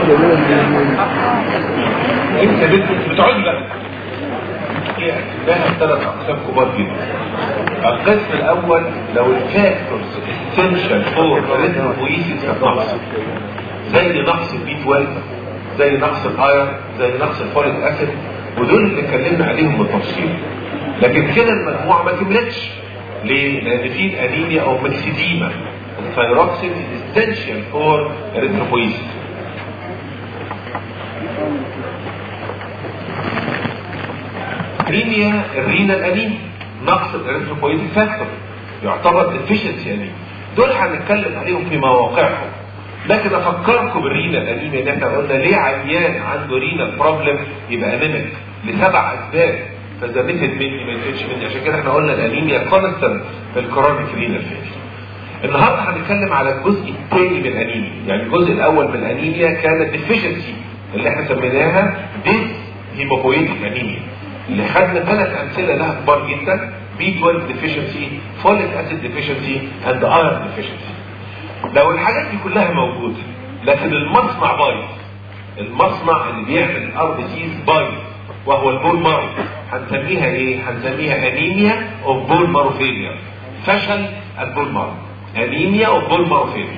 انت بت- بتقعد بقى هي لها ثلاث اقسام كبار جدا القسم الاول لو الفاكتورز essential فور erythropoiesis كانت ناقصه زي نقص البي 12 زي نقص الايرون زي نقص الفوليك اسيد ودول اللي اتكلمنا عليهم بالتفصيل لكن كده المجموعه ما كملتش ليه؟ لان في الانيميا او مكسيديما الثايروكسين essential فور erythropoiesis انيميا الرينال انيميا نقص الاريثروبويتيك فاكتور يعتبر ديفيشنسي انيميا دول هنتكلم عليهم في مواقعهم لكن افكركم بالرينال انيميا ان احنا قلنا ليه عيان عنده رينال بروبلم يبقى انيميك لسبع اسباب فاذا متت مني ما متتش مني عشان كده احنا قلنا الانيميا كونستنت في الكرونيك رينال فيلير النهارده هنتكلم على الجزء الثاني من الانيميا يعني الجزء الاول من الانيميا كان الديفيشنسي اللي احنا سميناها ديس هيموبويتيك انيميا اللي خدنا ثلاث امثله لها كبار جدا بي 12 ديفيشنسي فوليك اسيد ديفيشنسي اند ايرون ديفيشنسي لو الحاجات دي كلها موجوده لكن المصنع بايظ المصنع اللي بيعمل الار بي سيز بايظ وهو البول مارو هنسميها ايه؟ هنسميها انيميا اوف بول مارو فيلير فشل البول مارو انيميا اوف بول مارو فيلير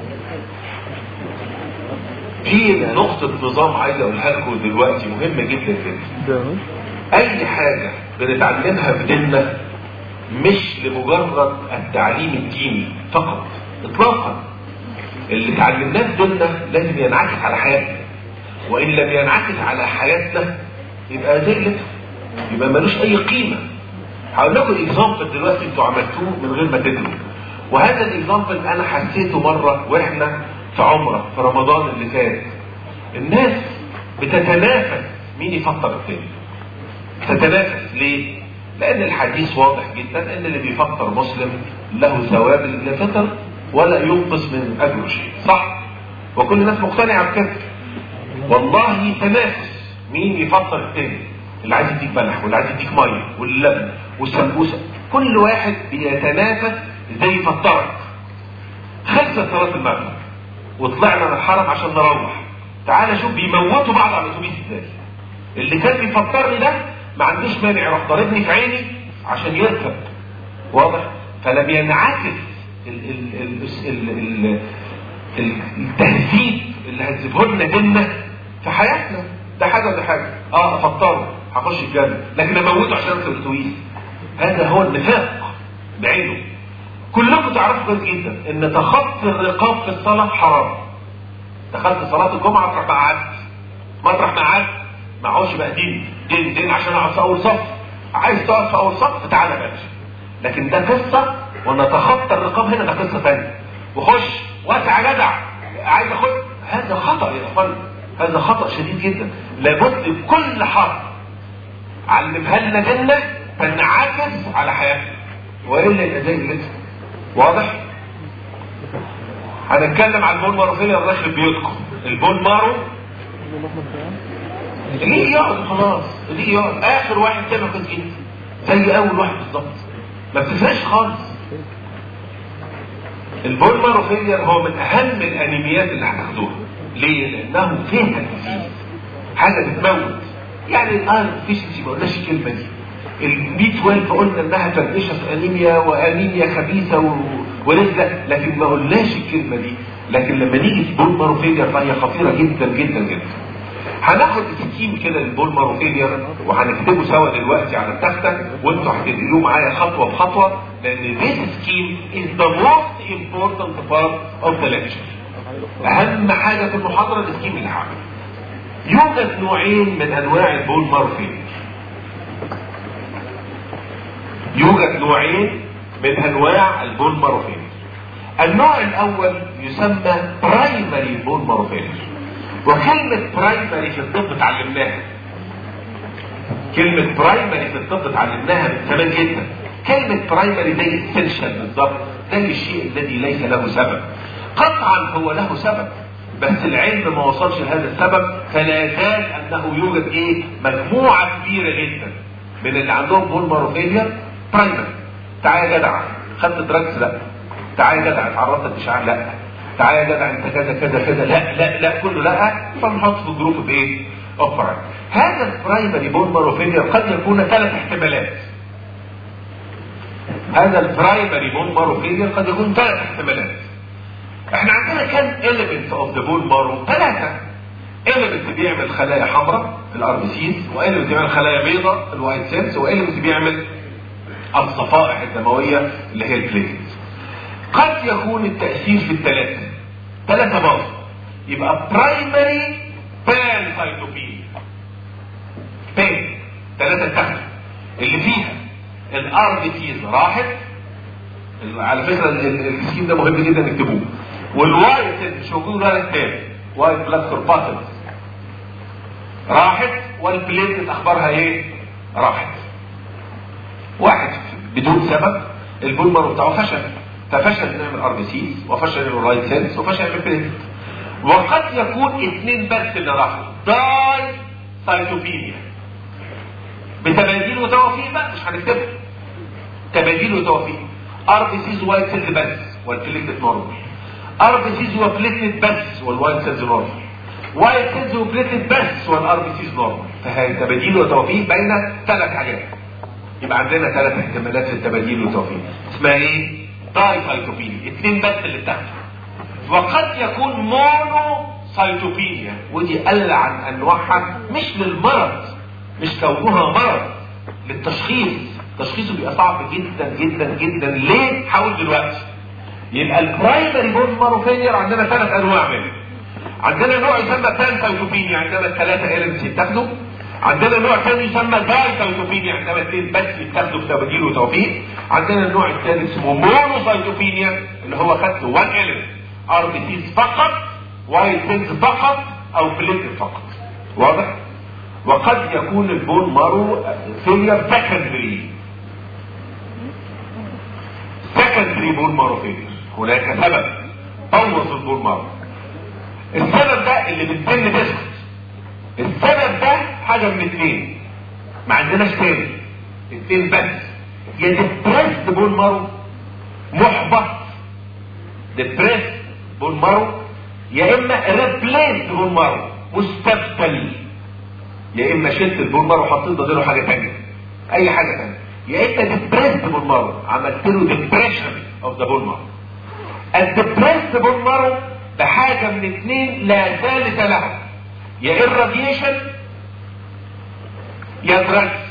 في نقطة نظام عايز اقولها لكم دلوقتي مهمة جدا جدا اي حاجة بنتعلمها في ديننا مش لمجرد التعليم الديني فقط اطلاقا اللي اتعلمناه في ديننا لازم ينعكس على حياتنا وان لم ينعكس على حياتنا يبقى زلت يبقى ملوش اي قيمة هقول لكم الاكزامبل دلوقتي انتوا عملتوه من غير ما تدروا وهذا الاكزامبل انا حسيته مرة واحنا في عمرة في رمضان اللي فات الناس بتتنافس مين يفطر التاني تتنافس ليه؟ لأن الحديث واضح جدا أن اللي بيفطر مسلم له ثواب اللي فطر ولا ينقص من أجره شيء صح؟ وكل الناس مقتنعة بكده والله تنافس مين يفطر التاني اللي عايز يديك بلح واللي عايز يديك ميه واللبن والسمبوسه كل واحد بيتنافس ازاي يفطرك خلصت صلاه المغرب وطلعنا من الحرم عشان نروح تعال شوف بيموتوا بعض على الاتوبيس ازاي اللي كان بيفطرني ده ما عندوش مانع يروح ضاربني في عيني عشان يركب واضح فلم ينعكس ال ال ال ال ال ال التهذيب اللي هتسيبه لنا ديننا في حياتنا ده حاجه وده حاجه اه افطره هخش الجنه لكن اموته عشان اركب الاتوبيس هذا هو النفاق بعينه كلكم تعرفوا كويس جدا ان تخطي الرقاب في الصلاه حرام دخلت صلاه الجمعه اطرح بقى عدت مطرح ما عدت ما اقعدش بقى دين دين دين عشان اقعد في اول صف عايز تقعد في اول صف تعالى بقى لكن ده قصه ونتخطى الرقاب هنا ده قصه ثانيه وخش واسع جدع عايز اخد هذا خطا يا اخوان هذا خطا شديد جدا لابد كل حرب علمها لنا ديننا تنعكس على حياتنا والا يبقى زي اللبس واضح هنتكلم عن البول مارو فين الرخل بيوتكم البول مارو ليه يقعد خلاص ليه يقعد اخر واحد كده كويس جدا زي اول واحد بالظبط ما بتفرقش خالص البول مارو فيلير هو من اهم الانيميات اللي هتاخدوها ليه؟ لانه فيها ديزيز حاجه بتموت يعني الايرون ديفيشنسي ما قلناش الكلمه دي البي 12 قلنا انها تنقشة انيميا وانيميا خبيثه و... ورزله لكن ما قلناش الكلمه دي لكن لما نيجي في بول مارو فيلير فهي خطيره جدا جدا جدا هناخد سكيم كده للبول مارو فيلير وهنكتبه سوا دلوقتي على التخته وانتوا هتدلوه معايا خطوه بخطوه لان this scheme is the most important part of the lecture اهم حاجه في المحاضره السكيم اللي هعمله يوجد نوعين من انواع البول مارو فيلير يوجد نوعين من انواع البول مارو فيلير النوع الاول يسمى برايمري بول مارو فيلير وكلمة برايمري في الطب اتعلمناها كلمة برايمري في الطب اتعلمناها من زمان جدا كلمة برايمري زي اسينشال بالظبط زي الشيء الذي ليس له سبب قطعا هو له سبب بس العلم ما وصلش لهذا السبب فلا زال انه يوجد ايه مجموعة كبيرة جدا من اللي عندهم بول ماروفيليا برايمري تعالى يا جدع خدت دراكس لا تعالى يا جدع اتعرضت للاشعاع لا تعالى يا جدع انت كذا كذا كذا لا لا لا كله لا فنحط في الجروب بايه؟ اوبرا هذا البرايمري بون مارو فيلير قد يكون ثلاث احتمالات هذا البرايمري بون مارو فيلير قد يكون ثلاث احتمالات احنا عندنا كام element اوف ذا بون مارو ثلاثه element بيعمل خلايا حمراء الار بي سيز وelement بيعمل خلايا بيضاء الوايت سيلز وelement بيعمل الصفائح الدمويه اللي هي البليتلز قد يكون التاثير في الثلاثه ثلاثه برضه يبقى برايمري بان سايتوبين بان ثلاثه تحت اللي فيها الار بي سيز راحت على فكره السكيم ده مهم جدا نكتبوه والوايت مش موجود ولا التاني وايت بلاد كورباتلز راحت والبليتلت اخبارها ايه راحت واحد بدون سبب البولمر بتاعه فشل ففشل نعمل ار بي سيز وفشل الرايت سيلز وفشل البليتلت وقد يكون اثنين بس اللي راحوا داي سايتوبينيا بتباديل وتوافيق بقى مش هنكتبها تباديل وتوافيق ار بي سيز وايت سيلز بس والبليتلت نورمال ار بي سيز وبليتلت بس والوايت سيلز نورمال وايت سيلز وبليتلت بس والار بي سيز نورمال فهي تباديل وتوافيق بين ثلاث حاجات يبقى عندنا ثلاث احتمالات في التباديل والتوافيق اسمها ايه؟ داي سايتوبينيا اثنين بس اللي تحت وقد يكون مونو سايتوبينيا ودي قل عن انواعها مش للمرض مش كونها مرض للتشخيص تشخيصه بيبقى صعب جدا جدا جدا ليه حاول دلوقتي يبقى البرايمري بون مارو فيلير عندنا ثلاث انواع منه عندنا نوع يسمى بان سايتوبينيا عندما الثلاثه اليمنتس يتاخدوا عندنا نوع ثاني يسمى داي سايتوبينيا عندما اثنين بس يتاخدوا في تبديل وتوفيق عندنا النوع الثالث اسمه مونو سايتوبينيا اللي هو خدت 1 اليمنت ار بي سيز فقط وايت سيلز فقط او بليتد فقط واضح وقد يكون البون مارو فيلير سكندري سكندري بون مارو فيلير هناك سبب بوظ البون مارو السبب ده اللي بتتم تسكت السبب ده حاجه من اثنين ما عندناش تاني اثنين بس يا ديبريست بون مارو محبط ديبريست بون مارو يا اما ريبليس بون مارو مستبدل يا اما شلت البون مارو وحطيت بداله حاجه ثانيه اي حاجه ثانيه يا اما ديبريست بون مارو عملت له ديبريشن اوف ذا بون مارو الديبريست بون مارو بحاجه من اثنين لا ثالث لها يا الراديشن يا دراجز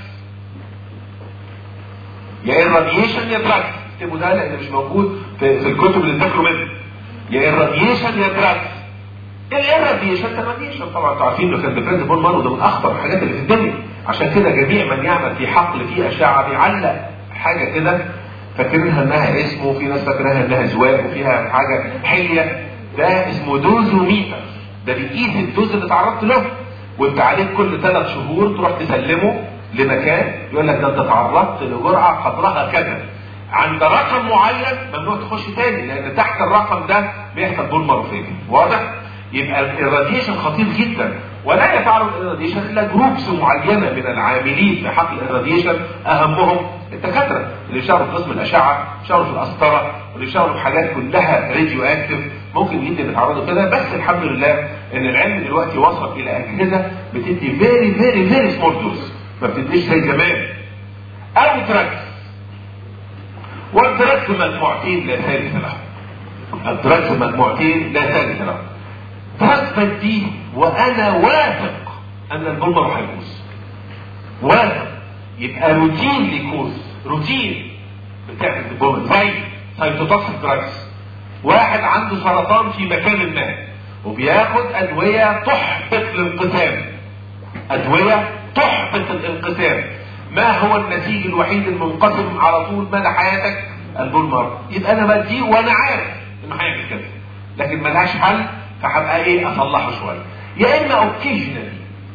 يا الراديشن يا دراجز اكتبوا ده لان مش موجود في, في الكتب اللي بتذاكروا منها يا الراديشن يا دراجز الراديشن الراديشن طبعا انتوا عارفين انه كان ديفرنس بون مارو ده من اخطر الحاجات اللي في الدنيا عشان كده جميع من يعمل في حقل فيه اشعه بيعلق حاجه كده فاكرينها انها اسم وفي ناس فاكرينها انها زواج وفيها حاجه حليه ده اسمه دوزوميتر ده بيقيس الدوز اللي تعرضت له وانت عليك كل ثلاث شهور تروح تسلمه لمكان يقول لك ده انت تعرضت لجرعه قدرها كذا عند رقم معين ممنوع تخش تاني لان تحت الرقم ده بيحصل بول مارفين واضح؟ يبقى الراديشن خطير جدا ولا يتعرض للراديشن الا جروبس معينه من العاملين في حقل الراديشن اهمهم الدكاتره اللي بيشتغلوا في قسم الاشعه بيشتغلوا في القسطره واللي بيشتغلوا في حاجات كلها راديو اكتف ممكن جدا يتعرضوا كده بس الحمد لله ان العلم دلوقتي وصل الى اجهزه بتدي فيري فيري فيري سمول دوز ما بتديش زي زمان او دراجز والدراجز مجموعتين لا ثالث لهم الدراجز مجموعتين لا ثالث لهم تثبت دي وانا واثق ان البلمر هيبوظ واثق يبقى روتين ليكوز روتين بتعمل البلمر زي سايتوتوكسيك دراجز واحد عنده سرطان في مكان ما وبياخد ادويه تحبط الانقسام ادويه تحبط الانقسام ما هو النسيج الوحيد المنقسم على طول مدى حياتك البلمر يبقى انا بديه وانا عارف انه هيعمل كده لكن ملهاش حل فهبقى ايه اصلحه شويه يا اما اوكيجنالي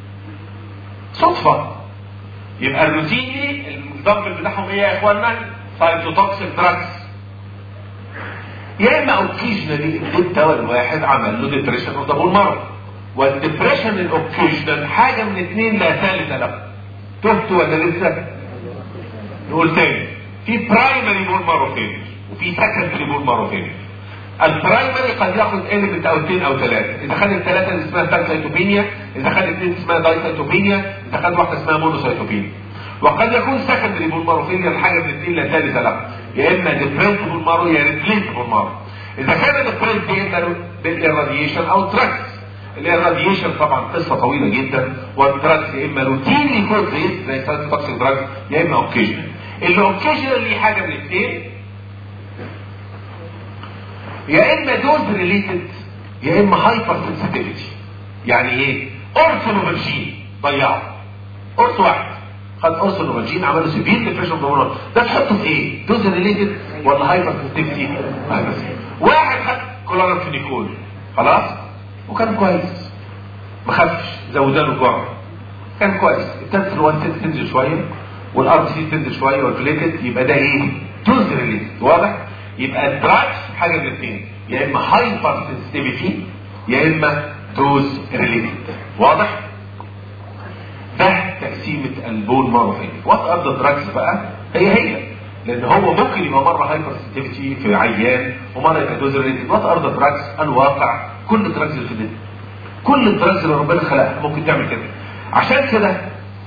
صدفه يبقى الروتيني الدمبل بتاعهم ايه يا اخوانا سايتوتوكسيك دراجز يا اما اوكيجنالي الدواء الواحد عمل له ديبريشن اوف ذا مرض والديبريشن الاوكيجنال حاجه من اثنين لا ثالث له تهت ولا لسه نقول تاني في برايمري بول مارو فيلير وفي سكندري بول مارو فيلير البرايمري قد ياخد اليمنت او اثنين او ثلاثه اذا خد الثلاثه اللي اسمها بانسيتوبينيا اذا خد اثنين اسمها دايسيتوبينيا اذا خد واحده اسمها مونوسيتوبينيا وقد يكون سكندري بولماروفيليا الحاجه من الاثنين لا ثالث لها يا اما ديفرنت بولمارو يا ريبليس بولمارو اذا كان ديفرنت يا اما بالاراديشن او تراكس الاراديشن طبعا قصه طويله جدا والتراكس يا اما روتينلي كوزيس زي سايتوتوكسيك دراج يا اما اوكيجنال اللي اوكيجنال ليه حاجه من الاثنين يا اما دوز ريليتد يا اما هايبر سنسيتيفيتي يعني ايه اورثونوفالجين ضيعه قرص واحد خد قرص النوفالجين عمله سيفير ديبريشن بالمرض ده تحطه في ايه دوز ريليتد ولا هايبر سنسيتيفيتي واحد خد كلورامفينيكول خلاص وكان كويس ما خفش زودنا له جرعه كان كويس ابتدت الوان تنزل شويه والار سي تنزل شويه والفليتد يبقى ده ايه دوز ريليتد واضح يبقى الدراج حاجه من الاثنين يا اما هايبر سنسيتيفيتي يا اما دوز ريليتد واضح ده تقسيمة البول مارفين وات ار ذا دراجز بقى هي هي لان هو ممكن يبقى مره هايبر سنسيتيفيتي في عيان ومره يبقى دوز ريليتد وات ار ذا دراجز الواقع كل الدراجز اللي في الدنيا كل الدراجز اللي ربنا خلقها ممكن تعمل كده عشان كده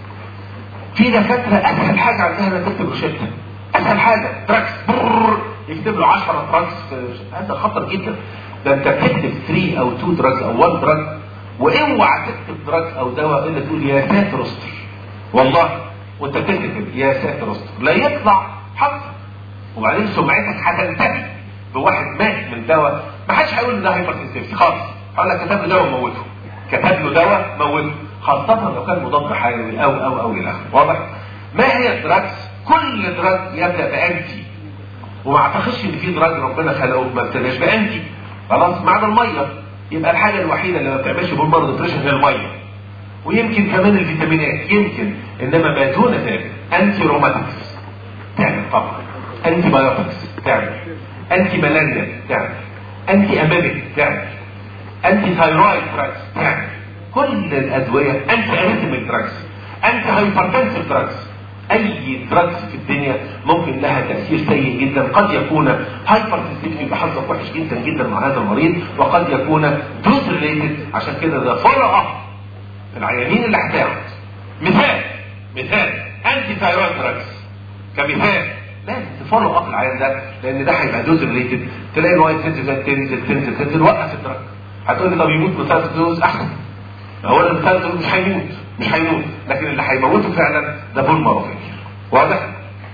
في دكاتره اسهل حاجه عندها انها تكتب روشته اسهل حاجه دراجز يكتب له 10 دراجز هذا خطر جدا ده انت تكتب 3 او 2 دراجز او 1 دراج واوعى تكتب دراج او دواء الا تقول يا ساتر استر والله وانت تكتب يا ساتر استر لا يطلع حظ وبعدين سمعتك هتنتهي بواحد مات من دواء ما حدش هيقول ان ده هايبر سنسيتيفيتي خالص هقول لك كتب له دواء موته كتب له دواء موته خاصة لو كان مضاد حيوي او او او الى اخره واضح ما هي الدراجز كل دراج يبدا بانتي وما اعتقدش ان في دراج ربنا خلقه ما ابتداش بانتي خلاص معنى الميه يبقى الحاجة الوحيدة اللي ما بتعملش بالمرض ديبريشن هي المية ويمكن كمان الفيتامينات يمكن انما ما دون ذلك انتي روماتكس تعمل طبعا انتي بايوتكس تعمل انتي ملاريا تعمل انتي امامك تعمل انتي ثايرويد دراجز تعمل كل الادوية انتي اريثميك دراجز انتي هايبرتنسيف دراجز اي دراجز في الدنيا ممكن لها تاثير سيء جدا قد يكون هايبر سنسيتيف يبقى حظك وحش جدا جدا مع هذا المريض وقد يكون دوز ريليتد عشان كده ده فولو اب العيانين اللي هتاخد مثال مثال انتي ثايرويد دراجز كمثال لازم تفولو اب العيان ده لان ده هيبقى دوز ريليتد تلاقي الوايت تنزل تنزل تنزل تنزل وقف الدراج هتقول لي طب يموت من ثلاث دوز احسن هو اللي من ثلاث دوز مش هيموت مش هيموت لكن اللي هيموته فعلا ده بول ماروفيل واضح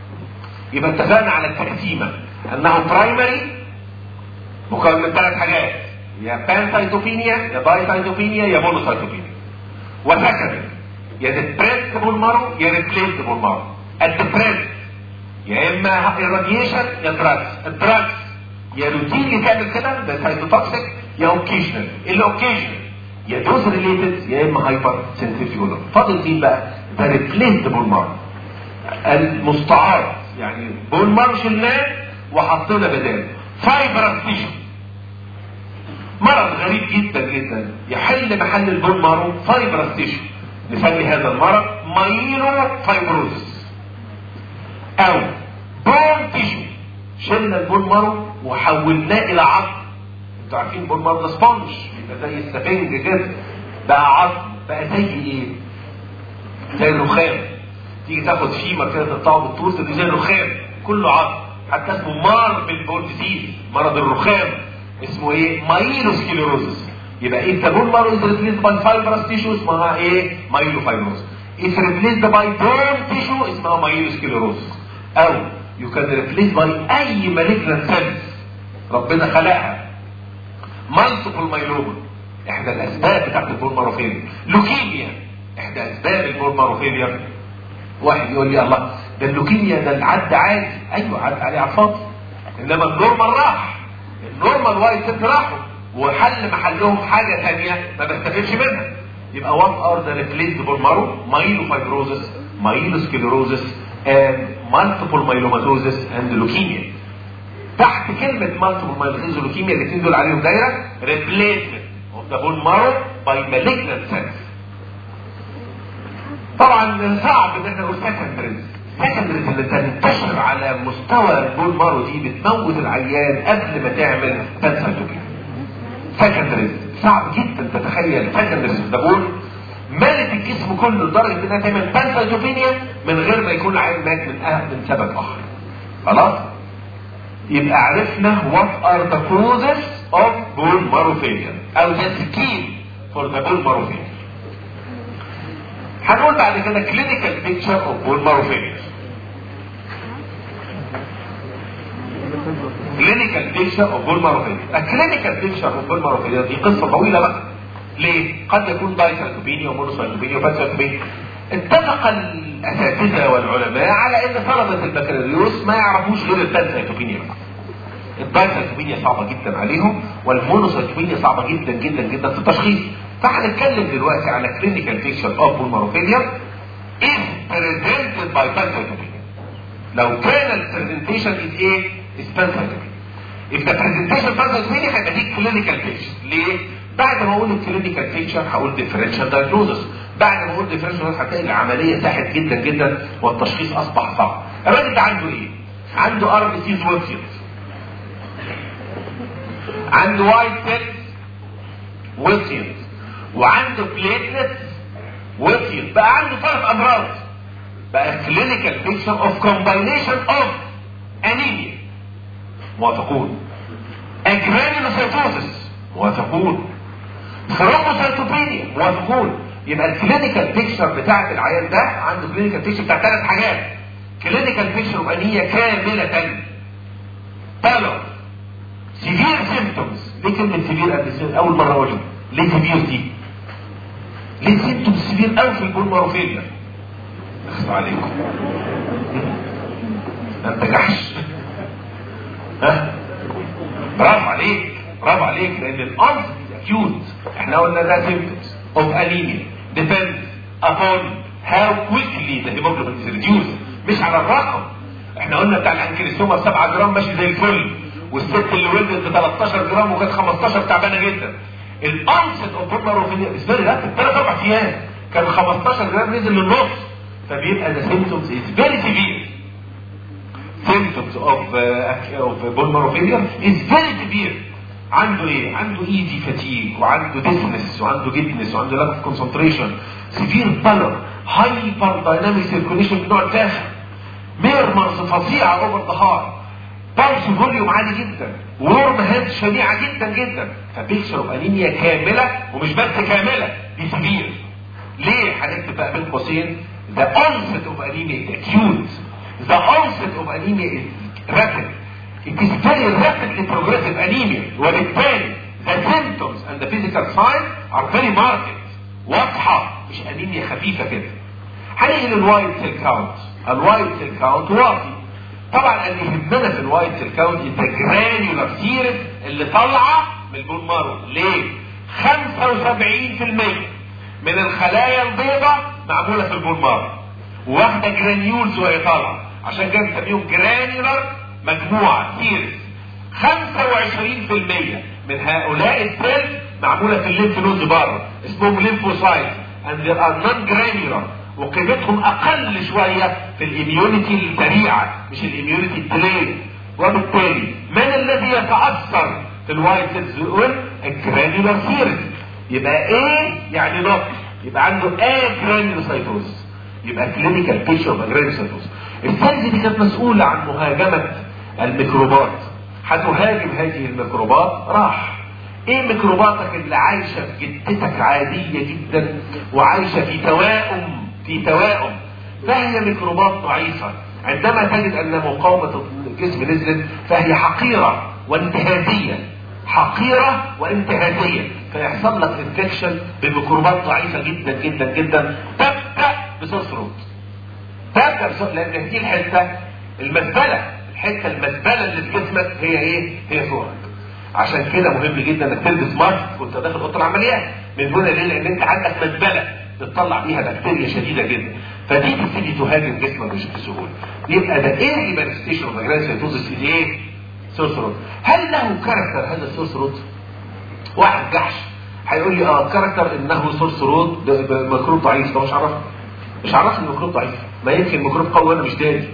يبقى اتفقنا على التقسيمه انه برايمري مكون من ثلاث حاجات يا بانسايتوبينيا يا بايسايتوبينيا يا مونوسايتوبينيا وسكندري يا ديبريس بول مارو يا ريبليس بول مارو الديبريس يا اما irradiation يا دراجز الدراجز يا روتين تعمل كده ده سايتوتوكسيك يا اوكيشنال الاوكيشنال يا دوز ريليتد يا اما هايبر سنسيفيولر فاضل دي بقى ده ريبليسد بول مارو المستعار يعني بول مارو شلناه وحطينا بداله فايبرس تيشو مرض غريب جدا جدا يحل محل البول مارو فايبرس تيشو نسمي هذا المرض مايلو فايبروزس او بون تيشو شلنا البول مارو وحولناه الى عظم انتوا عارفين البول مارو ده سبونج يبقى زي السفنج كده بقى عظم بقى زي ايه زي الرخام تيجي تاخد فيمر كده تقطعه بالطول تبقى زي الرخام كله عظم حتى اسمه ماربل بون ديزيز مرض الرخام اسمه ايه مايلوسكليروزس يبقى if the bone marrow is replaced by fibrous tissue اسمها ايه مايلوفايبروز if replaced by bone tissue اسمها مايلوسكليروزس او you can replace by اي malignant cells ربنا خلقها multiple myeloma احدى الاسباب بتاعت البون ماروفيليا لوكيميا احدى اسباب البون ماروفيليا واحد يقول لي الله ده اللوكيميا ده العد عادي ايوه عد عليه على الفاضي انما النورمال راح النورمال وايت سيت راحوا وحل محلهم حاجه ثانيه ما بستفدش منها يبقى وات ار ذا ريبليسد بون مارو مايلوفايبروزس مايلوسكليروزس and multiple myelomatosis and leukemia تحت كلمة multiple myelomatosis leukemia الاثنين دول عليهم دايرة replacement of the bone marrow by malignant cells طبعا صعب ان احنا نقول secondaries السكندريز اللي تنتشر على مستوى البول مارو دي بتموت العيان قبل ما تعمل بانسايتوبيا سكندريز صعب جدا تتخيل سكندريز في البول مالت الجسم كله لدرجه انها تعمل بانسايتوبينيا من غير ما يكون العيان مات من أه من سبب اخر خلاص يبقى عرفنا what are the causes of bone marrow failure او the scheme for the bone marrow failure هنقول بعد كده clinical picture of bone marrow failure clinical picture of bone marrow failure a clinical picture of bone marrow failure دي قصة طويلة بقى ليه؟ قد يكون دايسايتوبينيا ومونوسايتوبينيا وفاتسايتوبينيا اتفق الاساتذه والعلماء على ان طلبه البكالوريوس ما يعرفوش غير البانسايتوبينيا البانسايتوبينيا صعبه جدا عليهم والمونوسايتوبينيا صعبه جدا جدا جدا في التشخيص فهنتكلم دلوقتي على كلينيكال بيكشر اوف بولماروفيليا is presented by pancytopenia لو كان البرزنتيشن از ايه؟ is pancytopenia if the presentation pancytopenia هيبقى دي كلينيكال بيكشر ليه؟ بعد ما اقول الكلينيكال بيكشر هقول ديفرنشال دايجنوزس بعد ما اقول ديفرنشال هتلاقي العمليه سهلت جدا جدا والتشخيص اصبح صعب الراجل ده عنده ايه؟ عنده ار بي سيز ويتيت عنده وايت سيلز ويتيت وعنده بليتلتس ويتيت بقى عنده ثلاث امراض بقى كلينيكال بيكشر اوف كومباينيشن اوف انيميا موافقون اجرانيولوسيتوزس موافقون ثرومبوسيتوبينيا موافقون يبقى الكلينيكال بيكشر بتاعت العيان ده عنده كلينيكال بيكشر بتاع ثلاث حاجات كلينيكال بيكشر انيه كامله بالور سيفير سيمتومز ليه كلمه سيفير قبل اول مره اقولها ليه سيفير دي ليه سيمتومز سيفير قوي في البول ماروفيليا اخص عليكم انت جحش ها برافو عليك برافو عليك لان الانس اكيوت احنا قلنا ده سيمتومز of anemia depends upon how quickly the hemoglobin is reduced مش على الرقم احنا قلنا بتاع الانكريسوما ب 7 جرام ماشي زي الفل والست اللي ولدت ب 13 جرام وكانت 15 تعبانه جدا الانست اوف بوماروفيليا فيري رابid ثلاث اربع ايام كان 15 جرام نزل للنص فبيبقى the symptoms is very severe symptoms of uh, of pulmonophilia is very severe عنده ايه؟ عنده ايزي فاتيج وعنده ديسنس وعنده جدنس وعنده لاك اوف كونسنتريشن سيفير بالر هايبر دايناميك سيركوليشن بنوع تافه ميرمرز فظيعه اوفر ذا هارت بالس فوليوم عالي جدا ورم هيد شنيعه جدا جدا فبيكشر اوف انيميا كامله ومش بس كامله دي سيفير ليه هنكتب بقى بين قوسين the onset of anemia is acute the onset of anemia is rapid it is very rapidly progressive anemia وبالتالي the symptoms and the physical signs are very marked واضحة مش انيميا خفيفة كده هنيجي للوايت سيل كاونت الوايت سيل كاونت واطي طبعا اللي يهمنا في الوايت سيل كاونت انت جرانيولار سيرس اللي طالعة من البون مارو ليه 75% من الخلايا البيضاء معمولة في البون مارو واخدة جرانيولز وهي طالعة عشان كده بنسميهم جرانيولار مجموعة سيرس 25% من هؤلاء السيلز معمولة في الليمف نودز بره اسمهم ليمفوسايت and they are non granular وقيمتهم اقل شوية في الاميونيتي السريعة مش الاميونيتي الديلي وبالتالي من الذي يتأثر في الوايت سيلز دول الجرانيولار سيرس يبقى ايه يعني نقص يبقى عنده ايه جرانيولوسايتوز يبقى كلينيكال بيشر اوف جرانيولوسايتوز السيلز دي كانت مسؤولة عن مهاجمة الميكروبات هتهاجم هذه الميكروبات راح ايه ميكروباتك اللي عايشة في جدتك عادية جدا وعايشة في توائم في توائم فهي ميكروبات ضعيفة عندما تجد ان مقاومة الجسم نزلت فهي حقيرة وانتهازية حقيرة وانتهازية فيحصل لك انفكشن بميكروبات ضعيفة جدا جدا جدا تبدأ بسوسروت تبدأ بسوسروت لان دي الحتة المزبلة الحته المزبله اللي في جسمك هي ايه؟ هي صورك. عشان كده مهم جدا انك تلبس ماسك وانت داخل اوضه العمليات. من هنا ليه؟ لان انت عندك مزبله بتطلع بيها بكتيريا شديده جدا. فدي تبتدي تهاجم جسمك بسهوله. يبقى ده ايه مانيفستيشن اوف جرانسيتوزس ايه؟ سورسروت. هل له كاركتر هذا السورسروت؟ واحد جحش هيقول لي اه كاركتر انه سورسروت ميكروب ضعيف طب مش عرفني. مش عرفني الميكروب ضعيف. ما يمكن الميكروب قوي وانا مش داري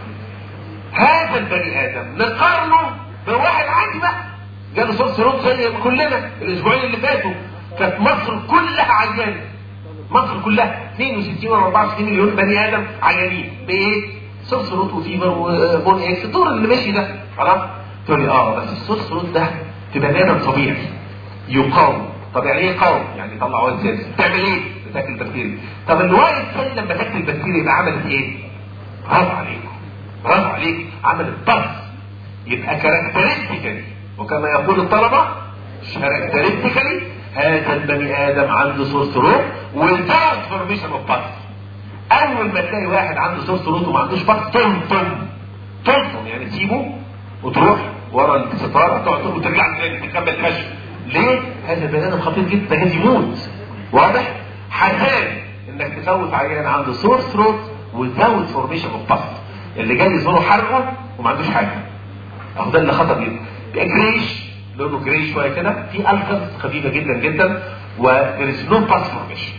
هذا البني ادم نقارنه بواحد عادي بقى جاله صوت سرود زي كلنا الاسبوعين اللي فاتوا كانت مصر كلها عيانه مصر كلها 62 ولا 64 مليون بني ادم عيانين بايه؟ صوت سرود وفيبر وبون اكس الدور اللي ماشي ده خلاص تقول لي اه بس الصوت سرود ده في بني ادم طبيعي يقاوم طب يعني ايه يقاوم؟ يعني يطلع وايت سيلز تعمل ايه؟ بتاكل بكتيريا طب الوايت سيل لما تاكل البكتيريا يبقى عملت ايه؟ برافو عليكم برافو عليك عملت بس يبقى كاركترستيكالي وكما يقول الطلبه كاركترستيكالي هذا البني ادم عنده سورس روت والترانسفورميشن اوف باس اول ما تلاقي واحد عنده سورس روت وما عندوش باس تنطم تنطم يعني تسيبه وتروح ورا الستاره تقعد وترجع تاني تكمل مشي ليه؟ هذا البني ادم خطير جدا عايز يموت واضح؟ حسان انك تفوت عيان عنده سورس روت وزود فورميشن اوف باس اللي جاي يزوره حرقه وما عندوش حاجه اهو ده اللي خطر جدا بيبقى جريش لونه جريش شويه كده في الفز خفيفه جدا جدا وذيرز نو باس فورميشن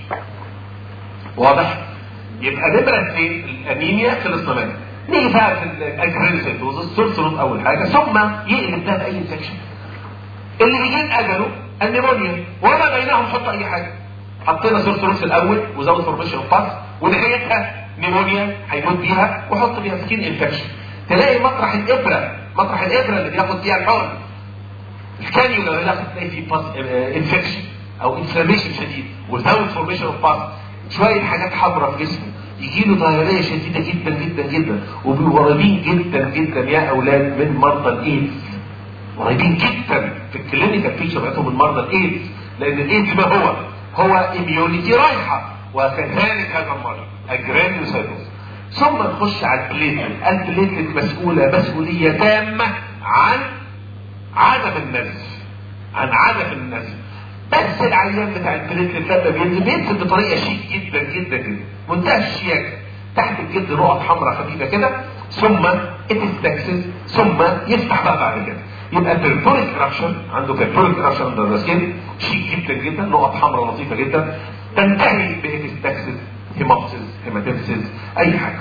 واضح يبقى نمره اثنين الانيميا خلصنا منها نيجي بقى في الاجريسيتوز السلسلوت اول حاجه ثم يقلب ده باي انفكشن اللي بيجيب اجله النيمونيا وما بينهم حط اي حاجه حطينا سلسلوت الاول وزود فورميشن اوف باس ونهايتها نيمونيا هيموت بيها وحط بيها سكين انفكشن تلاقي مطرح الابره مطرح الابره اللي بياخد فيها الحقن الكانيولا اللي بياخد تلاقي فيه باس انفكشن او انفلاميشن شديد وزود فورميشن اوف باس شويه حاجات حمراء في جسمه يجي له ضرريه شديده جدا جدا جدا وبيبقوا قريبين جدا جدا يا اولاد من مرضى الايدز قريبين جدا في الكلينيكال فيتشر بتاعتهم من مرضى الايدز لان الايدز ما هو هو اميونيتي رايحه وكذلك هذا المرض الجرانيوسايتوس ثم نخش على البليتلت البليتلت مسؤولة مسؤولية تامة عن عدم النزف عن عدم النزف بس العيان بتاع البليتلت لما بينزل بينزل بطريقة شيك جدا جدا جدا منتهى الشياكة تحت الجلد نقط حمراء خفيفة كده ثم اتستكسس ثم يفتح بقى بعد كده يبقى بيربوريك رابشن عنده بيربوريك رابشن اندر ذا سكين شيك جدا جدا نقط حمراء لطيفة جدا تنتهي باتستكسس هيموبسيس هيماتيمسيس اي حاجه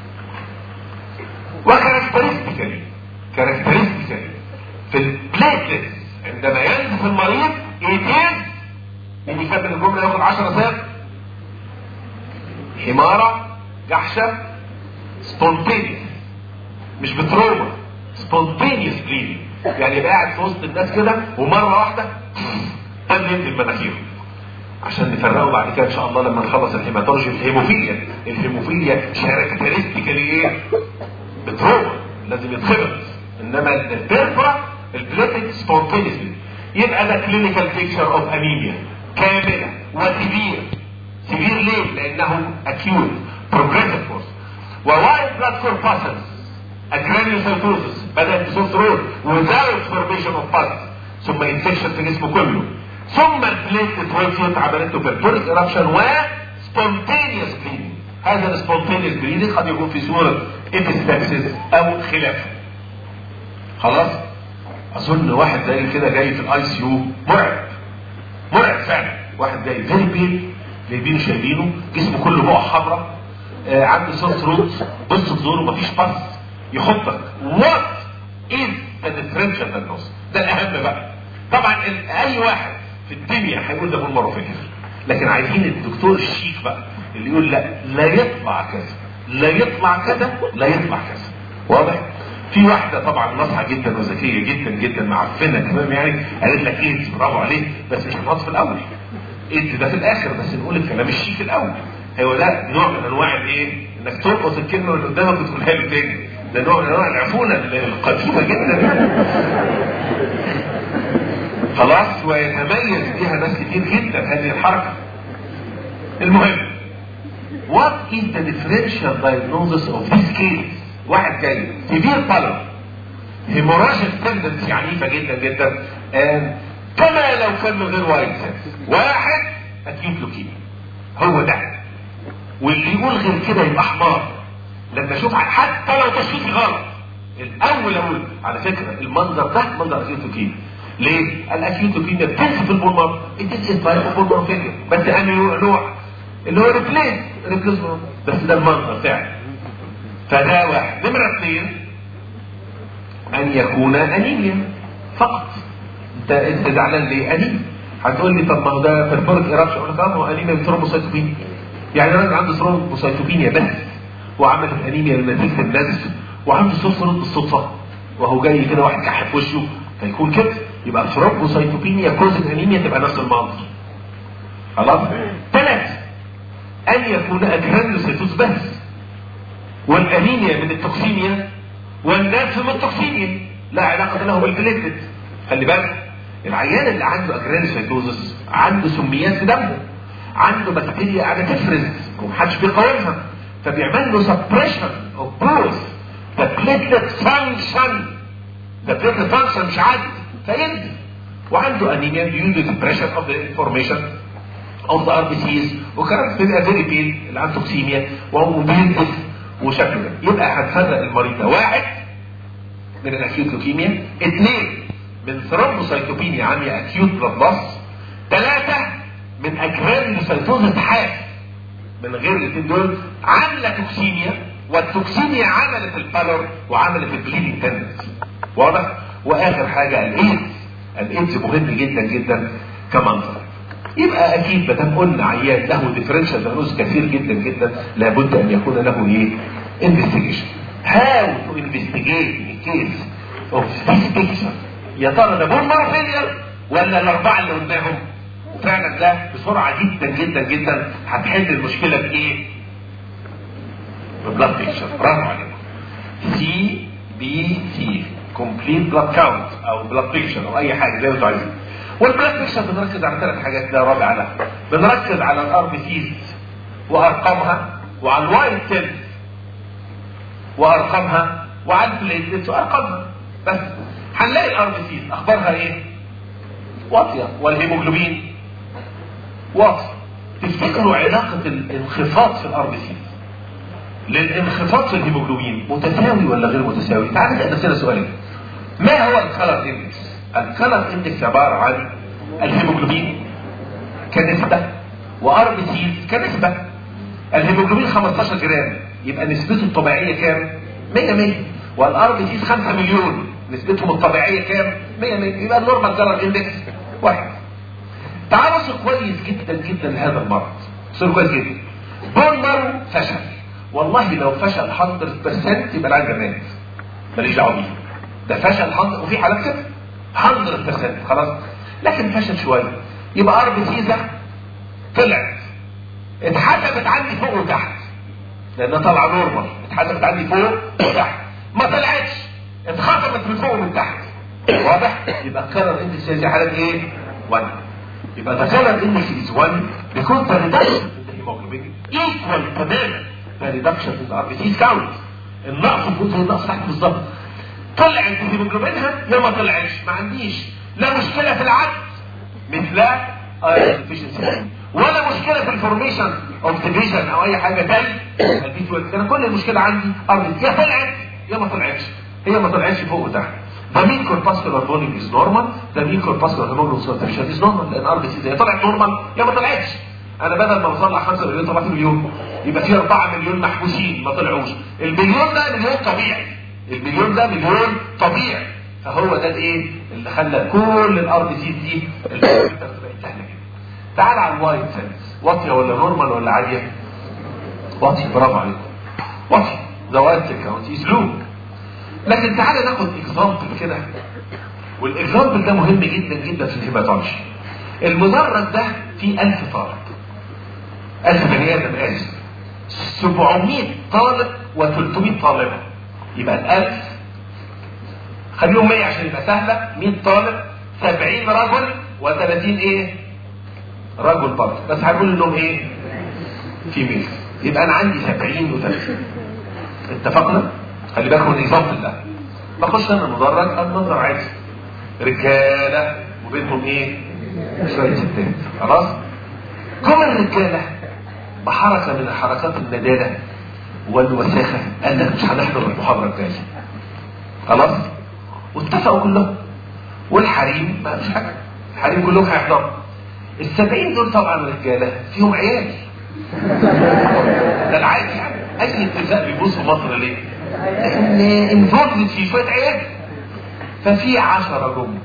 وكاركترستيكالي كاركترستيكالي في البليتلت عندما ينزف المريض ايتين اللي يكمل الجمله ياخد 10 سنين حماره جحشه سبونتينيوس مش بتروما سبونتينيوس بليدنج يعني يبقى قاعد في وسط الناس كده ومره واحده دم ينزل مناخيره عشان نفرقه بعد كده ان شاء الله لما نخلص الهيماتولوجي الهيموفيليا الهيموفيليا كاركترستيكالي ايه بتروما لازم يتخبط انما البيرفرا البليتد سبونتينيسلي يبقى ده كلينيكال بيكتشر اوف انيميا كامله وسيفير سيفير ليه؟ لانه اكيوت بروجريسيف فورس ووايت بلاد كورباسلز اجرانيوسايتوزس بدات بصوت رود وزاوت فورميشن اوف باس ثم انفكشن في جسمه كله ثم البليتلت روتيوت عملت له بيربوريك ايربشن و سبونتينيوس بليدنج هذا السبونتينيوس بليدنج قد يكون في صوره ابستاكسيس او خلافه خلاص اظن واحد زي كده جاي في الاي سي يو مرعب مرعب فعلا واحد جاي فيري بيل جايبينه شايلينه جسمه كله بقع حمراء آه عنده صوت روت بص في زوره مفيش باس يحطك وات از ذا ديفرنشال دايجنوز ده الاهم بقى طبعا اي واحد في الدنيا هيقول ده بول فكر لكن عايزين الدكتور الشيك بقى اللي يقول لا لا يطلع كذا لا يطلع كذا لا يطلع كذا واضح في واحدة طبعا ناصحة جدا وذكية جدا جدا معفنة تمام يعني قالت لك ايه برافو عليك بس مش هنحط في الاول انت ده في الاخر بس نقول الكلام الشيك الاول هو ده نوع من انواع الايه انك ترقص الكلمة اللي قدامك وتقولها له تاني ده نوع من انواع العفونة القديمة جدا خلاص ويتميز بها ناس كتير جدا هذه الحركة المهم what is the differential diagnosis of this case واحد جاي severe طلب hemorrhagic tendency عنيفة جدا جدا آه. كما لو كان من غير وايت واحد acute leukemia هو ده واللي يقول غير كده يبقى حمار لما اشوف حتى لو تشخيصي غلط الاول اقول على فكره المنظر ده منظر اكيوت leukemia ليه؟ الاكيوت لوكيميا بتنسف البولمر اتس تايب اوف بولمر فيلير بس انهي نوع اللي هو ريبليس ريبليس بس ده المنظر فعلا فده واحد نمرة اثنين ان يكون انيميا فقط انت انت زعلان ليه انيميا هتقول لي طب ما هو ده بيرفورك ايرابشن اقول لك اه ما هو انيميا بثرومبوسيتوبينيا يعني راجل عنده ثرومبوسيتوبينيا بس وعملت انيميا لنتيجه النزف وعنده صفر بالصدفه وهو جاي كده واحد كحف في وشه فيكون كده يبقى ثرومبوسيتوبينيا كوز انيميا تبقى نفس المنظر خلاص ثلاثة ان يكون اجرانيوسيتوس بس والانيميا من التوكسيميا والناس من التوكسيميا لا علاقة له بالبليتلت خلي بالك العيان اللي عنده اجرانيوسيتوزس عنده سميات في دمه عنده بكتيريا قاعده تفرز ومحدش بيقاومها فبيعمل له سبريشن اوف بوث ذا بليتلت فانكشن ذا بليتلت فانكشن مش عادي فينزل وعنده انيميا due to depression of the information of the RBCs وكانت بتبقى فيري بين اللي عنده توكسيميا وهو بينزف وشكله ده يبقى هنفرق المريض ده واحد من الاكيوت لوكيميا اثنين من ثرومبوسايتوبينيا عامله اكيوت بلاد لوس ثلاثه من اجرانيوسايتوزس حاد من غير الاثنين دول عامله توكسيميا والتوكسيميا عملت البالور وعملت البليدنج تندنسي واضح واخر حاجه الايدز الايدز مهم جدا جدا كمنظر يبقى اكيد ما دام قلنا عيان له ديفرنشال دايجنوز كثير جدا جدا لابد ان يكون له ايه انفستيجيشن هاو تو انفستيجيت كيس اوف ذيس بيكتشر يا ترى ده بون مارو فيلير ولا الاربعه اللي قلناهم وفعلا ده بسرعه جدا جدا جدا هتحل المشكله بايه ببلاد بيكتشر برافو عليكم سي بي سي كومبليت بلاد كاونت او بلاد بيكتشر او اي حاجه زي ما انتوا عايزين والبلاد بيكتشر بنركز على ثلاث حاجات ده رابع لها بنركز على الار بي سيز وارقامها وعلى الوايت سيلز وارقامها وعلى البليتلتس وارقامها بس هنلاقي الار بي سيز اخبارها ايه واطيه والهيموجلوبين واطي تفتكروا علاقه الانخفاض في الار بي سيز للانخفاض في الهيموجلوبين متساوي ولا غير متساوي تعال نسال نفسنا سؤالين ما هو الكلر اندكس الكلر اندكس عباره عن الهيموجلوبين كنسبه وار بي سيز كنسبه الهيموجلوبين 15 جرام يبقى نسبته الطبيعيه كام 100 100 والار بي سيز 5 مليون نسبتهم الطبيعيه كام 100 100 يبقى النورمال كلر اندكس واحد تعالوا كويس جدا جدا لهذا المرض صير كويس جدا بون مارو فشل والله لو فشل 100% يبقى العيان مات ماليش دعوه بيه ده فشل 100 وفي حالات كده 100% خلاص لكن فشل شويه يبقى ار بي سيزا طلعت اتحسبت عندي فوق وتحت لانها طالعه نورمال اتحسبت عندي فوق وتحت ما طلعتش اتخطفت من فوق ومن تحت واضح يبقى كرر اندكس زي حالات ايه 1 يبقى ده كرر اندكس از 1 بيكون ذا ريدكشن في الهيموجلوبين ايكوال تماما ذا ريدكشن في الار بي سي كاونت النقص فوق زي النقص تحت بالظبط طلعت هيموجلوبينها يا ما طلعتش ما عنديش لا مشكله في العد مثل ايرون ديفيشنسي ولا مشكله في الفورميشن اوف ديفيجن او اي حاجه زي البي 12 انا كل المشكله عندي ارض يا طلعت يا ما طلعتش هي ما طلعتش فوق وتحت ده مين كورباسكولار فوليوم از نورمال ده مين كورباسكولار هيموجلوبين ساتوريشن از نورمال لان ار بي سي هي طلعت نورمال يا ما طلعتش انا بدل ما بطلع 5 مليون طلعت مليون يبقى في 4 مليون محبوسين ما طلعوش المليون ده مليون طبيعي المليون ده مليون طبيعي فهو ده الايه اللي خلى كل الار بي سي دي بقت سهله كده تعال على الوايت سيلز واطيه ولا نورمال ولا عاليه واطيه برافو عليكم واطيه ذا وايت سيل كاونت از لو لكن تعالى ناخد اكزامبل كده والاكزامبل ده مهم جدا جدا في الهيباتولوجي المدرج ده فيه 1000 طالب 1000 بني ادم اسف 700 طالب و300 طالبه يبقى الألف خليهم 100 عشان يبقى سهلة 100 طالب 70 رجل و30 ايه رجل برضه بس هنقول انهم ايه فيميل يبقى انا عندي 70 و30 اتفقنا خلي بالكم من الاكزامبل ده بخش انا المدرج المنظر عادي رجاله وبينهم ايه شويه ستات خلاص كل الرجاله بحركه من حركات النداله والوساخة قال لك مش هنحضر المحاضرة الجاية خلاص واتفقوا كلهم والحريم ما فيش حاجة الحريم كلهم هيحضروا السبعين دول طبعا رجالة فيهم عيال ده العادي يعني اي اتفاق بيبوظ في مصر ليه؟ لان انفولد في شويه عيال ففي 10 جم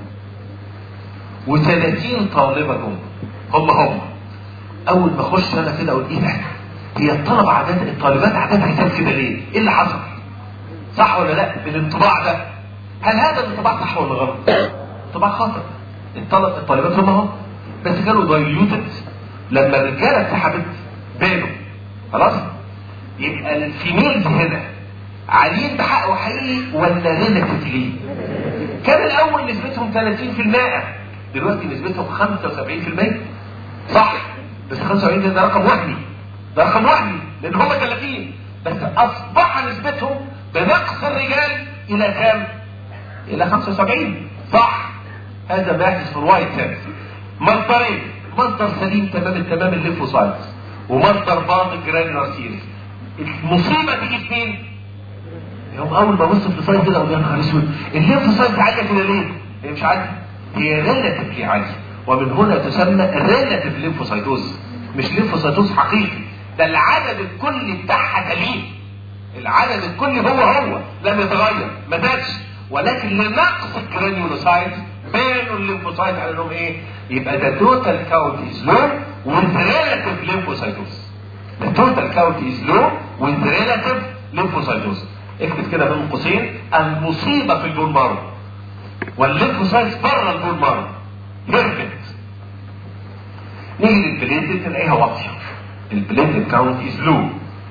و30 طالبه جم هم هم اول ما اخش انا كده اقول ايه ده؟ هي الطلبه عادات الطالبات عادات عايزات كده ليه؟ ايه اللي حصل؟ صح ولا لا؟ بالانطباع ده هل هذا الانطباع صح ولا غلط؟ انطباع خاطئ الطلب الطالبات هم هم بس كانوا دايليوتد لما الرجاله اتسحبت بانوا خلاص؟ يبقى الفيميلز هنا عاليين بحق وحقيقي ولا ريلاتيفلي؟ كان الاول نسبتهم 30% دلوقتي نسبتهم 75% صح بس 75 ده رقم وهمي ده رقم وهمي لان هم 30 بس اصبح نسبتهم بنقص الرجال الى كام؟ الى 75 صح هذا ما يحدث في الوايت سيلز مصدرين مصدر سليم تمام التمام الليمفوسايتس ومصدر باطل جرانيولار سيريز المصيبه تيجي في مين؟ يوم اول ما بص في السايت كده يا نهار اسود الليمفوسايت عاليه كده ليه؟ هي مش عاليه هي ريلاتيفلي عاليه ومن هنا تسمى ريلاتيف ليمفوسايتوز مش ليمفوسايتوز حقيقي ده العدد الكلي بتاعها سليم العدد الكلي هو هو لم يتغير ما زادش ولكن لنقص الجرانيولوسايت بانوا الليمفوسايت على انهم ايه؟ يبقى ده توتال كاونت از لو with relative lymphocytosis. The total count is low with relative lymphocytosis. اكتب كده بين قوسين المصيبه في البون مارو والليمفوسايتس بره البون مارو بيرفكت نيجي للبليتد نلاقيها واطيه البليتد كاونت از لو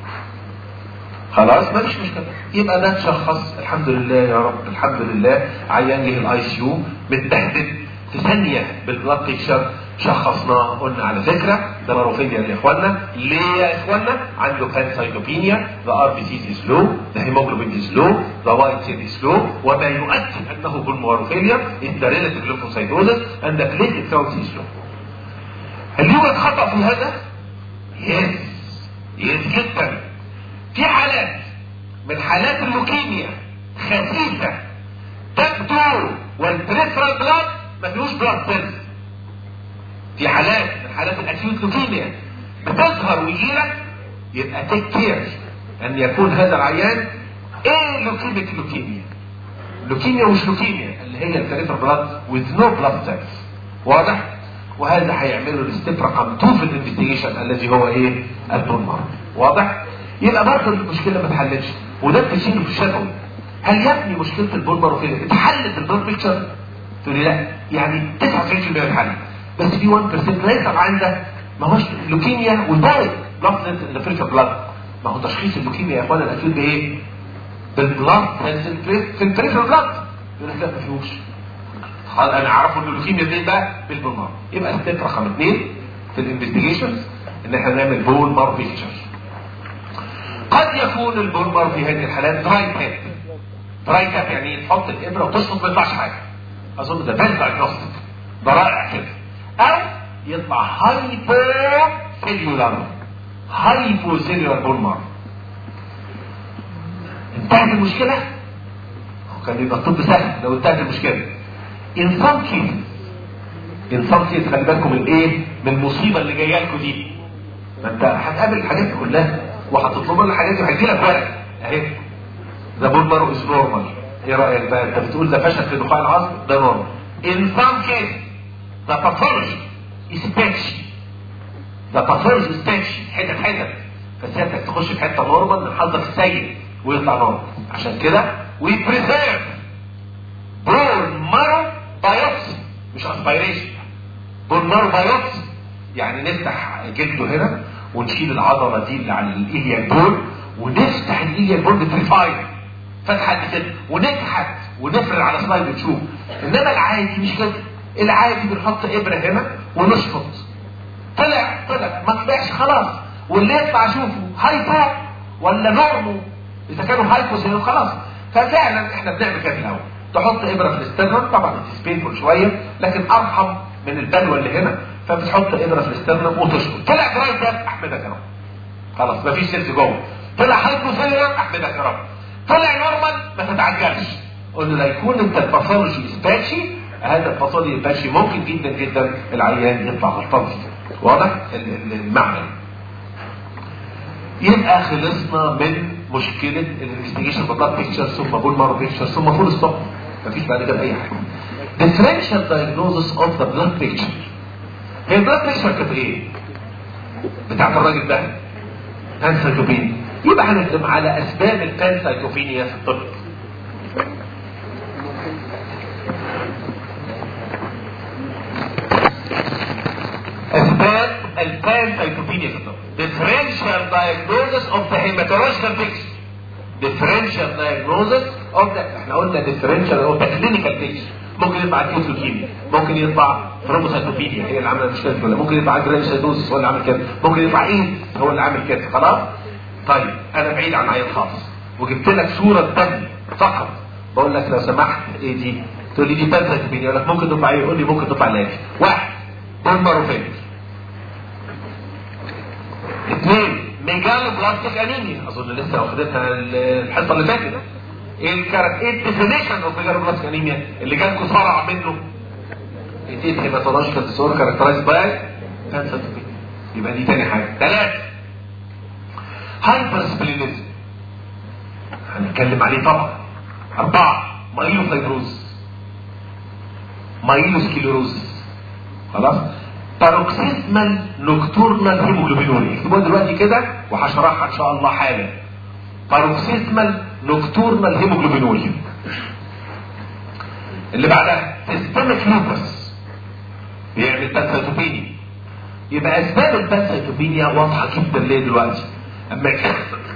خلاص مفيش مشكله يبقى ده تشخص الحمد لله يا رب الحمد لله عيان جه الاي سي يو متبهدل في ثانيه بالبلاد بيكشر شخصناه قلنا على فكره ده ماروفيليا يا اخوانا ليه يا اخوانا عنده بانسايتوبينيا ذا ار بي سي از لو ذا هيموجلوبين از لو ذا وايت سيل از لو وما يؤكد انه بالماروفيليا از ذا ريلاتيف ليمفوسايتوزس اند ذا بليتد كاونت از لو هل يوجد خطا في هذا؟ يس يس جدا في حالات من حالات اللوكيميا خفيفه تبدو والبريفرال بلاد ما فيهوش بلاد سيلز في حالات من حالات الاكيوت لوكيميا بتظهر ويجيلك يبقى تيك كير ان يكون هذا العيان ايه لوكيميك لوكيميا لوكيميا مش لوكيميا اللي هي البريفرال بلاد with no blood cells واضح وهذا هيعمله الستيب رقم 2 في الانفستيجيشن الذي هو ايه البون مارو واضح يبقى برضه المشكله ما اتحلتش وده بتشيله في الشفوي هل يا ابني مشكله البون مارو فين اتحلت البلاد بيكتشر تقول لي لا يعني 99% اتحلت بس في 1% ليس عندك ما هوش لوكيميا ودايت لفظ الفريشر بلاد ما هو تشخيص اللوكيميا يا اخوانا الاكيد بايه؟ بالبلاد في الفريشر بلاد يقول لك لا ما فيهوش خلاص انا اعرفه ان اللوكيميا منين بقى؟ بالبلمار يبقى ستيب رقم اثنين في الانفستيجيشنز ان احنا نعمل بول مار بيكتشر قد يكون البول مار في هذه الحالات دراي تاب دراي تاب يعني تحط الابره وتشفط ما يطلعش حاجه اظن ده بيل دايجنوستيك ده رائع كده او يطلع هايبو سيلولار هايبو سيلولار بول مار انتهت المشكله كان يبقى الطب سهل لو انتهت المشكله in some cases in some cases خلي بالكم من ايه من المصيبه اللي جايه لكم دي ما انت هتقابل الحاجات دي كلها وهتطلب لنا الحاجات دي وهيجي لك ورق اهي ذا بول مارو از نورمال ايه رايك بقى انت بتقول ده فشل في دخان العصب ده نورمال in some cases the pathology is patchy the pathology is patchy حتت حتت فسيادتك تخش في حته نورمال من حظك السيء ويطلع نورمال عشان كده we preserve bone marrow biopsy مش اسبيريشن bone marrow biopsy يعني نفتح جلده هنا ونشيل العضله دي اللي على الايليان بول ونفتح الايليان بول بتريفاير فتحه كده ونكحت ونفرد على سلايد ونشوف انما العادي مش كده العادي بنحط ابره هنا ونشفط طلع طلع ما طلعش خلاص واللي يطلع اشوفه هايبو ولا نورمو اذا كانوا هايبو زي خلاص ففعلا احنا بنعمل كده الاول تحط ابره في الاسترنم طبعا بتسبينفول شويه لكن ارحم من البلوه اللي هنا فبتحط ابره في الاسترنم وتشفط طلع دراي ده احمدك يا رب خلاص مفيش سيلز جوه طلع هايبو سيلر احمدك يا رب طلع نورمال ما تتعجلش قول له لا يكون انت الباثولوجي سباتشي هذا الباثولوجي الباتشي ممكن جدا جدا العيان يطلع غلطان فيه واضح المعنى يبقى خلصنا من مشكلة الانفستيجيشن بلاد بيكتشر ثم بول مارو بيكتشر ثم فول ستوب مفيش بعد كده اي حاجة differential diagnosis of the blood picture هي البلاد بيكتشر كانت ايه؟ بتاعت الراجل ده بانسايتوبينيا يبقى هنكتب على اسباب البانسايتوبينيا في الطب اسباب البانسايتوبينيا في الطب differential diagnosis of the hematological picture differential diagnosis of the احنا قلنا differential of the clinical picture ممكن يطلع اكيوت لوكيميا ممكن يطلع ثرومبوسايتوبينيا هي اللي عامله المشكله دي كلها ممكن يطلع جرانيوسايتوزس هو اللي عامل كده ممكن يطلع ايه هو اللي عامل كده خلاص طيب انا بعيد عن عيان خالص وجبت لك صوره دم فقط بقول لك لو سمحت ايه دي تقول لي دي بانسايتوبينيا يقول لك ممكن تطلع ايه يقول لي ممكن تطلع لافي واحد بون ماروفيت اثنين ميجالو بلاستيك انيميا اظن لسه واخدتها الحصه اللي فاتت ايه الكارت ايه الديفينيشن اوف ميجالو بلاستيك انيميا اللي جالكوا صرع منه ايه هيماتولوجيكال ديسور كاركترايز باي بانسايتوبينيا يبقى دي تاني حاجه ثلاثه هايبر سبلينيزم هنتكلم عليه طبعا اربعه مايلو فايبروز مايلو سكليروز خلاص باروكسيزمال نوكتورنال هيموجلوبينوريا اكتبوها دلوقتي كده وهشرحها ان شاء الله حالا باروكسيزمال نوكتورنال هيموجلوبينوريا اللي بعدها سيستميك لوبس بيعمل بانسايتوبينيا يبقى اسباب البانسايتوبينيا واضحه جدا ليه دلوقتي اما يجي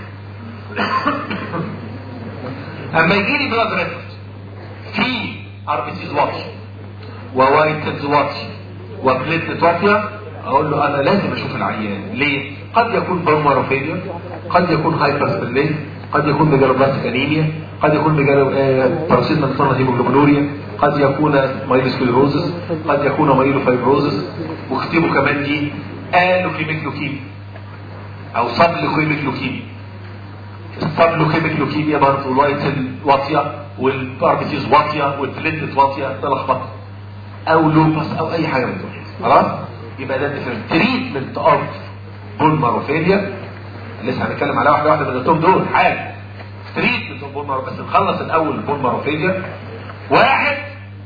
اما يجي لي بلاد ريفت في ار بي سيز واطي ووايتلز واطي وبليتلت واطيه اقول له انا لازم اشوف العيان ليه قد يكون بروماروفيليا قد يكون هايبرسبلين قد يكون ميجالوبلاستيك انيميا قد يكون ميجالو باراسيتما نصنع هيموجلوبينوريا قد يكون مايلوسكليروزس قد يكون مايلوفايبروزس واكتبوا كمان دي الوكيميك لوكيميا او صب لوكيميك لوكيميا الصب لوكيميك لوكيميا برضه الوايتل واطيه والباربيتيز واطيه والبليتلت واطيه تلخبط او لوبس او اي حاجه من دول خلاص يبقى ده تريتمنت اوف بون ماروفيليا لسه هنتكلم على واحده واحده من التوم دول حاجه تريتمنت اوف بون مارو بس نخلص الاول بون ماروفيليا واحد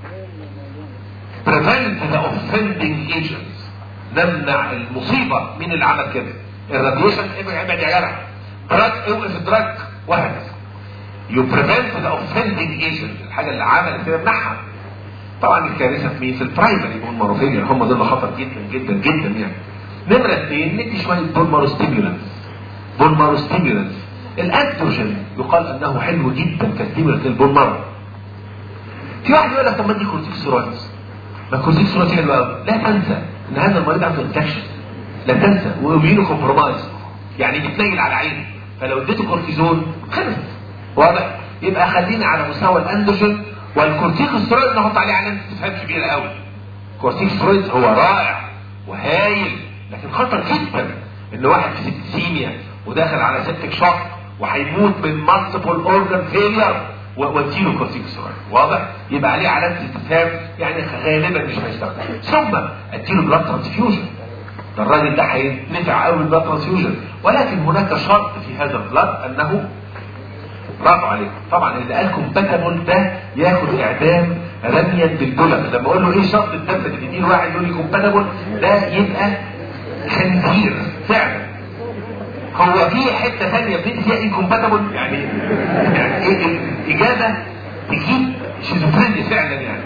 prevent the offending agents نمنع المصيبه مين اللي عمل كده الراديشن ابعد يا جدع دراج اوقف الدراج وهكذا you prevent the offending agent الحاجه اللي عملت كده منعها طبعا الكارثه في مين في البرايمري بون ماروفيليا هم دول خطر جدا جدا جدا يعني نمره اثنين ندي شويه بون مارو ستيمولانس بون مارو ستيمولانس الاندروجين يقال انه حلو جدا كستيمولانس للبون مارو في واحد يقول لك طب ما ادي كورتيكوستيرويدز ما الكورتيكوستيرويد حلو قوي لا تنسى ان هذا المريض عنده انفكشن لا تنسى واميونو كومبرومايز يعني بيتنيل على عينه فلو اديته كورتيزون خلص واضح يبقى خلينا على مستوى الاندروجين والكورتيكوستيرويد نحط عليه علامه استفهام كبيره قوي الكورتيكوستيرويد هو رائع وهايل لكن خطر جدا ان واحد في سيبتسيميا وداخل على سيبتك شوك وهيموت من مالتيبل اورجان فيلير واديله كورتيكوستيرويد واضح يبقى عليه علامه استفهام يعني غالبا مش هيستخدم ثم اديله بلاد ترانسفيوجن ده الراجل ده هينفع قوي بالبلاد ترانسفيوجن ولكن هناك شرط في هذا البلاد انه برافو عليكم طبعا اللي قال كومباتبل ده ياخد اعدام رميا بالبلد لما اقول له ايه شرط الدم اللي بيديه واحد يقول لي كومباتبل ده يبقى خنزير فعلا هو في حته ثانيه بتدي فيها انكومباتبل يعني يعني ايه الاجابه تجيب شيزوفرينيا فعلا يعني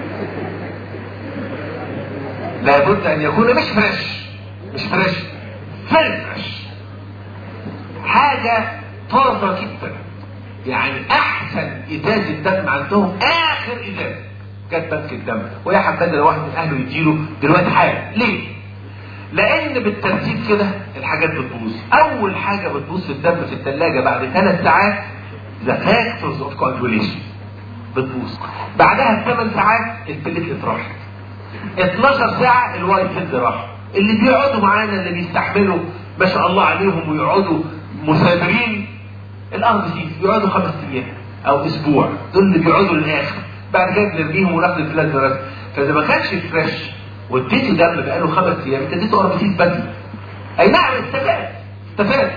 لابد ان يكون مش فريش مش فريش فريش حاجه طازه جدا يعني احسن ازازه دم عندهم اخر ازازه جت بنك الدم ويا حبذا لو واحد من اهله يديله دلوقتي حاجه ليه؟ لان بالترتيب كده الحاجات بتبوظ اول حاجه بتبوظ في الدم في الثلاجه بعد ثلاث ساعات ذا فاكتورز اوف كونجوليشن بتبوظ بعدها بثمان ساعات البليتلت راحت 12 ساعه الوايت سيلز راح اللي بيقعدوا معانا اللي بيستحملوا ما شاء الله عليهم ويقعدوا مثابرين الارض دي بيقعدوا خمس ايام او اسبوع دول اللي بيقعدوا للاخر بعد كده بنرميهم وناخد البلازما فاذا ما كانش فريش واديته دم بقاله خمس ايام انت اديته اربعين بدري اي نعم استفاد استفاد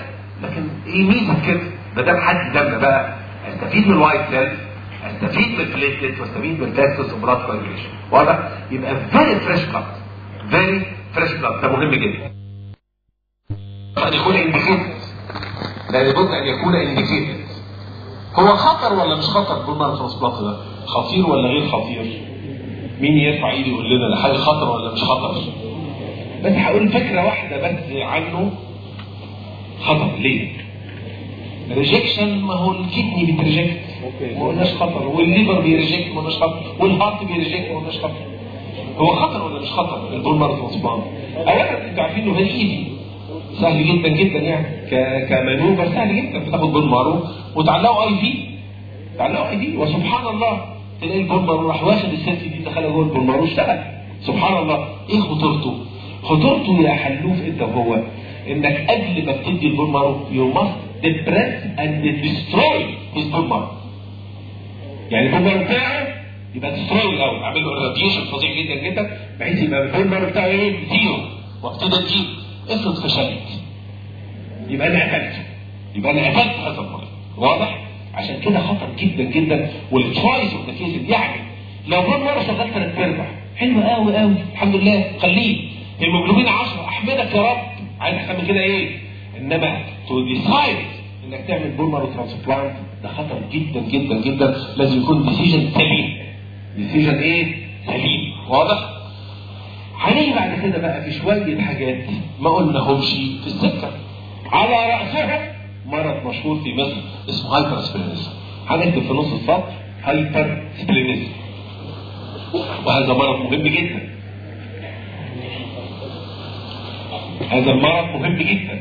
لكن ايه ميزه كده ما دام حد دم بقى استفيد من الوايت سيلز استفيد من البليتلت واستفيد من التاكتوس وبلاد كوagulation واضح يبقى فيري فريش بلاد فيري فريش بلاد ده مهم جدا ان يكون انديكيتد لا لابد ان يكون انديكيتد هو خطر ولا مش خطر البولمار ترانسبلانت ده خطير ولا غير خطير مين يرفع ايده يقول لنا ده حاجه خطر ولا مش خطر بس هقول فكره واحده بس عنه خطر ليه ريجكشن ما هو الكدني بتريجكت ما قلناش خطر والليفر بيريجكت ما قلناش خطر والهارت بيريجكت ما قلناش خطر هو خطر ولا مش خطر البولمار ترانسبلانت اولا انتوا عارفين انه ايزي سهل جدا جدا يعني ك... كمانوفر سهل جدا بتاخد بول مارو وتعلقوا اي في تعلقوا اي في وسبحان الله تلاقي البول مارو راح واخد الست دي دخلها جوه البول مارو اشتغل سبحان الله ايه خطورته؟ خطورته يا حلوف انت وهو انك قبل ما بتدي البول مارو يو ماست ديبريس اند ديستروي هيز بول مارو يعني البول مارو بتاعه يبقى ديستروي الاول اعمل له راديشن فظيع جدا جدا بحيث يبقى البول مارو بتاعه ايه؟ زيرو وابتدي اديله افرض فشلت يبقى انا قتلت يبقى انا قتلت هذا المريض واضح عشان كده خطر جدا جدا والتشويس اوف ذا يعني لو كل مره شغال ثلاث ارباع حلو قوي قوي الحمد لله خليه هيموجلوبين 10 احمدك يا رب عايز تعمل كده ايه انما تو ديسايد انك تعمل بولمر ترانسبلانت ده خطر جدا جدا جدا لازم يكون ديسيجن سليم ديسيجن ايه سليم واضح هنيجي بعد كده بقى في شوية حاجات ما قلناهمش في السكة على رأسها مرض مشهور في مصر اسمه هايبر سبلينيزم هنكتب في نص السطر هايبر سبلينيزم وهذا مرض مهم جدا هذا المرض مهم جدا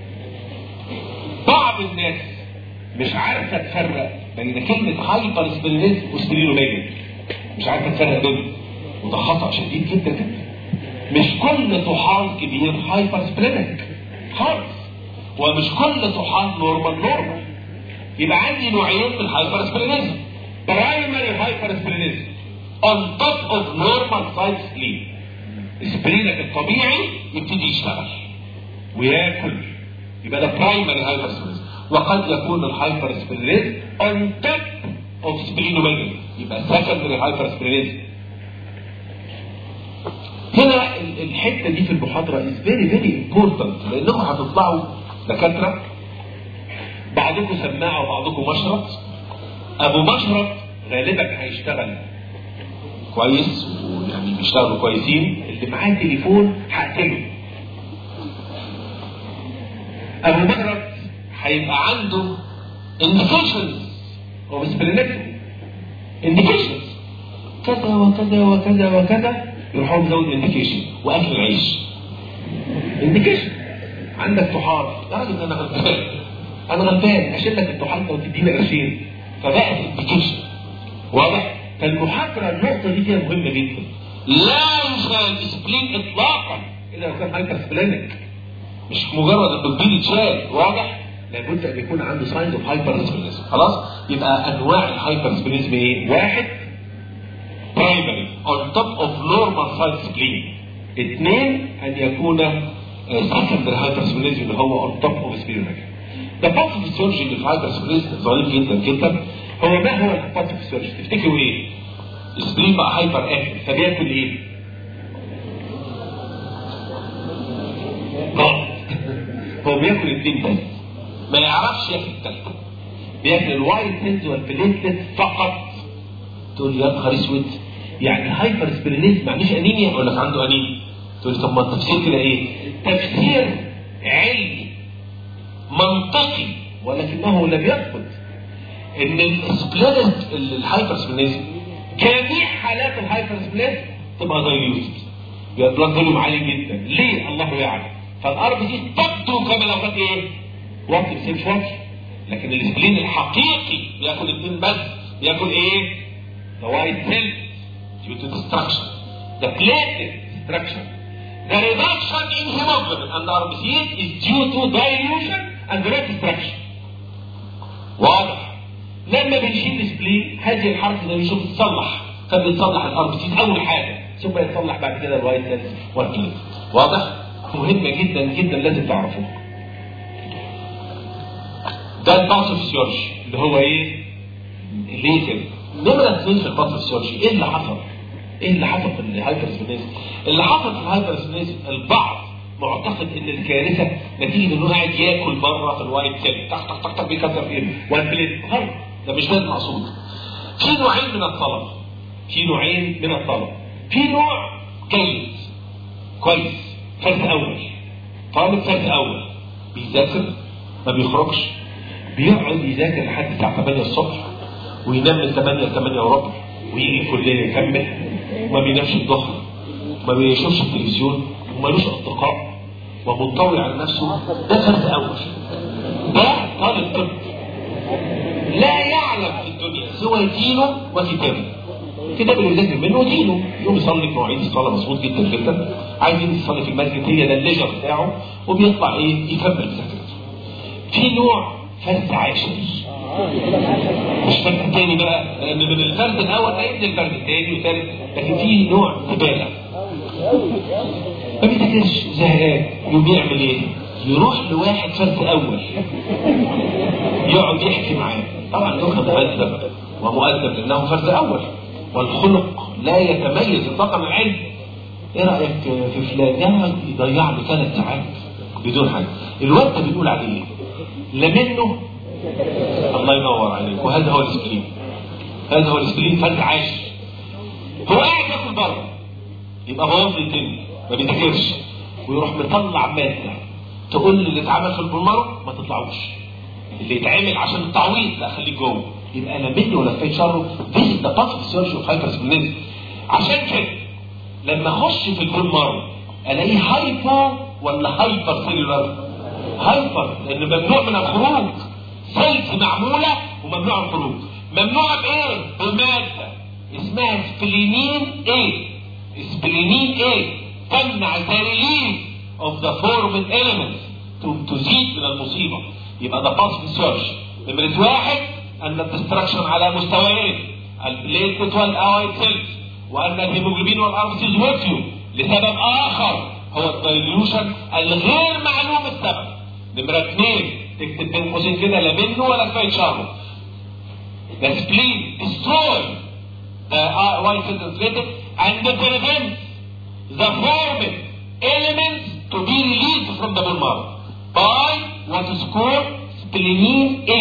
بعض الناس مش عارفة تفرق بين كلمة هايبر سبلينيزم وسبلينوميجن مش عارفة تفرق بينهم وده خطأ شديد جدا جدا مش كل طحال كبير هايبر سبلينك خالص ومش كل طحال نورمال نورمال يبقى عندي نوعين من الهايبر سبلينيزم برايمري هايبر سبلينيزم on top of normal size sleep سبلينك الطبيعي يبتدي يشتغل وياكل يبقى ده برايمري هايبر سبلينيزم وقد يكون الهايبر سبلينيزم on top of splenomegaly يبقى secondary هايبر سبلينيزم هنا الحته دي في المحاضره از فيري فيري امبورتنت لانكم هتطلعوا دكاتره بعضكم سماعه وبعضكم مشرط ابو مشرط غالبا هيشتغل كويس ويعني بيشتغلوا كويسين اللي معاه تليفون هقتله ابو مشرط هيبقى عنده انديكيشنز هو سبلينكتومي انديكيشنز كذا وكذا وكذا وكذا يروحوا مزود انديكيشن واكل العيش انديكيشن عندك طحال يا راجل انا غلبان انا غلبان اشيل لك الطحال ده وتديني قرشين فبقت انديكيشن واضح فالمحاضره النقطه دي فيها مهمه جدا لا ينسى الديسبلين اطلاقا الا لو كان هايبر سبلينك مش مجرد البلبيل يتشال واضح لابد ان يكون عنده ساينز اوف هايبر سبلينيزم خلاص يبقى انواع الهايبر سبلينيزم ايه واحد primary on top of normal size spleen اثنين ان يكون secondary hyperspleninism اللي هو on top of splenomegaly ده باثوفيسيولوجي اللي في الهايبرسبلينيزم ظريف جدا جدا هو ما هو الباثوفيسيولوجي تفتكروا ايه؟ السبلين بقى هايبر اكتف فبياكل ايه؟ غلط هو بياكل اثنين بس ما يعرفش ياكل الثالثه بياكل الوايت سيلز والبليتلت فقط تقول يا نهار اسود يعني هايبر سبلينيزم ما عندوش انيميا اقول لك عنده انيميا تقول لي طب ما التفسير كده ايه؟ تفسير علمي منطقي ولكنه لم يثبت ان السبلينت الهايبر سبلينيزم جميع حالات الهايبر سبلينيزم تبقى دايليوتد يبقى البلاد فوليوم عالي جدا ليه الله يعلم فالار بي دي تبدو كما لو كانت ايه؟ واطي بس مش واطي لكن السبلين الحقيقي بياكل اثنين بس بياكل ايه؟ the white cells due to destruction, the platelet destruction. The reduction in hemoglobin and RBCs is due to dilution and red destruction. واضح لما بنشيل السبلين هذه الحركه ده بيشوف تصلح فبيتصلح الار بي سيز اول حاجه ثم يتصلح بعد كده الوايت سيلز والبليت واضح مهمه جدا جدا لازم تعرفوها ده الباثوفيسيولوجي اللي هو ايه؟ ليه كده؟ نمرة اثنين في الباثوفيسيولوجي ايه اللي حصل؟ ايه اللي حصل في الهايبرسبلينيزم؟ اللي حصل في الهايبرسبلينيزم البعض معتقد ان الكارثه نتيجه انه قاعد ياكل بره في الوايت سيل تك تك تك تك بيكسر فيه والبليت غلط ده مش ده المقصود في نوعين من الطلب في نوعين من الطلب في نوع جيد كويس فرد اول طالب فرد اول بيذاكر ما بيخرجش بيقعد يذاكر لحد الساعه 8 الصبح وينام من 8 ل 8 وربع ويجي الكليه يكمل وما بينامش الظهر وما بيشوفش التلفزيون ومالوش اصدقاء ومنطوي على نفسه ده فرد اول ده طالب طب لا يعلم في الدنيا سوى دينه وكتابه كتاب اللي بيذاكر منه دينه يقوم يصلي في مواعيد الصلاه مظبوط جدا جدا عايزين يصلي في المسجد هي ده الليجر بتاعه وبيطلع ايه يكمل ذاكرته في نوع فرد عاشر مش فرد تاني بقى لان من الفرد الاول هيبدا الفرد الثاني والثالث لكن في نوع زباله ما بيذاكرش زهقان يقوم يعمل ايه؟ يروح لواحد فرد اول يقعد يحكي معاه طبعا يخرج مؤدب ومؤدب لانه فرد اول والخلق لا يتميز اطلاقا من العلم ايه رايك في فلان يقعد يضيع له ثلاث ساعات بدون حاجه الوقت بيقول عليه ايه؟ لا منه الله ينور عليك وهذا هو الاسبرين هذا هو الاسبرين فرد عاش هو قاعد ياكل بره يبقى بوظ الدنيا ما بيذاكرش ويروح مطلع ماده تقول لي اللي اتعمل في البلمره ما تطلعوش اللي يتعمل عشان التعويض لا خليك جوه يبقى انا مني ولا فايت شره دي ده باث سيرجي اوف هايبرسبلينيزم عشان كده لما اخش في البلمره الاقيه هايبو ولا هايبر سيلولار هايبر لان ممنوع من الخروج سيلز معموله وممنوع الخروج ممنوعه بايه؟ بماده اسمها سبلينين ايه سبلينين ايه تمنع ذا ريليز اوف ذا فورمال elements تزيد من المصيبه يبقى ده باس ريسيرش نمرة واحد ان الدستركشن على مستويين البليتلت والاويد سيلز وان الهيموجلوبين والاربسيز وفيو لسبب اخر هو الدايليوشن الغير معلوم السبب نمرة اثنين تكتب بين قوسين كده لا منه ولا كفايه شره The spleen destroy the white cells inflated and prevent the foreign elements to be released from the bone marrow by what is called splenine A.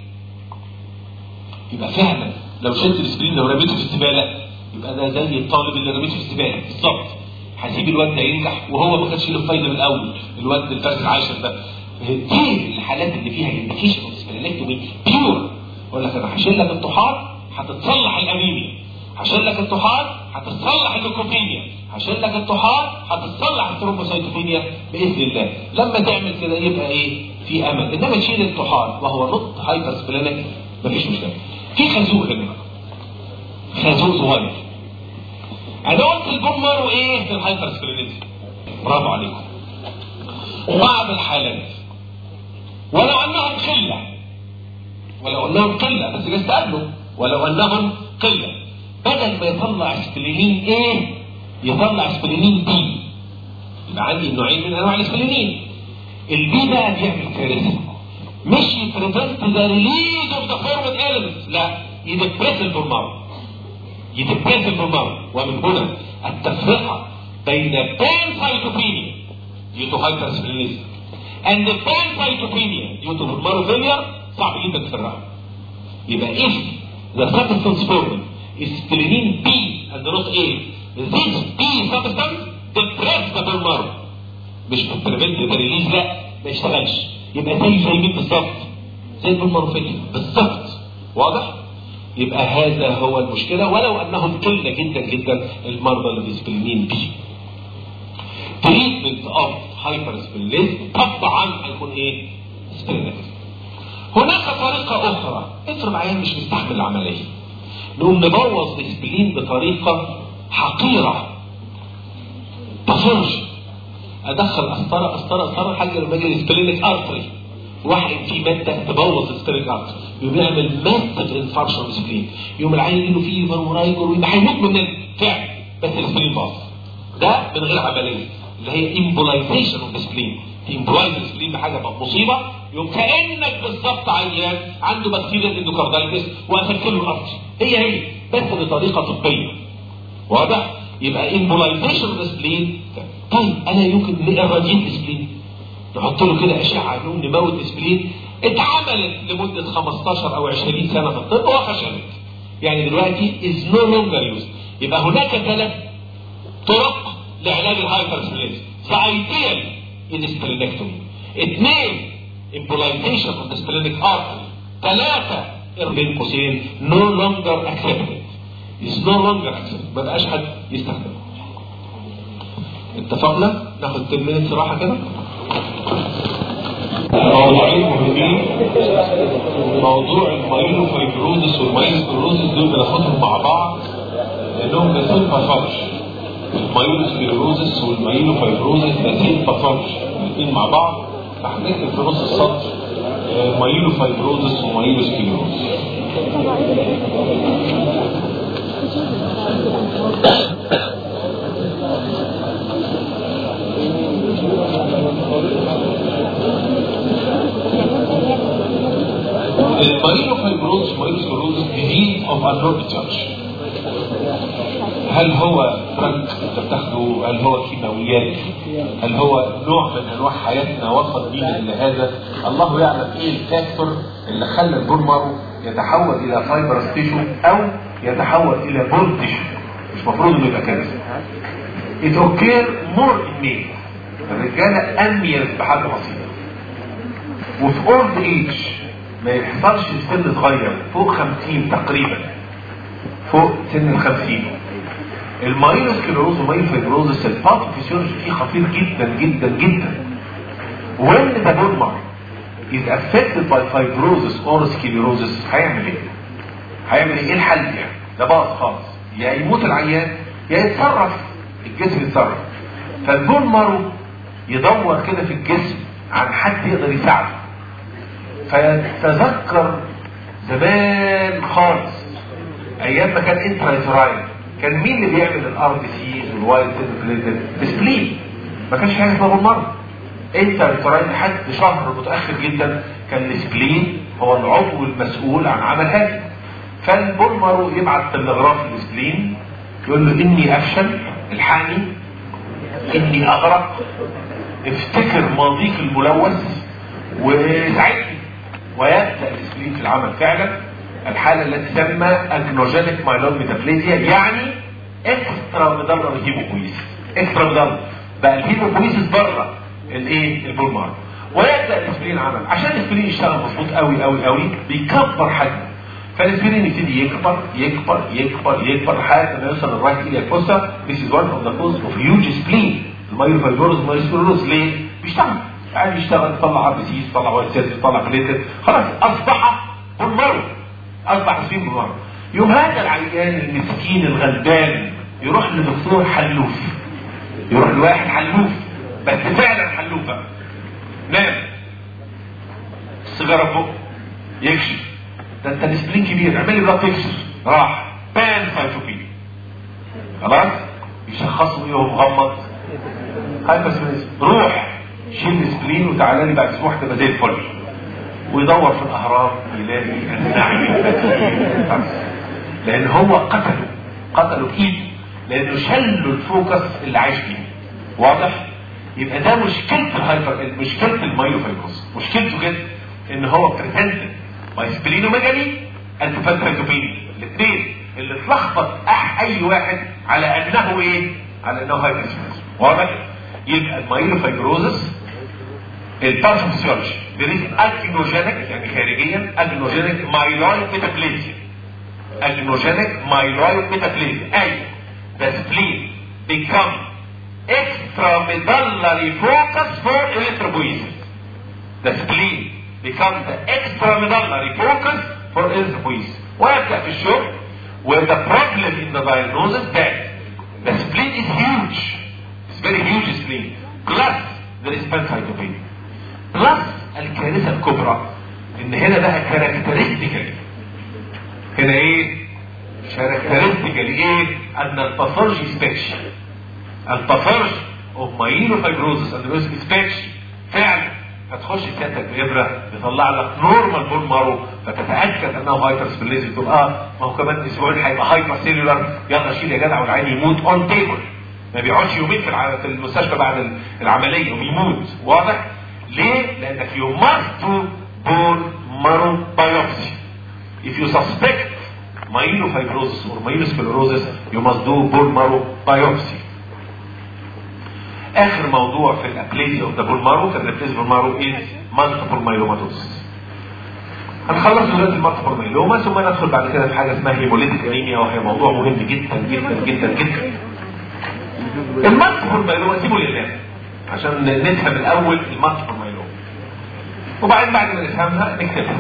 يبقى فعلا لو شلت السبلين لو رميته في الزباله يبقى ده زي الطالب اللي رميته في الزباله بالظبط هسيب الواد ده ينجح وهو ما كانش له فايده من الاول الواد الفرد العاشر ده دي الحالات اللي فيها انديكيشن اوف سبلينكتومي بيور اقول لك انا هشيل لك الطحال هتتصلح الانيميا هشيل لك الطحال هتتصلح اللوكوبينيا هشيل لك الطحال هتتصلح الثرومبوسيتوبينيا باذن الله لما تعمل كده يبقى ايه في امل انما تشيل الطحال وهو نط هايبر سبلينك مفيش مشكله في خازوق هنا خازوق صغير انا قلت الجمر وايه في الهايبر سبلينيزم برافو عليكم بعض الحالات ولو انهم قله ولو انهم قله بس جاي تقابله ولو انهم قله بدل ما يطلع سبلينين ايه يطلع سبلينين بي يبقى عندي نوعين من انواع السبلينين البي بقى بيعمل كارثه مش يبريفنت ذا ريليز اوف ذا فورمد elements لا يدبرس البرمار يدبرس البرمار ومن هنا التفرقه بين بان سايتوبينيا due to hypersplenism and the pancytopenia due to bone failure صعب جدا تفرقها يبقى if the substance formed is splenine B and not A this B substance depress the bone marrow مش بتريفنت ذا ريليز لا ما يشتغلش يبقى زي زي مين بالظبط زي البون مارو فيلير بالظبط واضح يبقى هذا هو المشكله ولو انهم قله جدا جدا المرضى اللي بسبلينين بي تريتمنت اوف هايبرسبليزم طبعا هيكون ايه؟ سبلينكتومي هناك طريقة أخرى افرض عيان مش مستحمل العملية نقوم نبوظ الاسبلين بطريقة حقيرة تفرج أدخل قسطرة قسطرة قسطرة لحد لما أجي الاسبلينك أرتري واحد فيه مادة تبوظ الاسبلينك أرتري يقوم يعمل ماسف انفارشن الاسبلين يقوم العيان يجيله فيفر ورايجر ويبقى هيموت من فعل بس الاسبلين باظ ده من غير عملية اللي هي امبولايزيشن اوف سبلين امبولايز السبلين بحاجه مصيبه يوم كانك بالظبط عيان عنده بكتيريا اندوكاردايتس وقفلت له الارتري هي هي بس بطريقه طبيه واضح يبقى امبولايزيشن سبلين طيب انا يمكن نقرا سبلين نحط له كده اشعه نقوم نموت سبلين اتعملت لمده 15 او 20 سنه في الطب وفشلت يعني دلوقتي از نو لونجر يوز يبقى هناك ثلاث طرق لعلاج الهايبر سبلين سايتيال السبلينكتومي اثنين امبولايزيشن اوف سبلينك ارتري ثلاثه بين قوسين نو لونجر اكسبتد از نو لونجر اكسبتد ما بقاش حد يستخدمه اتفقنا ناخد 10 مينتس راحه كده موضوعين مهمين موضوع المايلو فايبروزس والمايلوسكلروزس دول بناخدهم مع بعض لانهم نسيب باثولوجي المايلوسكلروزس والمايلو فايبروزس نسيب باثولوجي الاثنين مع بعض فهنكتب في نص السطر مايلو فايبروزس ومايلوسكلروزس المايلوفايبروز مايلوسكلروز ديزيز اوف انورد تشارج هل هو دراج انت بتاخده هل هو كيماويات هل هو نوع من انواع حياتنا وصل بينا الى هذا الله يعلم ايه الفاكتور اللي خلى البون مارو يتحول الى فايبرس تيشو او يتحول الى بون تيشو مش مفروض انه يبقى كده it occur more in males الرجاله اميز بحاجه بسيطه وفي اولد ايج ما يحصلش في سن صغير فوق 50 تقريبا فوق سن ال 50 المايلوسكلروز ومايلوفيبروزس الباثوفيسيولوجي فيه خطير جدا جدا جدا when the bone marrow is affected by fibrosis or sclerosis هيعمل ايه؟ هيعمل ايه؟ ايه الحل يعني؟ ده باظ خالص يا يموت العيان يا يتصرف الجسم يتصرف فالبون مارو يدور كده في الجسم عن حد يقدر يساعده فيتذكر زمان خالص ايام ما كان انترايتراين كان مين اللي بيعمل الار بي سيز والوايت سيل السبلين ما كانش حاجه اسمها بالمره انترايتراين لحد شهر متاخر جدا كان السبلين هو العضو المسؤول عن عمل هذا فالبولمر يبعت تلغراف للسبلين يقول له اني افشل الحقني اني اغرق افتكر ماضيك الملوث وساعدني ويبدا الاسبلين في العمل فعلا الحاله التي تسمى اجنوجينيك مايلون ميتافليزيا يعني اكسترا ميدالر هيموبويسيس اكسترا ميدالر بقى الهيموبويسيس بره الايه البولمار ويبدا الاسبلين عمل عشان الاسبلين يشتغل مظبوط قوي قوي قوي بيكبر حجمه فالاسبرين يبتدي يكبر يكبر يكبر يكبر لحد ما يوصل للرايت ايليا فوسا This is one of the cause of huge spleen المايوفايبروز مايوسكلوروز ليه؟ بيشتغل قاعد يشتغل يطلع ار بي سي يطلع وايت سيلز يطلع بليتد خلاص اصبح بالمرض اصبح سبين بالمرض يوم هذا العيان المسكين الغلبان يروح لدكتور حلوف يروح لواحد حلوف بس فعلا حلوف بقى نام السيجاره فوق يكشف ده انت السبلين كبير اعمل لي بلاد تكشف راح بان سايتوبينيا خلاص يشخصوا ايه وهو مغمض هايبرسبلين روح شيل السبلين وتعالى لي بعد اسبوع تبقى زي الفل ويدور في الاهرام يلاقي النعي لان هو قتله قتله بايده لانه شل الفوكس اللي عايش فيه واضح يبقى ده مشكله الهايبر مشكله المايوفايبروس مشكلته كده ان هو بريزنتد باي سبلينوميجالي اند فانتريتوبينيا الاثنين اللي تلخبط أح اي واحد على انه ايه على انه هايبرسبلينوس واضح يبقى المايلوفايبروزس الباثوفيسيولوجي بريز اجنوجينيك يعني خارجيا اجنوجينيك مايلويد ميتابليزيا اجنوجينيك مايلويد ميتابليزيا اي the spleen become extramedullary focus for erythropoiesis the spleen become the extramedullary focus for erythropoiesis ويبدأ في الشغل where the problem in the diagnosis that the spleen is huge it's very huge spleen plus there is pancytopenia plus الكارثة الكبرى ان هنا بقى كاركترستيكالي هنا ايه كاركترستيكالي ايه ان الباثولوجي سبيكشن الباثولوجي اوف مايلوفايبروزس اند سبيكشن فعلا تخش سيادتك بابره يطلع لك نورمال بون مارو فتتاكد انه هايبر سبليزي تقول اه ما هو كمان اسبوعين هيبقى هايبر سيلولار يلا شيل يا جدع والعين يموت اون تيبل ما بيقعدش يومين في الع- في المستشفى بعد العمليه وبيموت واضح؟ ليه؟ لانك يو ماست دو بون مارو بايوبسي if you suspect myelofibrosis or myelosclerosis you must do bone marrow biopsy اخر موضوع في الابليزيا اوف ذا بون مارو كان الابليزيا بون مارو از مالتيبل مايلوماتوس هنخلص دلوقتي المالتيبل مايلوما ثم ندخل بعد كده في حاجه اسمها هيموليتيك انيميا وهي موضوع مهم جدا جدا جدا جدا المالتيبل مايلوما سيبه لله عشان نفهم الاول المالتيبل مايلوما وبعدين بعد ما نفهمها نكتبها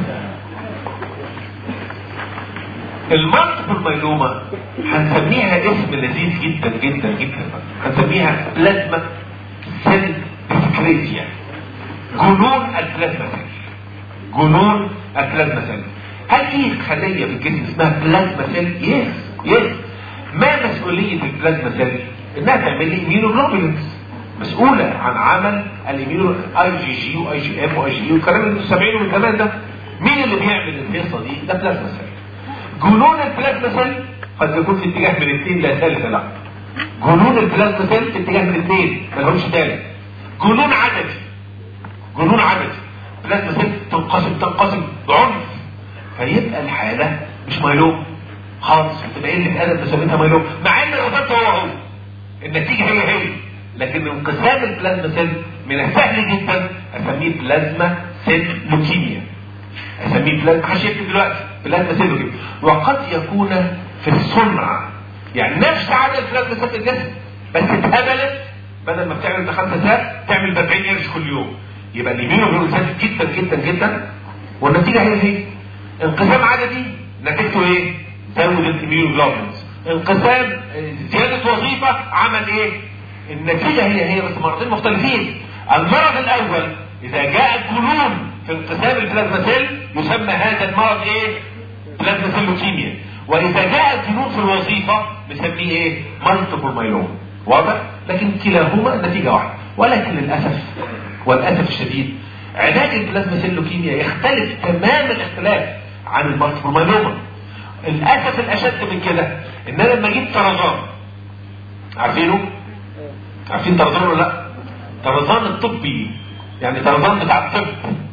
المالتيبل مايلوما هنسميها اسم لذيذ جدا جدا جدا هنسميها بلازما سيل ديسكريزيا جنون البلازما سيل جنون البلازما سيل هل في خلية في الجسم اسمها بلازما سيل؟ يس يس ما مسؤولية البلازما سيل؟ انها تعمل لي immunoglobulins مسؤولة عن عمل الاميونو اي جي جي واي جي ام واي جي اي والكلام اللي انتم سامعينه من زمان ده مين اللي بيعمل القصه دي؟ ده بلازما سيل جنون البلازما سيل قد يكون في اتجاه من الاثنين لا ثالث لا جنون البلازما سيل في اتجاه من الاثنين ما لهمش ثالث جنون عددي جنون عددي بلازما سيل تنقسم تنقسم بعنف فيبقى الحاله مش مايلوم خالص بتبقى قله ادب مسميتها مايلوم مع ان الرصاص هو هو النتيجه هي هي لكن انقسام البلازما سيل من السهل جدا اسميه بلازما سيل لوكيميا اسميه بلازما هشيك دلوقتي بلازما سيل لوكيميا وقد يكون في الصنع يعني نفس عدد البلازما سيل في الجسم بس اتهبلت بدل ما بتعمل بخمسة ساعات تعمل ب 40 قرش كل يوم يبقى اليمين زادت جدا جدا جدا والنتيجه هي هي انقسام عددي نتيجته ايه؟ زود الاميونوجلوبولينز انقسام آه، زياده وظيفه عمل ايه؟ النتيجه هي هي بس مرضين مختلفين المرض الاول اذا جاء الجنون في انقسام البلازما سيل يسمى هذا المرض ايه؟ بلازما سيل لوكيميا واذا جاء الجنون في الوظيفه نسميه ايه؟ مالتيبل مايلوما واضح؟ لكن كلاهما نتيجه واحده ولكن للاسف والاسف الشديد علاج البلازما سيل لوكيميا يختلف تمام الاختلاف عن المالتيبل مايلوما الاسف الاشد من كده ان انا لما اجيب طرزان عارفينه؟ عارفين طرزان ولا لا؟ طرزان الطبي يعني طرزان بتاع الطب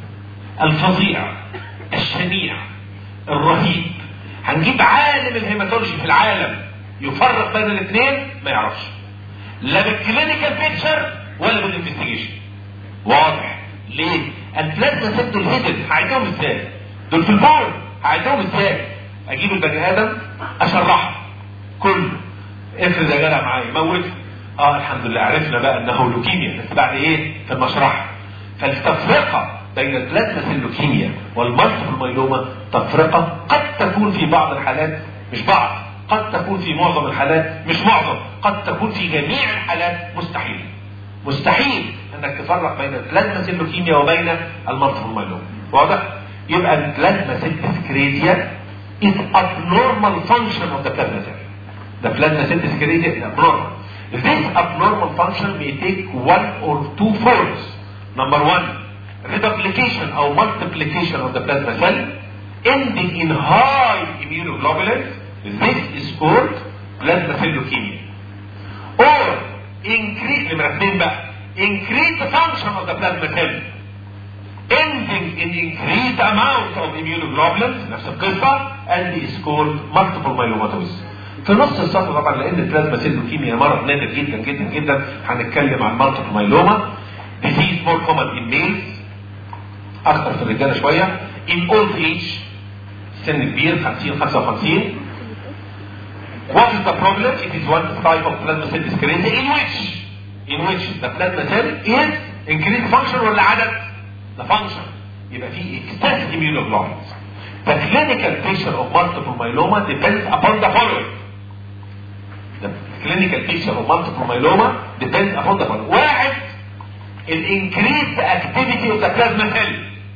الفظيع الشنيع الرهيب هنجيب عالم الهيماتولوجي في العالم يفرق بين الاثنين ما يعرفش لا بالكلينيكال بيكتشر ولا بالانفستيجيشن واضح ليه؟ البلازما سيل دول هيدن هعدهم ازاي؟ دول في البول هعدهم ازاي؟ اجيب البني ادم اشرحه كله افرض يا جدع معايا موت اه الحمد لله عرفنا بقى انه لوكيميا بس بعد ايه؟ في المشرحه فالتفرقه بين البلازما سيل لوكيميا والمالتيبل مايلوما تفرقه قد تكون في بعض الحالات مش بعض قد تكون في معظم الحالات مش معظم قد تكون في جميع الحالات مستحيل مستحيل انك تفرق بين البلازما سيل لوكيميا وبين المالتيبل مايلوما واضح يبقى البلازما سيل ديسكريزيا is abnormal function of the plasma cell the plasma cell dyscrasia is abnormal this abnormal function may take one or two forms number one reduplication or multiplication of the plasma cell ending in high immunoglobulins this is called plasma cell leukemia or increase نمرة اتنين بقى increase the function of the plasma cell ending in increased amount of immunoglobulins نفس القصة and is called multiple myelomatosis في نص السطر طبعا لان البلازما سيل لوكيميا مرض نادر جدا جدا جدا هنتكلم عن multiple myeloma disease more common in males اكثر في الرجاله شويه in old age سن كبير 50 55 What is the problem? It is one type of plasma cell dyscrasia in which in which the plasma cell is increased function ولا عدد؟ The function. يبقى في excess immunoglobulins. The clinical picture of multiple myeloma depends upon the following. The clinical picture of multiple myeloma depends upon the following. واحد ال increased activity of the plasma cell.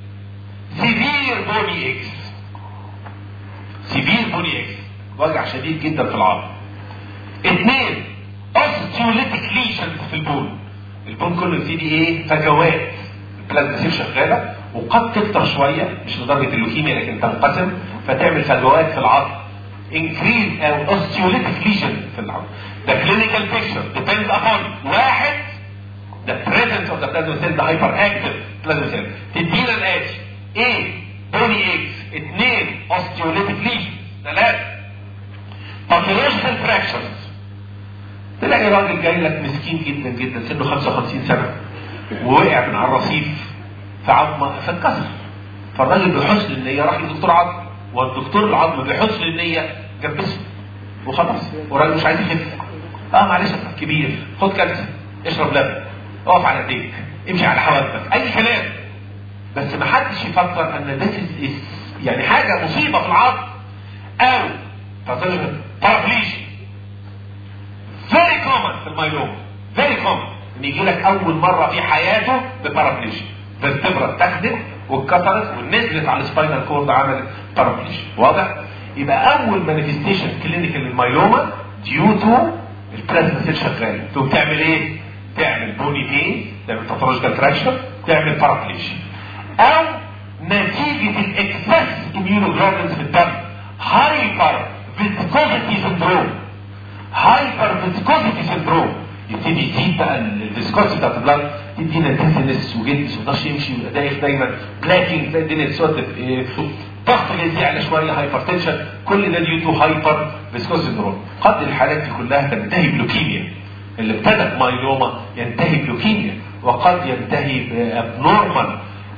Severe bony aches. Severe bony aches. وجع شديد جدا في العظم. اثنين osteolytic lesions في البون. البون كله يبتدي ايه؟ فجوات. بلازما سيل شغاله وقد تكتر شويه مش لدرجه اللوكيميا لكن تنقسم فتعمل فجوات في العظم increase او osteolytic lesion في العظم the clinical picture depends upon واحد the presence of the plasma cell the hyperactive plasma cell تدينا الاتي A bony eggs اثنين osteolytic lesion ثلاثة pathological fractures تلاقي راجل جاي لك مسكين جدا جدا سنه 55 سنة ووقع من على الرصيف في عظمة فاتكسر فالراجل بحسن النية راح لدكتور عظم والدكتور العظم بحسن النية جبسه وخلاص والراجل مش عايز يخف اه معلش أنت كبير خد كالسيوم اشرب لبن اقف على ايديك امشي على حواجبك اي كلام بس ما حدش يفكر ان ده يعني حاجه مصيبه في العظم او بارابليجي فيري كومن في المايلوم فيري كومن ان يجي لك اول مره في حياته ببارابليجي فالتبرة اتاخدت واتكسرت ونزلت على السباينال كورد عملت بارابليجي واضح؟ يبقى اول مانيفستيشن كلينيكال للمايلوما ديو تو البلازما سيل شغال تقوم تعمل ايه؟ تعمل بوني بين تعمل باثولوجيكال فراكشر تعمل بارابليجي او نتيجه الاكسس اميونوجلوبولينز في الدم هايبر فيسكوزيتي سندروم هايبر فيسكوزيتي سندروم يبتدي يزيد بقى الفيسكوزيتي بتاعت البلد تدينا ديزنس وجلدس ومقدرش يمشي دايخ دايما بلاكينج تلاقي الدنيا تسود ضغط جلدي يعلى شويه هايبرتنشن كل ده ديو تو هايبر فيسكوز سندروم قد الحالات دي كلها تنتهي بلوكيميا اللي ابتدت مايلوما ينتهي بلوكيميا وقد ينتهي بابنورمال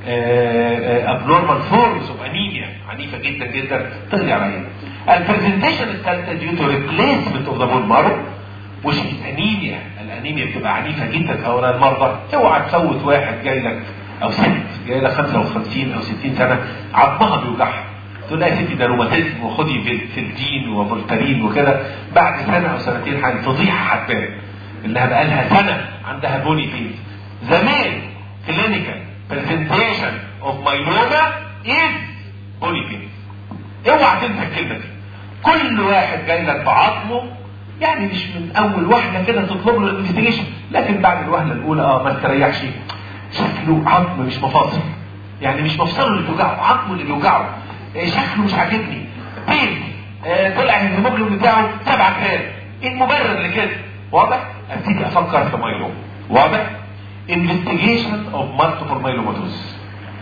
ابنورمال فورمز اوف انيميا عنيفه جدا جدا تغلي عليها البرزنتيشن الثالثه ديو تو ريبليسمنت اوف ذا بون مارو وش انيميا الانيميا بتبقى عنيفه جدا في هؤلاء المرضى اوعى تفوت واحد جاي لك او ست جاي لها 55 او 60 سنه عظمها بيوجعها تقول لها يا ستي ده روماتيزم وخدي فلدين وفولتارين وكده بعد سنه او سنتين هتفضيحه هتبان انها بقى لها سنه عندها بوني بيز زمان كلينيكال برزنتيشن اوف مايلوما از بوني بيز اوعى تنسى الكلمه دي كل واحد جاي لك بعظمه يعني مش من اول واحده كده تطلب له الانفستيجيشن لكن بعد الوهله الاولى اه ما استريحش شكله عظم مش مفاصل يعني مش مفصله اللي بيوجعه عظمه اللي بيوجعه إيه شكله مش عاجبني بين آه طلع الهيموجلوبين بتاعه 7 جرام ايه المبرر لكده واضح ابتدي افكر في مايلوم واضح investigation of multiple myelomatosis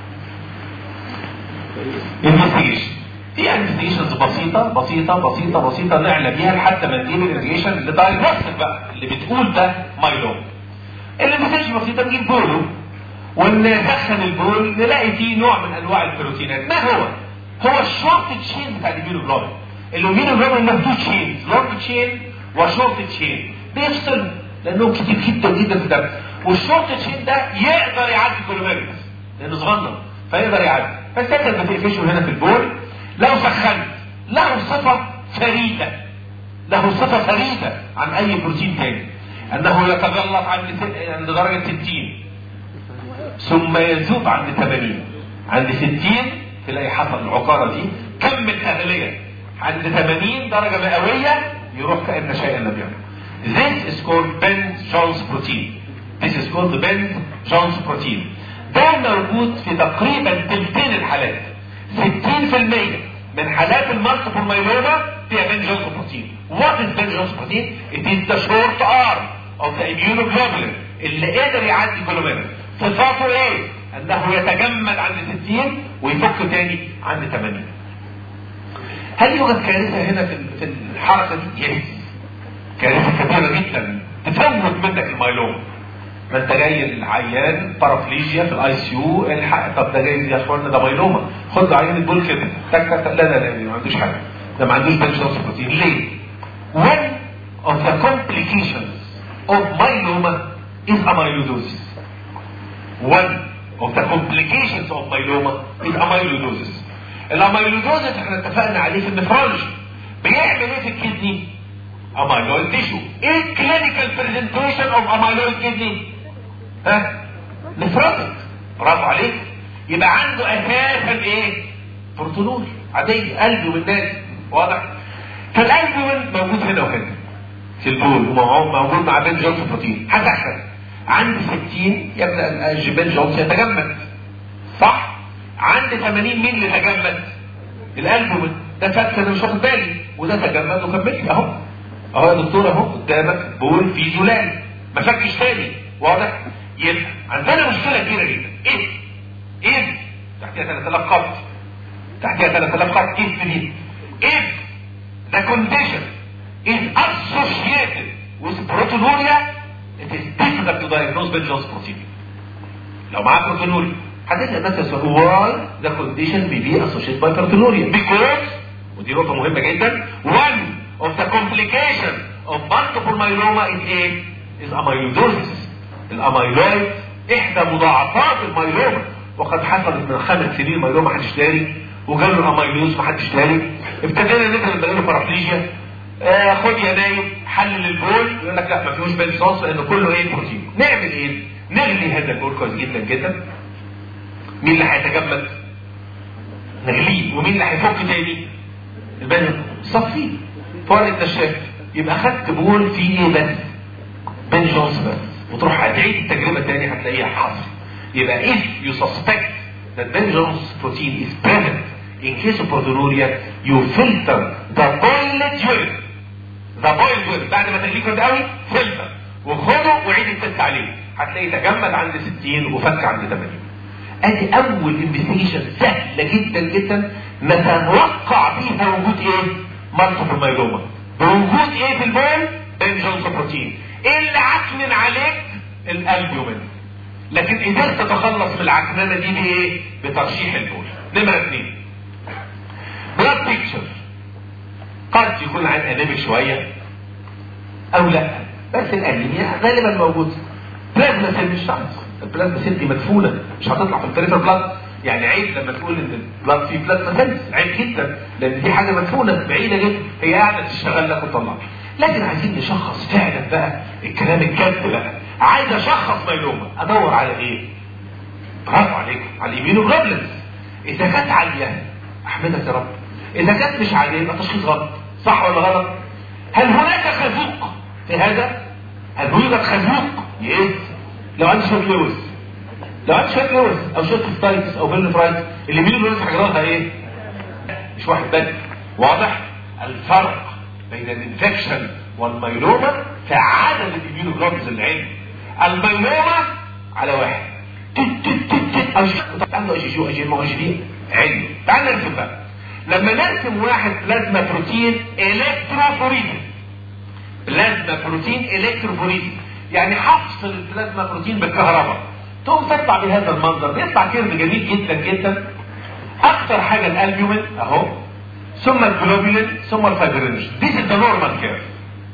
investigation في انفستيجيشنز بسيطه بسيطه بسيطه بسيطه نعلى بيها لحتى ما نجيب الانفستيجيشن اللي دايجنوستيك بقى اللي بتقول ده مايلوم الانفستيجيشن بسيطه نجيب بولو ونسخن البول نلاقي فيه نوع من انواع البروتينات ما هو؟ هو الشورت تشين بتاع الهيموجلوبين الهيموجلوبين له تو تشين لونج تشين وشورت تشين بيفصل لانهم كتير جدا جدا في الدم والشورت تشين ده يقدر يعدي كولوميريز لانه صغنن فيقدر يعدي بس انت لما تقفشه هنا في البول لو سخنت له صفه فريده له صفه فريده عن اي بروتين تاني انه يتغلط عند درجه 60 ثم يذوب عند 80 عند 60 تلاقي حصل العقارة دي كم التغلية عند 80 درجة مئوية يروح كأن شيئا لم يكن This is called Bent-Jones protein. This is called the Bent-Jones protein. ده موجود في تقريبا تلتين الحالات. 60% من حالات المالتيبل مايلوما فيها بنجونز بروتين. What is Bent-Jones protein? It is the short arm of the immunoglobulin اللي قدر يعدي كولوميرا. صفاته ايه؟ انه يتجمد عند 60 ويفك تاني عند 80 هل يوجد كارثه هنا في في الحركه دي؟ يس كارثه كبيره جدا تفوت منك المايلوم ما انت جاي العيان بارافليجيا في الاي سي يو الحق طب ده جاي يا اخوانا ده مايلوما خد عيان البول كده تك تك لا لا لا ما عندوش حاجه ده ما عندوش بنشوس بروتين ليه؟ One of the complications of myeloma is amyloidosis. One of the complications of myeloma is amyloidosis. الاميلودوزس احنا اتفقنا عليه في النفرولوجي بيعمل ايه في الكدني؟ اميلويد تيشو. ايه الكلينيكال برزنتيشن اوف اميلويد كدني؟ ها؟ نفروتك. برافو عليك. يبقى عنده اساسا ايه؟ بروتونول عاديه قلبي والناس واضح؟ فالالبومين موجود هنا وهنا في البول وموجود مع بين جونز بروتين هتحصل عند 60 يبدا الجبال جونز يتجمد صح عند 80 مين اللي تجمد القلب ده فات انا مش واخد بالي وده تجمد وكمل اهو اهو يا دكتور اهو قدامك بول في زلال ما فكش تاني واضح يبقى عندنا مشكله كبيره جدا ايه ايه تحتيها 3000 خط تحتيها 3000 خط ايه دي if the condition is associated with proteinuria it is difficult to diagnose Benjamin's protein لو معاك proteinuria هتسأل نفسك السؤال why the condition may be associated by proteinuria because ودي نقطة مهمة جدا one of the complication of multiple myeloma is ايه؟ is amyloidosis الاميلويد احدى مضاعفات الميلوما وقد حصلت من خمس سنين ميلوما محدش داري وجاله الاميلوز محدش داري ابتدينا نقدر نبقى له بارابليجيا آه خد يا نايم حلل البول يقول لك لا ما فيهوش بين صوص لان كله ايه بروتين نعمل ايه؟ نغلي هذا البول كويس جدا جدا مين اللي هيتجمد؟ نغليه ومين اللي هيفك تاني؟ البن صفيه فوق النشاف يبقى خدت بول فيه ايه بس؟ بن جونز بس وتروح هتعيد التجربه تاني هتلاقيها حصل يبقى if you suspect that Ben Jones protein is present in case of proteinuria you filter the boiled urine the boiled urine بعد ما تغليه كويس قوي فلتر وخده وعيد التست عليه هتلاقي تجمد عند 60 وفك عند 80 ادي اول انفستيجيشن سهله جدا جدا نتوقع بيها وجود ايه؟ مالتيبل مايلوما بوجود ايه في البول؟ بين جونز بروتين ايه اللي عكنن عليك؟ الالبيومين لكن قدرت تتخلص من العكننه دي بايه؟ بترشيح البول نمره اثنين بلاد بيكتشر قد يكون عن انيميك شويه او لا بس الانيميا غالبا موجود بلازما سيل مش شمس البلازما سيل دي مدفونه مش هتطلع في البريفر بلاد يعني عيب لما تقول ان البلاد فيه بلازما سيلز عيب جدا لان دي حاجه مدفونه بعيده جدا هي قاعده تشتغل لك وتطلع لكن عايزين نشخص فعلا بقى الكلام الجد بقى عايز اشخص ميلوما ادور على ايه؟ برافو عليك على الايميونوجلوبولينز اذا كانت عاليه احمدك يا رب اذا كانت مش عاليه يبقى تشخيص غلط صح ولا غلط؟ هل هناك خازوق في هذا؟ هل يوجد خازوق؟ يس لو عندي شويه لويس لو عندي شويه لويس او شويه ستايتس او بيلنفرايتس اللي مين لويس هيجرالها ايه؟ مش واحد بس واضح؟ الفرق بين الانفكشن والميلوما في عدد الاميونوجلوبولز اللي عندي الميلوما على واحد تت تت تت تت او عنده ايش شو ايش ما ايش دي عندي تعال نرسم بقى لما نرسم واحد بلازما بروتين الكتروفوريزم بلازما بروتين الكتروفوريزم يعني هفصل البلازما بروتين بالكهرباء تقوم تطلع بهذا المنظر بيطلع كيرف جميل جدا جدا اكتر حاجه الالبيومين اهو ثم الجلوبولين ثم الفايبرينوجين This is the normal curve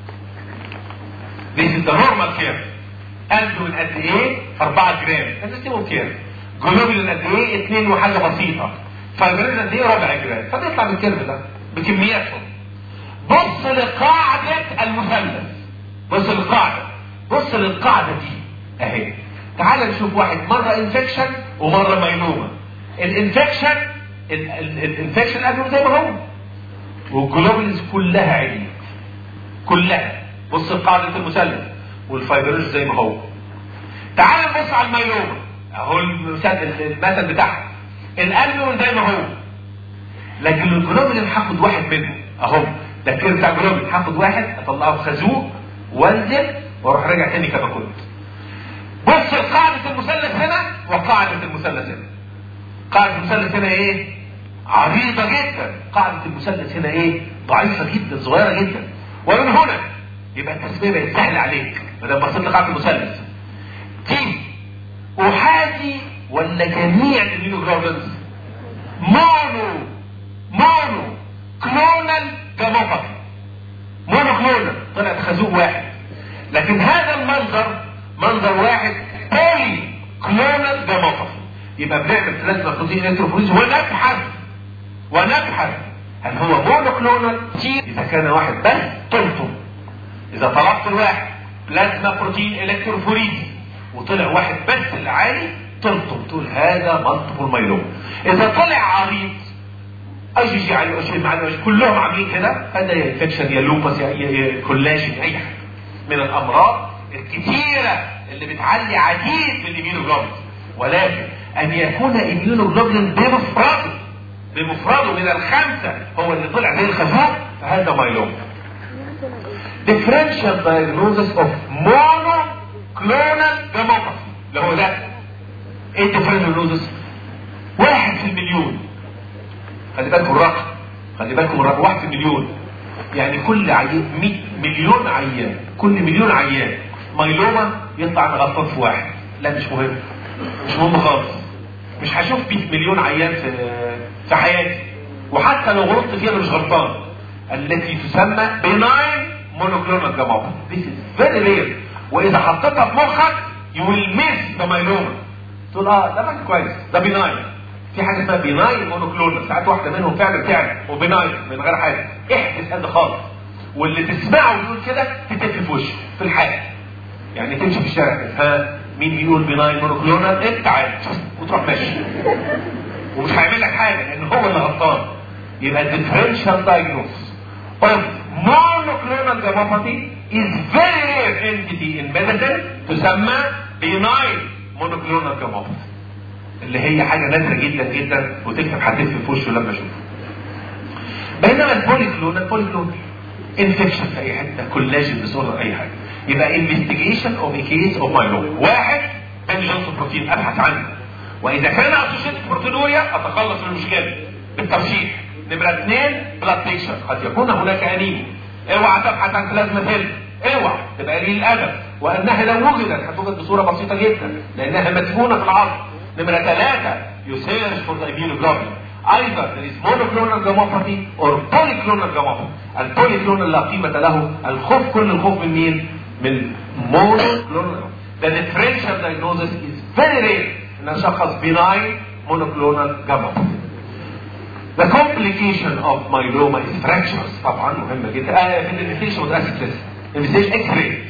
This is the normal curve البيومين قد ايه 4 جرام هنسيبه كيرف جلوبولين قد ايه 2 وحاجه بسيطه فايبرينوجين قد ايه ربع جرام فبيطلع من الكيرف ده بكمياتهم بص لقاعده المثلث بص للقاعده بص للقاعده دي اهي تعال نشوف واحد مره انفكشن ومره ميلوما الانفكشن الانفكشن قبله زي ما هو والجلوبولينز كلها عالية كلها بص لقاعدة المثلث والفايبروز زي ما هو تعال نبص على الميلوما اهو المثل المثل بتاعها الالبوم زي ما هو لكن الجلوبولين هاخد واحد منهم اهو ده الكير بتاع الجلوبولين هاخد واحد اطلعه في خازوق وانزل واروح راجع تاني كما كنت بص لقاعدة المثلث هنا وقاعدة المثلث هنا قاعدة المثلث هنا ايه عريضة جدا قاعدة المثلث هنا ايه ضعيفة جدا صغيرة جدا ومن هنا يبقى التسمية بقت سهل عليك ما دام بصيت لقاعدة المثلث تي احادي ولا جميع الاميونوجلوبولينز مونو مونو كلونال جاموباثي مونو كلونال طلعت خازوق واحد لكن هذا المنظر منظر واحد بولي كلونال جاموباثي يبقى بنعمل بلازما بروتين الكتروفوريز ونبحث ونبحث هل هو مونوكلونال اذا كان واحد بس تلطم اذا طلبت الواحد بلازما بروتين الكتروفوريز وطلع واحد بس اللي عالي تلطم تقول هذا مالتيبل مايلوم اذا طلع عريض اي جي جي عليه اشي معنا كلهم عاملين كده هذا يا انفكشن يا لوبس يا, يا كولاجين اي حاجه من الامراض الكثيره اللي بتعلي عديد من الاميونوجلوبولين ولكن ان يكون اميونوجلوبولين بمفرده بمفرده من الخمسه هو اللي طلع زي الخازوق فهذا مايلوم differential diagnosis of monoclonal gammopathy اللي هو ده ايه differential diagnosis واحد في المليون خلي بالكم الرقم خلي بالكم الرقم واحد في المليون يعني كل عيان 100 مليون عيان كل مليون عيان مايلوما يطلع انا غلطان في واحد لا مش مهم مش مهم خالص مش هشوف 100 مليون عيان في في حياتي وحتى لو غلطت فيها مش غلطان التي تسمى benign monoclonal gammopathy this is very rare واذا حطيتها في مخك you will miss the myeloma تقول اه ده ماشي كويس ده benign في حاجه اسمها بيناين مونوكلونال ساعات واحده منهم فعلا بتعمل وبيناين من غير حاجه احبس هذا خالص واللي تسمعه يقول كده تتف في وشه في الحال يعني تمشي في الشارع كده ها مين بيقول بيناين مونوكلونال انت عارف وتروح ماشي ومش هيعمل لك حاجه لان هو اللي غلطان يبقى differential diagnosis of monoclonal gammopathy is very rare entity in medicine تسمى benign monoclonal gammopathy اللي هي حاجه نادره جدا جدا وتكتب هتف في وشه لما اشوفه. بينما البوليكلون البوليكلون انفكشن في اي حته كولاجين ديسوردر اي حاجه يبقى انفستيجيشن اوف ا كيس اوف مايلوما واحد بين جونسون بروتين ابحث عنه واذا كان اسوشيتد بروتينوريا اتخلص من المشكله بالترشيح نمره اثنين بلاد بيكشر قد يكون هناك انيميا اوعى تبحث عن بلازما سيل اوعى تبقى قليل الادب وانها لو وجدت هتوجد بصوره بسيطه جدا لانها مدفونه في العظم نمرة ثلاثة يسيرش فور ذا immunoglobulin either there is monoclonal gammopathy or polyclonal gammopathy البوليكلونال لا قيمة له الخوف كل الخوف من مين؟ من monoclonal the differential diagnosis is very rare ان نشخص benign monoclonal gammopathy The complication of myeloma is fractures طبعا مهمة جدا آه في الانفستيشن متأسف لسه انفستيشن اكس راي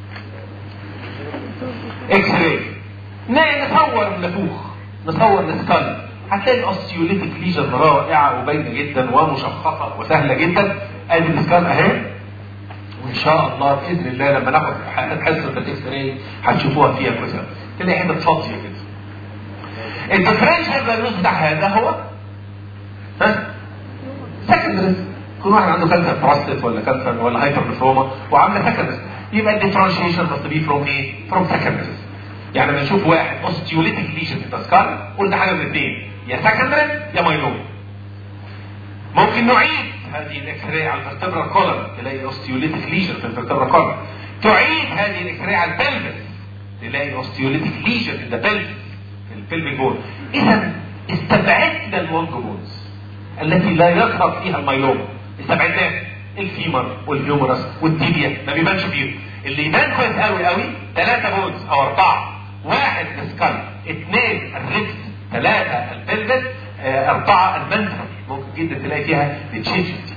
اكس راي نصور النافوخ نصور السكال هتلاقي الاوستيوليتيك ليجن رائعه وباينه جدا ومشخصه وسهله جدا ادي السكال اهي وان شاء الله باذن الله لما ناخد حصه الاكس راي هتشوفوها فيها كويس تلاقي حته فاضيه كده الديفرنشال دايجنوز بتاع هذا هو ها سكندري كل واحد عنده كانسر بروستات ولا كانسر ولا هايبر نفروما وعامله سكندري يبقى الديفرنشيشن مست بي فروم ايه؟ فروم سكندري يعني لما نشوف واحد اوستيوليتيك ليجن في التذكار قلنا حاجه من الاثنين يا سكندري يا مايلوم ممكن نعيد هذه الاكس راي على الفرتبرال كولر تلاقي اوستيوليتيك ليجن في الفرتبرال كولر تعيد هذه الاكس راي على البلفس تلاقي اوستيوليتيك ليجن في البلفس في البلفيك بون اذا استبعدنا اللونج بونز التي لا يظهر فيها المايلوم استبعدناها الفيمر والهيومرس والتيبيا ما بيبانش فيهم اللي يبان كويس قوي قوي ثلاثة بونز او اربعة واحد السكال اثنين الريبس ثلاثة البلفس آه، اربعة المنفر ممكن جدا تلاقي فيها التشينجز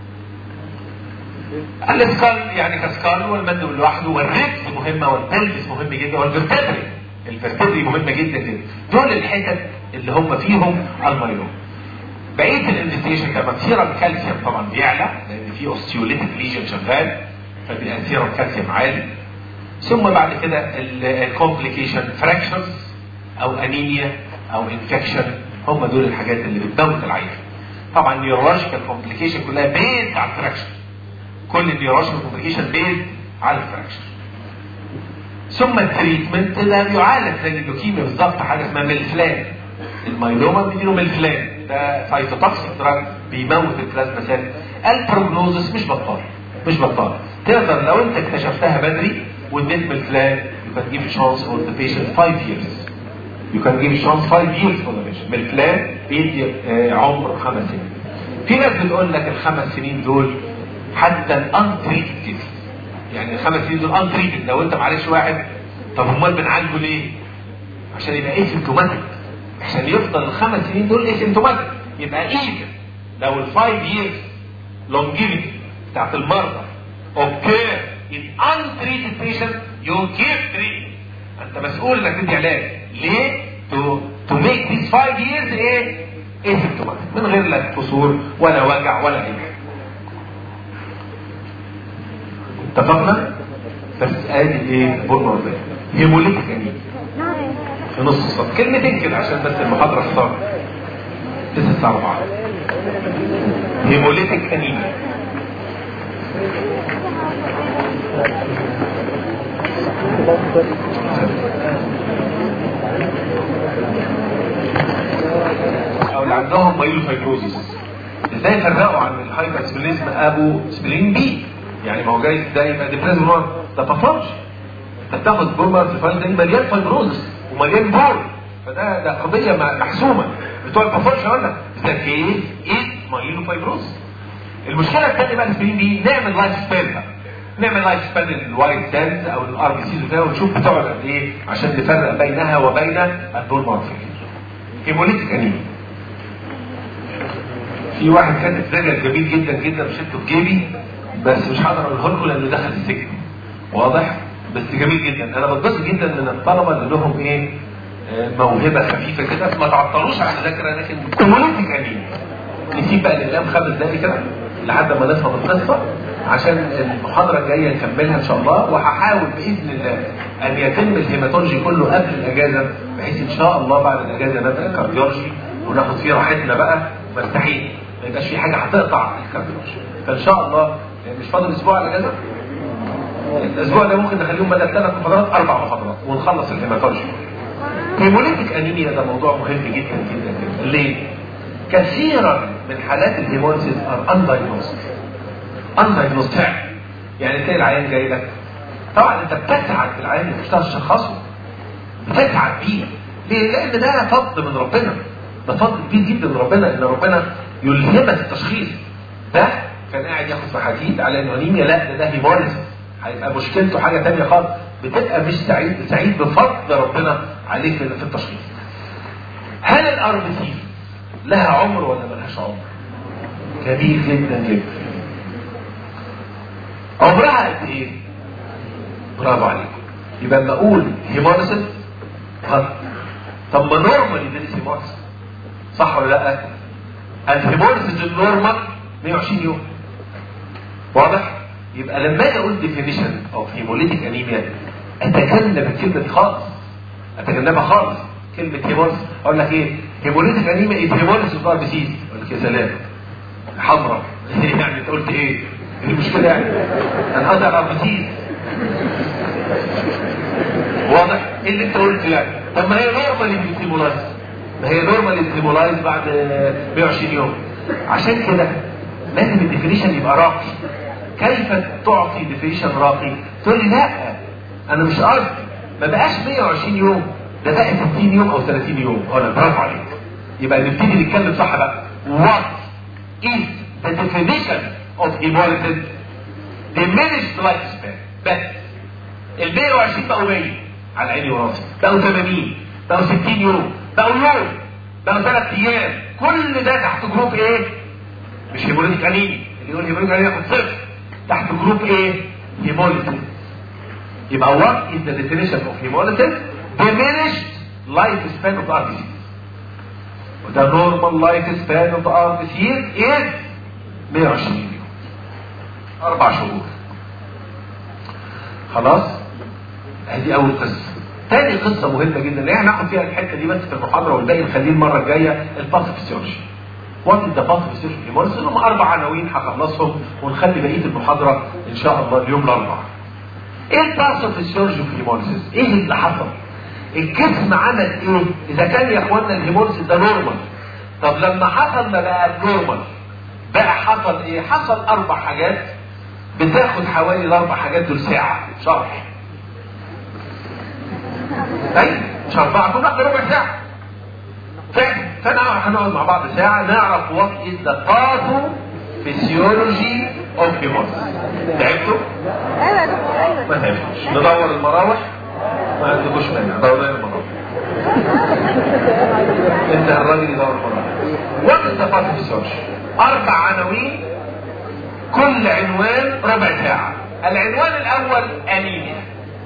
الاسكال يعني كسكال والمندب لوحده والريبس مهمة والبلفس مهم جدا والفرتبري الفرتبري مهمة جدا جدا دول الحتت اللي هم فيهم المايلوم بقيه الانفستيشن كمان سيرم كالسيوم طبعا بيعلى لان في اوستيوليتيك ليجن شغال فبيبقى سيرم كالسيوم عالي ثم بعد كده الكومبليكيشن فراكشنز او انيميا او انفكشن هم دول الحاجات اللي بتموت العيان طبعا النيورولوجيكال كومبليكيشن كلها بيز على الفراكشن كل النيورولوجيكال كومبليكيشن بيز على الفراكشن ثم التريتمنت ده بيعالج زي اللوكيميا بالظبط حاجه اسمها ميلفلان الميلوما بيديله ميلفلان ده سايتوتوكسيك دراج بيموت البلازما سيل البروجنوزس مش بطال مش بطال تقدر لو انت اكتشفتها بدري واديت ميلفلان you can give chance for the patient 5 years you can give chance 5 years for the patient ميلفلان بيدي آه، عمر خمس سنين في ناس بتقول لك الخمس سنين دول حتى الانتريتد يعني الخمس سنين دول انتريتد لو انت معلش واحد طب امال بنعالجه ليه؟ عشان يبقى اسيمتوماتيك عشان يفضل الخمس سنين دول اسيمتوماتيك يبقى ايفن لو الفايف ييرز longevity بتاعت المرضى اوكي in untreated patient you give treatment انت مسؤول انك تدي علاج ليه؟ to to make these five years ايه؟ asymptomatic من غير لا كسور ولا وجع ولا اي حاجه اتفقنا؟ بس ادي ايه؟ بورنو هيموليتيك انيميا في نص الصف كلمتين كده عشان بس المحاضرة الصف لسه الساعة 4 هيموليتيك انيميا او اللي عندهم مايلوفايبروزيس ازاي يفرقوا عن الهايبر سبليزم ابو سبلين بي يعني ما هو جاي ده يبقى ديبريزم ده باثولوجي انت بتاخد بول مالتيفاين ده مليان فايبروزس ومليان بول فده ده قضيه محسومه بتوع الباثولوجي يقول لك ده كيس ايه مايلو فايبروز المشكله الثانيه بقى السبلين بي نعمل لايف سبان بقى نعمل لايف سبان الوايت سيلز او الار بي سيز وكده ونشوف بتقعد قد ايه عشان نفرق بينها وبين البول مالتيفاين هيموليتيك انيميا في واحد كاتب زجل جميل جدا جدا شلته في جيبي بس مش هقدر اقوله لكم لانه دخل السجن واضح بس جميل جدا انا بتبسط جدا من الطلبه اللي لهم ايه آه، موهبه خفيفه كده ما تعطلوش على المذاكره لكن كوميونتي جميل نسيب بقى لله خمس دقايق كده لحد ما نفهم القصه عشان المحاضره الجايه نكملها ان شاء الله وهحاول باذن الله ان يتم الهيماتولوجي كله قبل الاجازه بحيث ان شاء الله بعد الاجازه نبدا كارديولوجي وناخد فيه راحتنا بقى مرتاحين ما يبقاش في حاجه هتقطع الكارديولوجي فان شاء الله مش فاضل اسبوع على الاجازه الاسبوع ده ممكن نخليهم بدل ثلاث محاضرات اربع محاضرات ونخلص الهيماتولوجي هيموليتيك انيميا ده موضوع مهم جدا جدا جدا ليه؟ كثيرا من حالات الهيموليسيس ار اندايجنوست اندايجنوست فعلا يعني تلاقي العيان جاي لك طبعا انت بتسعد بالعيان اللي مش تشخصه بتسعد بيه ليه؟ لان ده فضل من ربنا ده فضل كبير جدا من ربنا ان ربنا يلهمك التشخيص ده كان قاعد ياخد في حديد على انه انيميا لا ده ده هيموليسيس هيبقى مشكلته حاجه ثانيه خالص بتبقى مش سعيد سعيد بفضل ربنا عليك في التشخيص هل الار بي سي لها عمر ولا ملهاش عمر كبير جدا جدا عمرها قد ايه برافو عليكم يبقى لما اقول هيموليسيس غلط طب ما نورمالي ده هيموليسيس صح ولا لا الهيموليسيس النورمال 120 يوم واضح يبقى لما اجي اقول definition of hemolytic anemia اتجنب الكلمه دي خالص اتجنبها خالص كلمه هيموليسيس اقول لك ايه هيموليتيك انيميا ايه هيموليسيس ار بي سي اقول لك يا سلام حمراء يعني انت قلت ايه ايه المشكله يعني انا قصدي ار بي سي واضح ايه اللي انت قلته يعني طب ما هي نورمالي بتستيمولايز ما هي نورمالي بتستيمولايز بعد 120 يوم عشان كده لازم الديفينيشن يبقى راقي كيف تعطي ديفينيشن راقي تقول لي لا انا مش قصدي ما بقاش 120 يوم ده بقى 60 يوم او 30 يوم انا برافو عليك يبقى نبتدي نتكلم صح بقى what is the definition of hemolysis diminished lifespan بس ال 120 بقوا 100 على عيني وراسي بقوا 80 بقوا 60 يوم بقوا يوم بقوا ثلاث ايام كل ده تحت جروب ايه؟ مش هيموليتيك انيمي اللي يقول هيموليتيك انيمي ياخد صفر تحت جروب ايه؟ هيموليتيك يبقى what is the definition of hemolysis diminished life span of RBC وده normal life span of RBC is 120 يوم اربع شهور خلاص ادي اول قصه تاني قصه مهمه جدا اللي احنا هناخد فيها الحته دي بس في المحاضره والباقي نخليه المره الجايه الباثوفيسيولوجي وات ذا باثوفيسيولوجي هيموليسيس هم اربع عناوين هخلصهم ونخلي بقيه المحاضره ان شاء الله اليوم الاربعاء ايه الباثوفيسيولوجي في الهيموليسيس ايه اللي حصل الجسم عمل ايه اذا كان يا اخوانا الهيموليسيس ده نورمال طب لما حصل ما بقى نورمال بقى حصل ايه حصل اربع حاجات بتاخد حوالي الاربع حاجات دول ساعه شرح اي مش اربعه كنا ناخد ربع ساعه فاهم فانا هنقعد مع بعض ساعه نعرف وات از ذا باثو فيسيولوجي اوف هيموليسيس تعبتوا؟ ايوه يا دكتور ايوه ما تعبتوش ندور المراوح ما عندكوش مانع دوروا المراوح انت الراجل يدور المراوح وات از ذا باثو فيسيولوجي اربع عناوين كل عنوان ربع ساعه العنوان الاول انيميا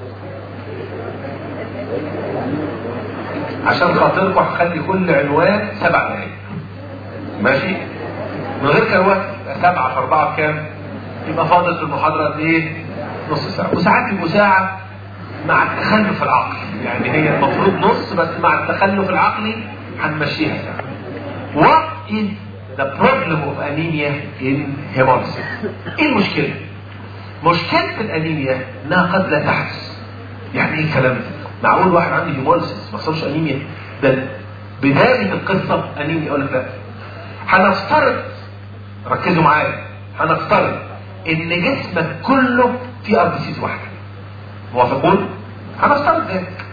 عشان خاطركم هخلي كل عنوان سبع دقايق ماشي من غير كروات يبقى سبعة في أربعة بكام؟ يبقى فاضل في المحاضرة قد إيه؟ نص ساعة وساعات يبقوا ساعة مع التخلف العقلي يعني هي المفروض نص بس مع التخلف العقلي هنمشيها يعني. What is the problem of anemia in hemolysis؟ ايه المشكلة؟ مشكلة الانيميا انها قد لا تحدث يعني ايه الكلام ده؟ معقول واحد عنده هيموليسيس ما حصلش انيميا ده بداية القصة انيميا اقول لك لا هنفترض ركزوا معايا هنفترض ان جسمك كله فيه ار بي سيز واحده موافقون؟ هنفترض ذلك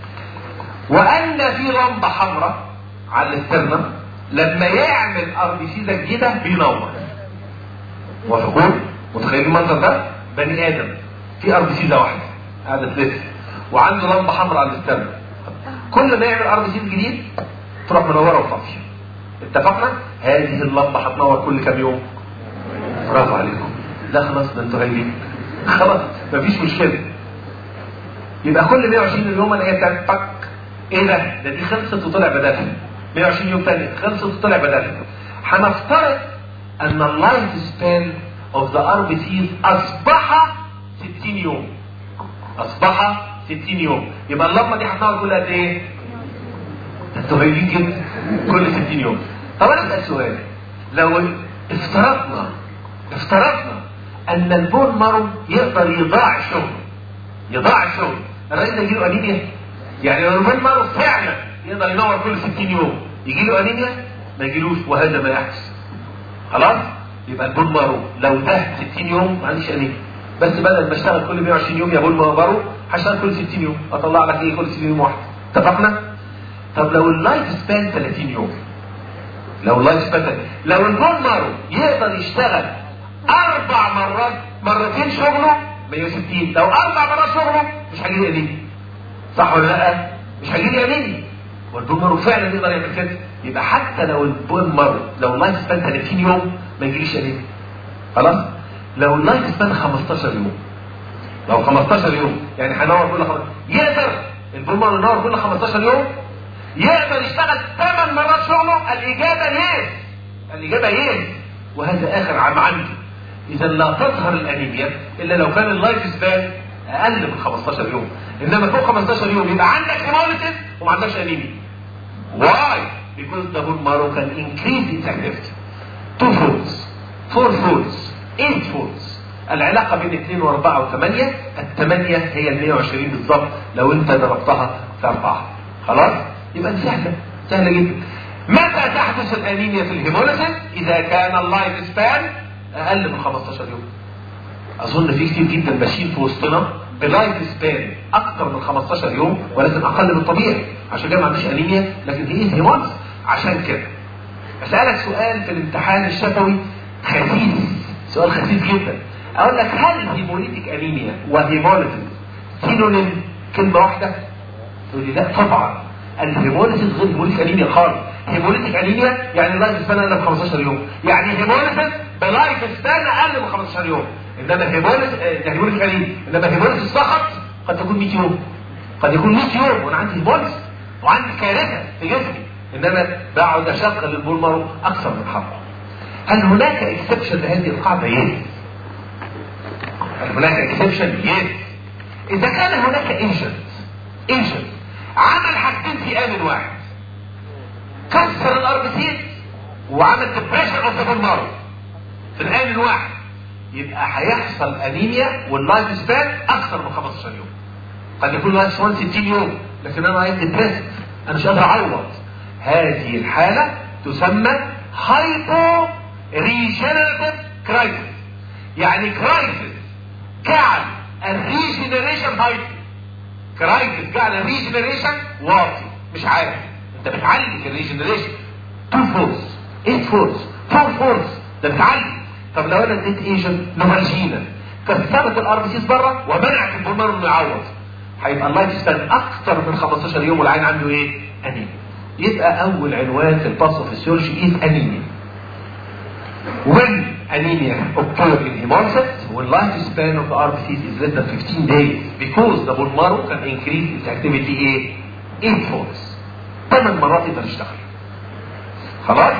وان في لمبه حمراء على الاسترنم لما يعمل ار بي سيزه جديده بينور موافقون؟ متخيلين المنظر ده؟ بني ادم في ار بي سيزه واحده قاعده تلف وعنده لمبه حمراء على الاسترنم كل ما يعمل ار بي سيز جديد تروح منوره وطافيه اتفقنا؟ هذه اللمبه هتنور كل كام يوم برافو عليكم لا خلاص ده انتوا غايبين خلاص مفيش مشكله يبقى كل 120 يوم الاقيها بتاعت طق ايه ده؟ ده دي خلصت وطلع بدلها 120 يوم تاني خلصت وطلع بدلها هنفترض ان اللايف سبان اوف ذا ار بي سيز اصبح 60 يوم اصبح 60 يوم يبقى اللمبه دي هتنور كل قد ايه؟ ده انتوا غايبين جدا كل 60 يوم طب انا اسال سؤال لو افترضنا افترضنا ان البون مارو يقدر يضاع شغله يضاع شغله الراجل ده يجيله انيميا يعني لو البون مارو فعلا يقدر ينور كل 60 يوم يجيله انيميا ما يجيلوش وهذا ما يحدث خلاص يبقى البون مارو لو ده 60 يوم ما عنديش انيميا بس بدل ما اشتغل كل 120 يوم يا بون مارو هشتغل كل 60 يوم اطلع لك ايه كل 60 يوم واحد اتفقنا طب لو اللايف سبان 30 يوم لو اللايف سبان لو البون مارو يقدر يشتغل اربع مرات مرتين شغله 160 لو اربع مرات شغله مش هيجي لي انيميا صح ولا لا مش هيجي لي انيميا والبون مارو فعلا يقدر يعمل كده يبقى حتى لو البون مارو لو اللايف سبان 30 يوم ما يجيليش انيميا خلاص لو اللايف سبان 15 يوم لو 15 يوم يعني هنور كل خمس يقدر البون مارو ينور كل 15 يوم يقدر يشتغل 8 مرات شغله الاجابه يس الاجابه يس وهذا اخر عام عندي اذا لا تظهر الانيميا الا لو كان اللايف سبان اقل من 15 يوم انما فوق 15 يوم يبقى عندك هيموليسيس وما عندكش انيميا واي because the bone marrow can increase its activity two folds four folds eight folds العلاقة بين 2 و4 و8 الثمانية هي ال 120 بالظبط لو انت ضربتها في 4 خلاص يبقى دي سهلة سهلة جدا متى تحدث الانيميا في الهيموليسيس اذا كان اللايف سبان اقل من 15 يوم اظن في كتير جدا ماشيين في وسطنا بلايف سبان اكتر من 15 يوم ولكن اقل من الطبيعي عشان كده ما عندوش انيميا لكن هي هيموليسيس عشان كده اسالك سؤال في الامتحان الشفوي خفيف سؤال خفيف جدا اقول لك هل هيموليتيك انيميا وهيموليسيس سينونيم كلمه واحده تقول لي لا طبعا الهيموليسيس غير هيموليتيك انيميا خالص هيموليتيك انيميا يعني لايف سبان اقل من 15 يوم يعني هيموليسيس بلايف سبان اقل من 15 يوم انما هيموليسيس يعني هيموليتيك انيميا انما هيموليسيس فقط قد تكون 100 يوم قد يكون 100 يوم وانا عندي هيموليسيس وعندي كارثه في جسمي انما بقعد اشغل البولمر اكثر من حقه هل هناك اكسبشن لهذه القاعده؟ يس هل هناك اكسبشن؟ يس اذا كان هناك ايجنت ايجنت عمل حاجتين في ان واحد كسر الاربسيت وعمل ديبريشن اوف ذا مارو في الان الواحد يبقى هيحصل انيميا واللايف سبان اكثر من 15 يوم قد يكون اللايف سبان 60 يوم لكن انا عايز ديبريست انا مش قادر اعوض هذه الحاله تسمى هايبو ريجنريتيف كرايسيس يعني كرايسيس جعل الريجنريشن هايبو كرايسيس جعل الريجنريشن واطي مش عارف انت بتعلي في الريجنريشن 2 فورس 8 فورس 4 فورس ده بتعلي طب لو انا اديت ايجنت نوفالجينا كثبت الار بي سيز بره ومنعت البولمر انه يعوض هيبقى اللايف سبان اكثر من 15 يوم والعين عنده ايه؟ انيميا يبقى اول عنوان في الباثوفيسيولوجي از انيميا when anemia occur in hemolysis when lifespan of the RBCs is less than 15 days because the bone marrow can increase its activity ايه؟ 8 folds 8 مرات يقدر يشتغل خلاص؟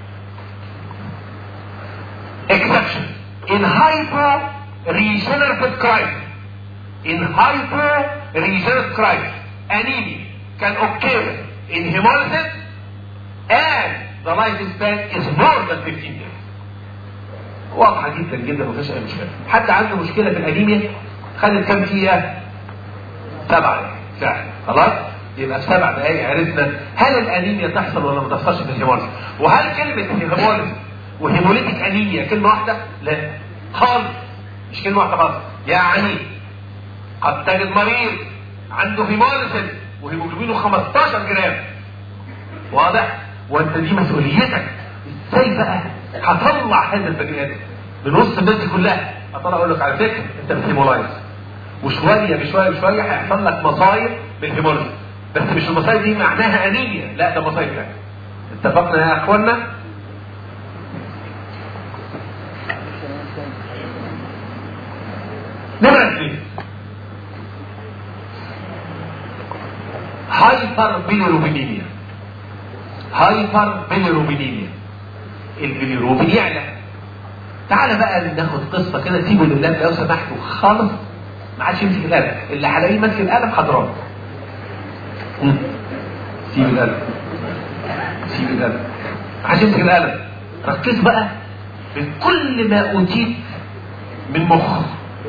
exception in hypo regenerative crisis in hypo research crisis anemia can occur in hemolysis and the lifespan is more than 15 days واضحة جدا جدا ما فيش اي مشكلة حد عنده مشكلة في الانيميا خدت كام دقيقة؟ سبعة دقايق فعلا خلاص؟ يبقى في سبع دقايق عرفنا هل الانيميا تحصل ولا ما تحصلش في الهيموليز وهل كلمة هيموليز وهيموليتيك انيميا كلمة واحدة؟ لا خالص مش كلمة واحدة خالص يعني قد تجد مريض عنده هيموليز وهيموجلوبينه 15 جرام واضح؟ وانت دي مسؤوليتك ازاي بقى هطلع هذا البني ادم من وسط الناس دي كلها اطلع اقول لك على فكره انت بتهيمولايز وشويه بشويه بشويه هيحصل لك مصايب بالهيموليز بس مش المصايب دي معناها انيميا لا ده مصايب ثانيه اتفقنا يا اخوانا نمرة اثنين هايبر بيليروبينيميا هايبر بيليروبينيميا البيليروبين يعلى تعالى بقى ناخد قصه كده سيبه لله لو سمحتوا خالص ما عادش يمسك القلم اللي هلاقيه ماسك القلم هضربه سيب القلم سيب القلم ما عادش يمسك القلم ركز بقى بكل ما اوتيت من مخ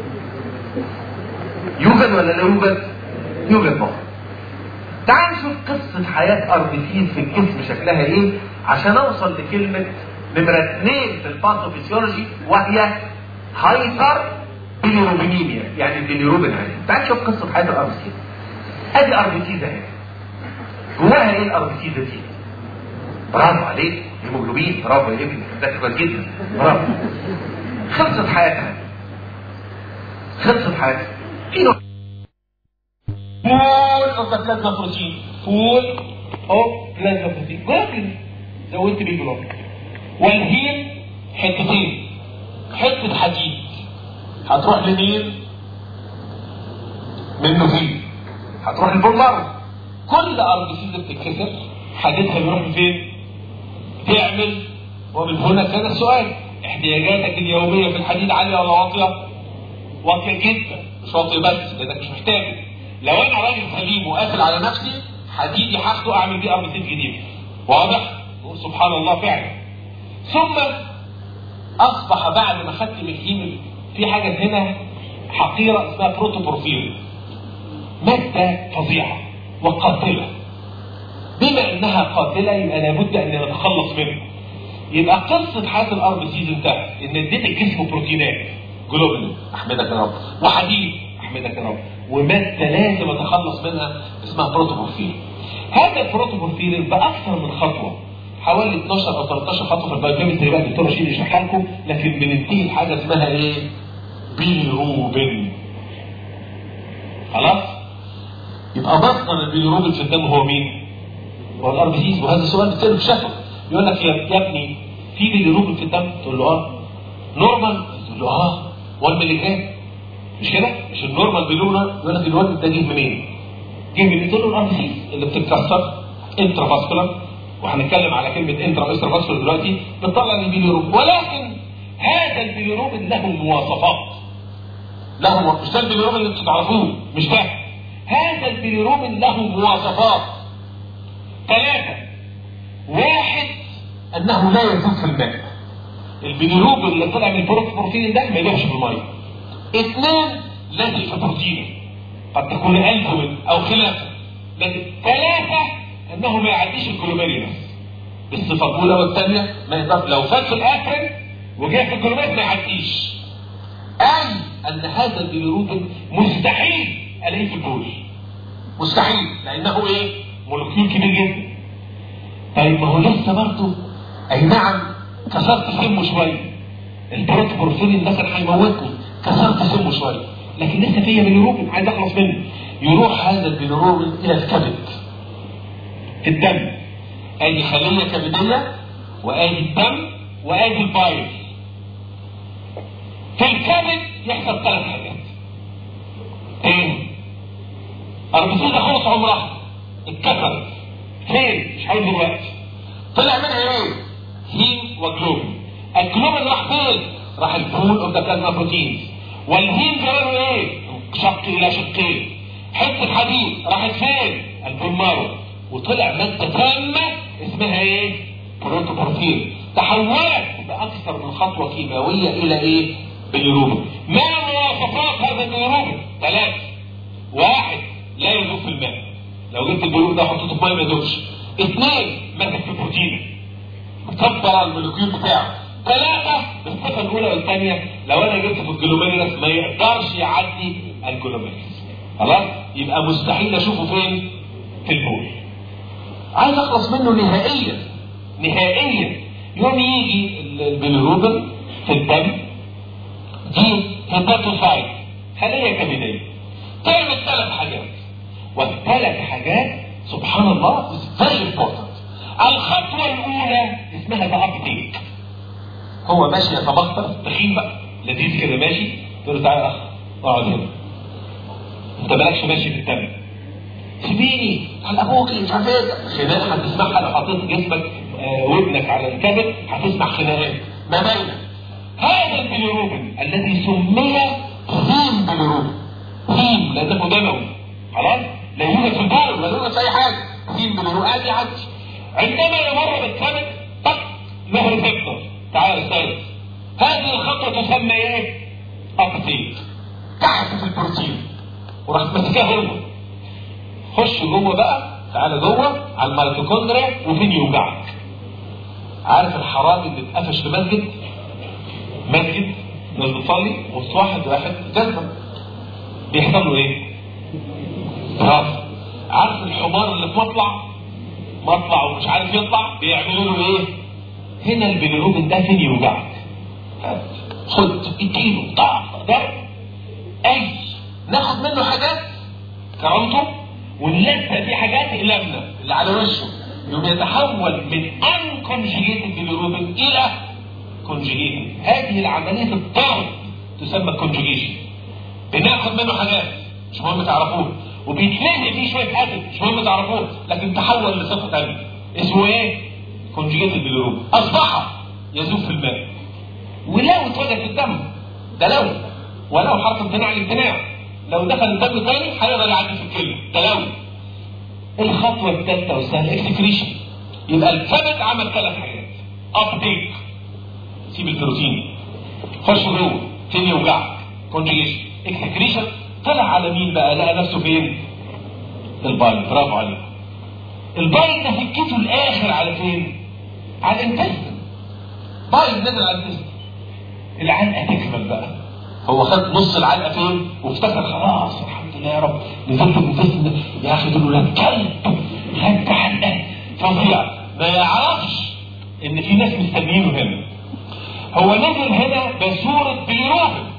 يوجد ولا لا يوجد؟ يوجد مخ تعال نشوف قصة حياة أربيتين في الجسم شكلها إيه عشان أوصل لكلمة نمرة اثنين في الباثوفيسيولوجي وهي هايبر بيليروبينيميا يعني البيليروبين هاي تعال نشوف قصة حياة الأربيتين أدي أربيتيزا أهي جواها إيه الأربيتيزا دي؟ برافو عليك هيموجلوبين برافو يا ابني ده كويس جدا برافو خلصت حياتها خلصت حياتها في نوع فول اوف ذا بلازما بروتين فول اوف بلازما بروتين جوجل زودت بيه جلوكل والهيم حتتين حته حديد هتروح لمين؟ منه فين؟ هتروح للبولار كل ار بي سي بتتكسر حديدها بيروح لفين؟ تعمل ومن هنا كان السؤال احتياجاتك اليوميه في الحديد عاليه ولا واطيه؟ واطيه جدا مش واطيه بس لانك مش محتاج لو انا راجل سليم وقافل على نفسي حديدي هاخده اعمل بيه ار بي سي جديد واضح؟ نقول سبحان الله فعلا ثم اصبح بعد ما خدت من الهيم في حاجه هنا حقيره اسمها بروتوبورفيرين ماده فظيعه وقاتله بما انها قاتله يبقى لابد ان نتخلص منها يبقى قصه حياه الار بي سيز انتهت ان اديت الجسم بروتينات جلوبولين احمدك يا رب وحديد احمدك يا رب وماده لازم اتخلص منها اسمها بروتوبورفيرين هذا البروتوبورفيرين باكثر من خطوه حوالي 12 او 13 خطوه في البايوكيمستري بقى الدكتور رشيد يشرحها لكم لكن بننتهي بحاجه اسمها ايه؟ بيليروبين خلاص؟ يبقى مصدر البيليروبين في الدم هو مين؟ هو الار بي سيز وهذا السؤال بتساله في شفه يقول لك يا يا ابني في بيليروبين في الدم؟ تقول له اه نورمال؟ تقول له اه 1 مللي جرام مش كده؟ مش النورمال بيليروبين يقول لك الواد ده جه منين؟ جه من تقول له الار بي سيز اللي بتتكسر انترا فاسكولار وهنتكلم على كلمة انترا وإسترا فاسكولار دلوقتي بتطلع البيليروبين ولكن هذا البيليروبين له مواصفات له مش ده البيليروبين اللي انتوا تعرفوه مش ده هذا البيليروبين له مواصفات ثلاثة واحد انه لا يذوب في الماء البيليروبين اللي طلع من البروتين ده ما يدوبش في الميه اثنين لازق في بروتين قد تكون البومين او خلافه لكن ثلاثة انه ما يعديش الكلوميري بس بالصفة الاولى والثانية ما يقدر لو فات في الاخر وجاء في الكلوميري ما يعديش اي ان هذا البيليروبين مستحيل الاقيه في البول مستحيل لانه ايه مولكيول كبير جدا طيب ما هو لسه برضه اي نعم كسرت سمه شويه البروتوبورفيرين ده كان هيموتني كسرت سمه شويه لكن لسه فيا بيليروبين عايز اخلص منه يروح هذا البيليروبين الى الكبد في الدم ادي خليه كبديه وادي الدم وادي البايل في الكبد يحصل ثلاث حاجات ايه اربسيزه خلص عمرها اتكسرت فين مش عايز دلوقتي طلع منها ايه هيم وجلوبين الجلوبين راح فين راح الفول اوف ذا بلازما بروتينز والهيم جراله ايه شق الى شقين حته حديد راحت فين البولمارو وطلع ماده تامه اسمها ايه بروتوبورفين تحولت باكثر من خطوه كيماويه الى ايه باليروبين ما مواصفات هذا اليروبين ثلاثه واحد لا يذوب في الماء لو جبت البلوك ده وحطيته في ميه ما يذوبش اثنين ماسك في بروتين مكبر المولكيول بتاعه ثلاثة بالصفة الأولى والثانية لو أنا جبت في الجلوميرس ما يقدرش يعدي الجلوميرس خلاص يبقى مستحيل أشوفه فين؟ في البول عايز أخلص منه نهائيا نهائيا يوم يجي البيليروبين في الدم دي هيباتوسايت خلية كبدية تعمل ثلاث حاجات والثلاث حاجات سبحان الله very important الخطوة الأولى اسمها الأبديت هو ماشي يتبختر تخين بقى لذيذ كده ماشي تقول له تعالى يا أخ اقعد هنا أنت مالكش ماشي في الدم سيبيني على أبوك مش عارف إيه خناق هتسمعها لو حطيت جسمك آه ودنك على الكبد هتسمع خناقات ما بينك هذا البيليروبين الذي سمي هيم بيليروبين هيم لأنه دموي خلاص لا يوجد في البول ولا يوجد في أي حاجة هيم بيليروبين عادي يعدي عندما يمر بالكبد طق له ريسبتور تعال الثالث هذه الخطوة تسمى ايه؟ أبتيك تحت في البروتين وراح ماسكاه هو خش جوه بقى تعالى جوه على الميتوكوندريا وفين يوجعك عارف الحرامي اللي اتقفش في مسجد مسجد ناس بتصلي وسط واحد واحد جزمة بيحصل له ايه؟ رفض عارف الحمار اللي في مطلع مطلع ومش عارف يطلع بيعملوا له ايه؟ هنا البيليروبين ده فين يوجعك؟ هات خد اديله طع ضرب اي ناخد منه حاجات كرامته ونلزق فيه حاجات اقلامنا اللي على وشه يوم يتحول من انكونجيجيتد بيليروبين الى كونجيجيتد هذه العمليه الطرد تسمى كونجيجيشن بناخد منه حاجات مش مهم تعرفوه وبيتلم فيه شويه اسيد مش مهم تعرفوه لكن تحول لصفه ثانيه اسمه ايه؟ كونجيجيت البيليروبين اصبح يذوب في الماء ولو اتوجد في الدم ده لو ولو حرف امتناع الامتناع لو دخل الدم تاني هيقدر يعدي في الكلى ده لو الخطوه الثالثه والسهله اكسكريشن يبقى الكبد عمل ثلاث حاجات ابديت سيب البروتين خش جوه فين يوجعك كونجيجيشن اكسكريشن طلع على مين بقى لقى نفسه فين البايل برافو عليك البايل ده فكته الاخر على فين على الانتستن بايل نزل على الانتستن العلقه تكمل بقى هو خد نص العلقه فين وافتكر خلاص الحمد لله يا رب نزلت الانتستن يا اخي دول ولاد كلب خدت علقه فظيع ما يعرفش ان في ناس مستنيينه هنا هو نزل هنا بصوره بيروبين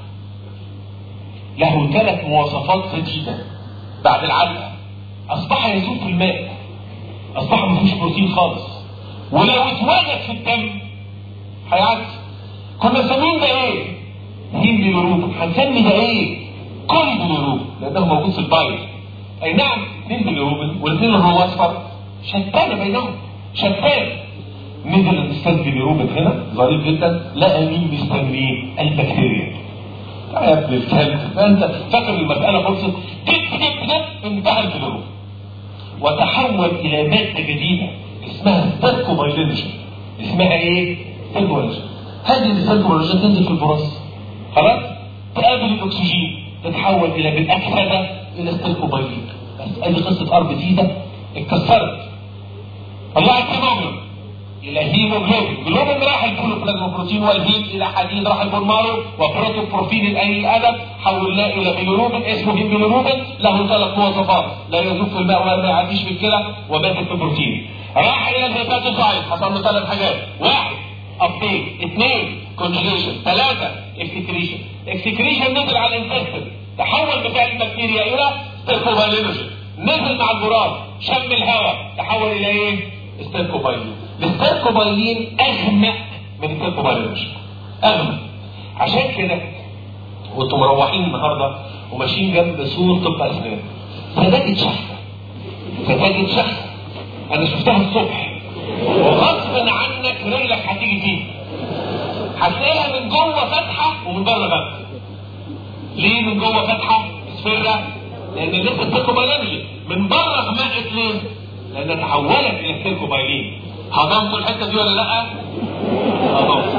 له ثلاث مواصفات جديدة بعد العلقة أصبح يذوب في الماء أصبح ما فيهوش بروتين خالص ولو اتوجد في الدم هيعدي كنا مسمين ده ايه؟ هيم بيلوروب هنسمي ده ايه؟ كل بيلوروب لأنه موجود في البايل أي نعم اثنين بيلوروبين والاثنين اللي هو أصفر شتان بينهم شتان نزل الاستاذ بيلوروبين هنا ظريف جدا لقى مين مستنيه؟ البكتيريا يا ابن الكلب فانت فاكر المساله خلصت تك تك تك انتهى البلوغ وتحول الى ماده جديده اسمها ستاتكوبايلينجن اسمها ايه؟ ستاتكوبايلينجن هذه الستاتكوبايلينجن تنزل في البراز خلاص؟ تقابل الاكسجين تتحول الى بالاكسده الى ستاتكوبايلين بس ادي قصه ارض جديده اتكسرت الله الهيموجلوبين الى هيموجلوبين جلوبين راح البروتين والهيم الى حديد راح البولمارو وبروتوبروفين اي ادب حولناه الى بيلوروبين اسمه هيموجلوبين له ثلاث مواصفات لا يذوب في الماء ولا يعديش في الكلى وماسك في البروتين راح الى الهيباتوسايت حصل له ثلاث حاجات واحد ابديت اثنين كونجيشن ثلاثه اكسكريشن اكسكريشن نزل على الانتستين تحول بتاع البكتيريا الى ستيركوبايلينوجين نزل مع البراز شم الهواء تحول الى ايه؟ ستيركوبايلين الستيركوبايلين اغمق من الستيركوبايلينوجين اغمق عشان كده وانتم مروحين النهارده وماشيين جنب سور طب اسنان فتجد شخصه فتجد شخصه انا شفتها الصبح وغصب عنك رجلك هتيجي فيه هتلاقيها من جوه فاتحه ومن بره فاتحه ليه من جوه فاتحه؟ اسفره لان لسه السيركوبايلينجين من بره غمقت ليه؟ لان تحولت الى السيركوبايلين هضمتوا الحته دي ولا لا؟ هضمت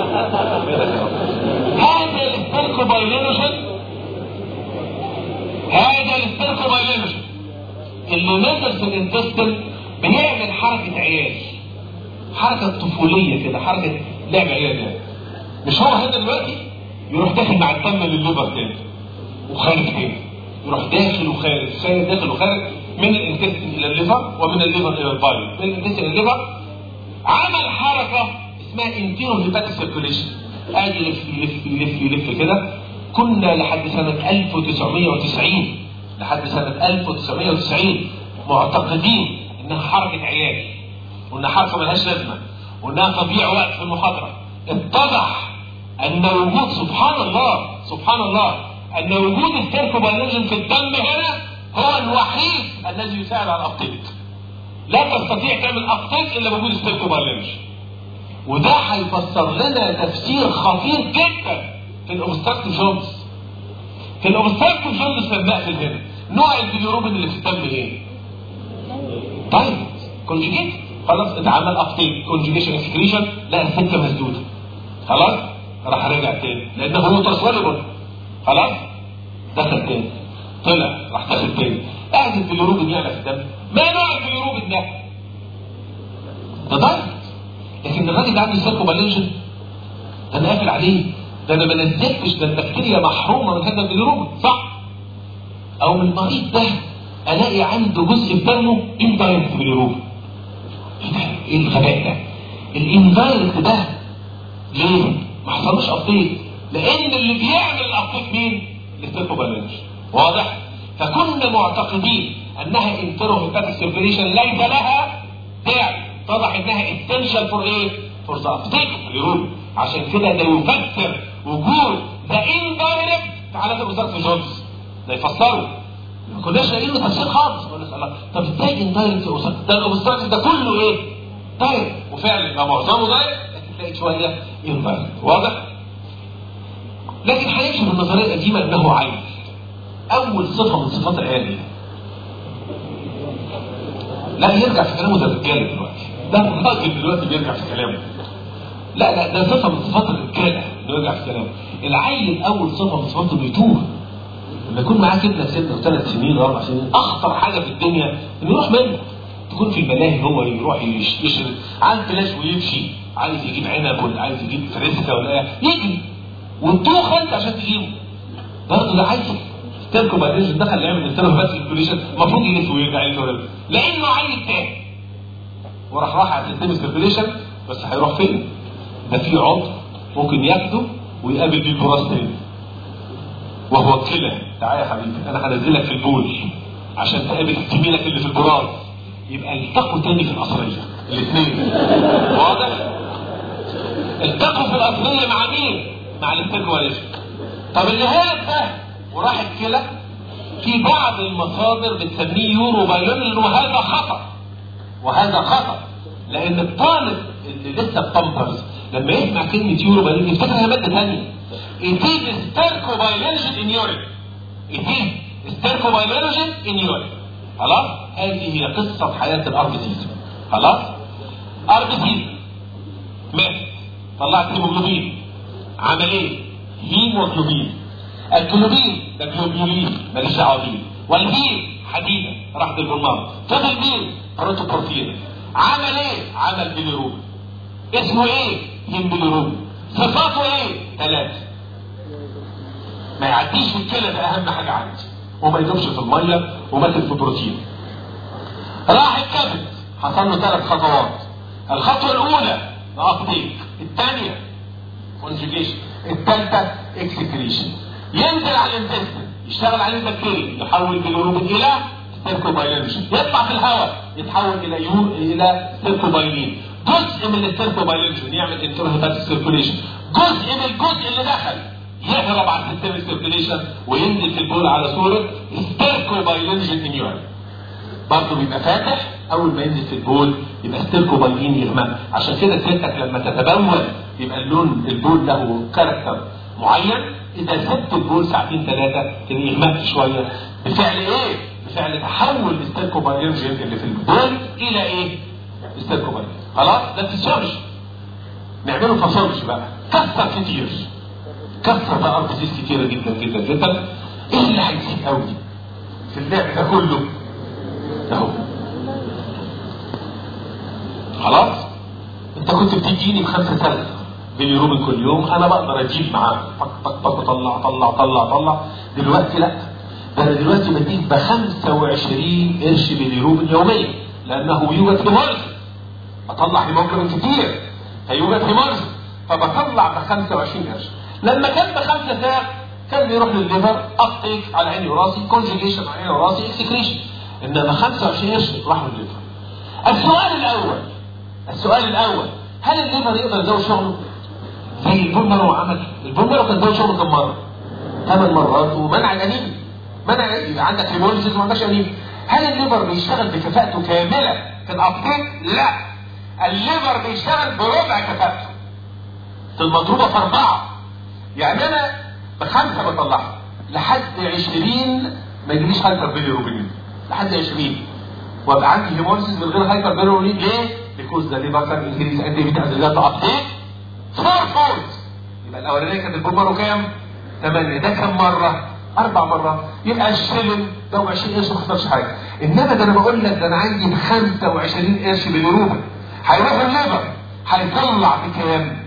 هذا السيركوبايلينجين هذا السيركوبايلينجين اللي نزل في الانتستين بيعمل حركه عيال حركه طفوليه كده حركه لعب عيال يعني مش هو هنا دلوقتي يروح داخل مع الدم للليفر تاني وخارج تاني يروح داخل وخارج خارج داخل وخارج من الانتستين الى الليفر ومن الليفر الى البايل من الانتستين الى الليفر عمل حركه اسمها انتيرو هيباتيك سيركوليشن ادي يلف يلف يلف يلف كده كنا لحد سنه 1990 لحد سنه 1990 معتقدين انها حركه عيال وانها حركه ملهاش لازمه وانها تضييع وقت في المحاضره اتضح ان وجود سبحان الله سبحان الله ان وجود السيركوبالينجن في الدم هنا هو الوحيد الذي يساعد على الابتيك لا تستطيع تعمل ابتيك الا بوجود السيركوبالينجن وده هيفسر لنا تفسير خطير جدا في الاوبستراكتيف جونز في الاوبستراكتيف جونز لما اقفل هنا نوع البيليروبين اللي في الدم ايه؟ طيب كونجيجيت خلاص اتعمل ابتيك كونجيجيشن اكسكريشن لا السكه مسدوده خلاص راح رجع تاني لانه هو تصلب خلاص دخل تاني طلع راح دخل تاني قاعد البيليروبين يعلى في الدم ما نوع البيليروبين ده؟ ده دايت لكن الراجل ده عنده سيركوبالينجن ده انا قافل عليه ده انا ما نزلتش ده البكتيريا محرومه من هذا البيليروبين صح؟ او من المريض ده الاقي عنده جزء في دمه اندايركت بيليروبين ايه ده؟ ايه الغباء ده؟ الاندايركت ده ليه؟ ما حصلوش ابديت لان اللي بيعمل الابديت مين؟ السيركوبالينجن واضح؟ فكنا معتقدين انها انترو هيباتيك سيرفيليشن ليس لها داعي اتضح انها essential فور ايه؟ فور ذا ابتيك بيقول عشان كده ده يفسر وجود ذا اندايركت في حالات الوزاره جونز ده يفسره ما كناش لاقيين له تفسير خالص نقول لك الله طب ازاي اندايركت ده الاوبستراكت ده كله ايه؟ دايركت وفعلا يبقى معظمه دايركت لكن تلاقي شويه اندايركت واضح؟ لكن هيكشف النظريه القديمه انه عين اول صفه من صفات العيال لا يرجع في كلامه ده الرجاله دلوقتي ده الراجل دلوقتي بيرجع في كلامه لا لا ده صفه من صفات الرجاله انه يرجع في كلامه العيل اول صفه من صفاته بيتوه لما يكون معاه ابنك سنه وثلاث سنين واربع سنين اخطر حاجه في الدنيا انه يروح منك تكون في الملاهي هو يروح يشرب عايز فلاش ويمشي عايز يجيب عنب ولا عايز يجيب فريسكا ولا يجري وتدوخ انت عشان تجيبه برضه ده عايز تركب بعدين دخل يعمل انترنال بس الكوليشن المفروض يلف ويرجع يلف لانه عيل تاني وراح راح على سيستم السيركيليشن بس هيروح فين؟ ده في عضو ممكن ياخده ويقابل بيه البراز تاني وهو الكلى تعالى يا حبيبي انا هنزلك في البول عشان تقابل زميلك اللي في البراز يبقى التقوا تاني في القصريه الاثنين واضح؟ التقوا في القصريه مع مين؟ مع الاستيكواليشن طب اللي هالك ده وراح الكلى في بعض المصادر بتسميه يورو بايلون وهذا خطأ وهذا خطأ لأن الطالب اللي لسه بتمبرز لما يسمع كلمة يورو بايلون يفتكر هي مادة ثانية It is stercobiology in urine It is stercobiology in urine خلاص هذه هي قصة حياة الأربسيس خلاص أربسيس مات طلعت هيموجلوبين عمل ايه؟ هيموجلوبين الجلوبين ده جلوبيولين ماليش دعوه بيه والهيم حديده راح بالبلمار فضل مين؟ بروتوبروتين عمل ايه؟ عمل بيليروبين اسمه ايه؟ هيم بيليروبين صفاته ايه؟ ثلاثه ما يعديش في الكلى ده اهم حاجه عندي وما يدوبش في الميه وماسك في بروتين راح الكبد حصل له ثلاث خطوات الخطوه الاولى ابتيك الثانيه كونجيجيشن الثالثه اكسكريشن ينزل على الانتستين يشتغل عليه البكتيريا يحول بالروبين الى ستيركوبايلين يطلع في الهواء يتحول الى يور الى ستيركوبايلين جزء من الستيركوبايلين يعمل انترهيباتيك سيركوليشن جزء من الجزء اللي دخل يهرب على السيستم سيركوليشن وينزل في البول على صوره ستيركوبايلين انيوري برضه بيبقى فاتح اول ما ينزل في البول يبقى ستيركوبايلين يغمق عشان كده سيادتك لما تتبول يبقى اللون البول له كاركتر معين اذا سبت البول ساعتين ثلاثه تلاقيه غمقت شويه بفعل ايه؟ بفعل تحول الاستيركوبايلينجين اللي في البول الى ايه؟ استيركوبايلين خلاص ده فيسيولوجي نعمله باثولوجي بقى كسر كتير كسر بقى ارتيزيز كتيره جدا جدا جدا ايه اللي هيزيد قوي في اللعب ده كله اهو خلاص انت كنت بتديني بخمسة سنة باليوروبين كل يوم انا بقدر اجيب معاه طق طق طق طلع طلع طلع طلع دلوقتي لا ده انا دلوقتي بديك ب 25 قرش باليوروبين يوميا لانه يوجد في مرض اطلع هيموجلوبين كتير هيوجد في مرض فبطلع ب 25 قرش لما كان بخمسة ساعة كان بيروح للليفر ابتيك على عيني وراسي كونجيجيشن على عيني وراسي اكسكريشن انما 25 قرش راحوا للليفر السؤال الاول السؤال الاول هل الليفر يقدر يزود شغله؟ زي البومبر وعمل البومبر كان زود شغله كم مره؟ ثمان مرات ومنع الانيميا منع يبقى عندك هيموليزيس ما عندكش انيميا هل الليفر بيشتغل بكفاءته كامله في الابتيك؟ لا الليفر بيشتغل بربع كفاءته المضروبه في اربعه يعني انا بخمسه بطلعها لحد 20 ما يجيليش هايبر بيليروبينين لحد 20 وابقى عندي هيموليسيس من غير هايبر بيليروبينين ليه؟ بيكوز ذا ليفر كان انكريز اكتيفيتي از ذات ابتيك فور فولز يبقى الاولانيه كانت البومبر كام؟ 8 ده كم مره؟ اربع مرات يبقى الشلم لو 20 قرش ما خسرش حاجه انما ده انا بقول لك ده انا عندي 25 قرش باليوروبين هيروح الليفر هيطلع بكام؟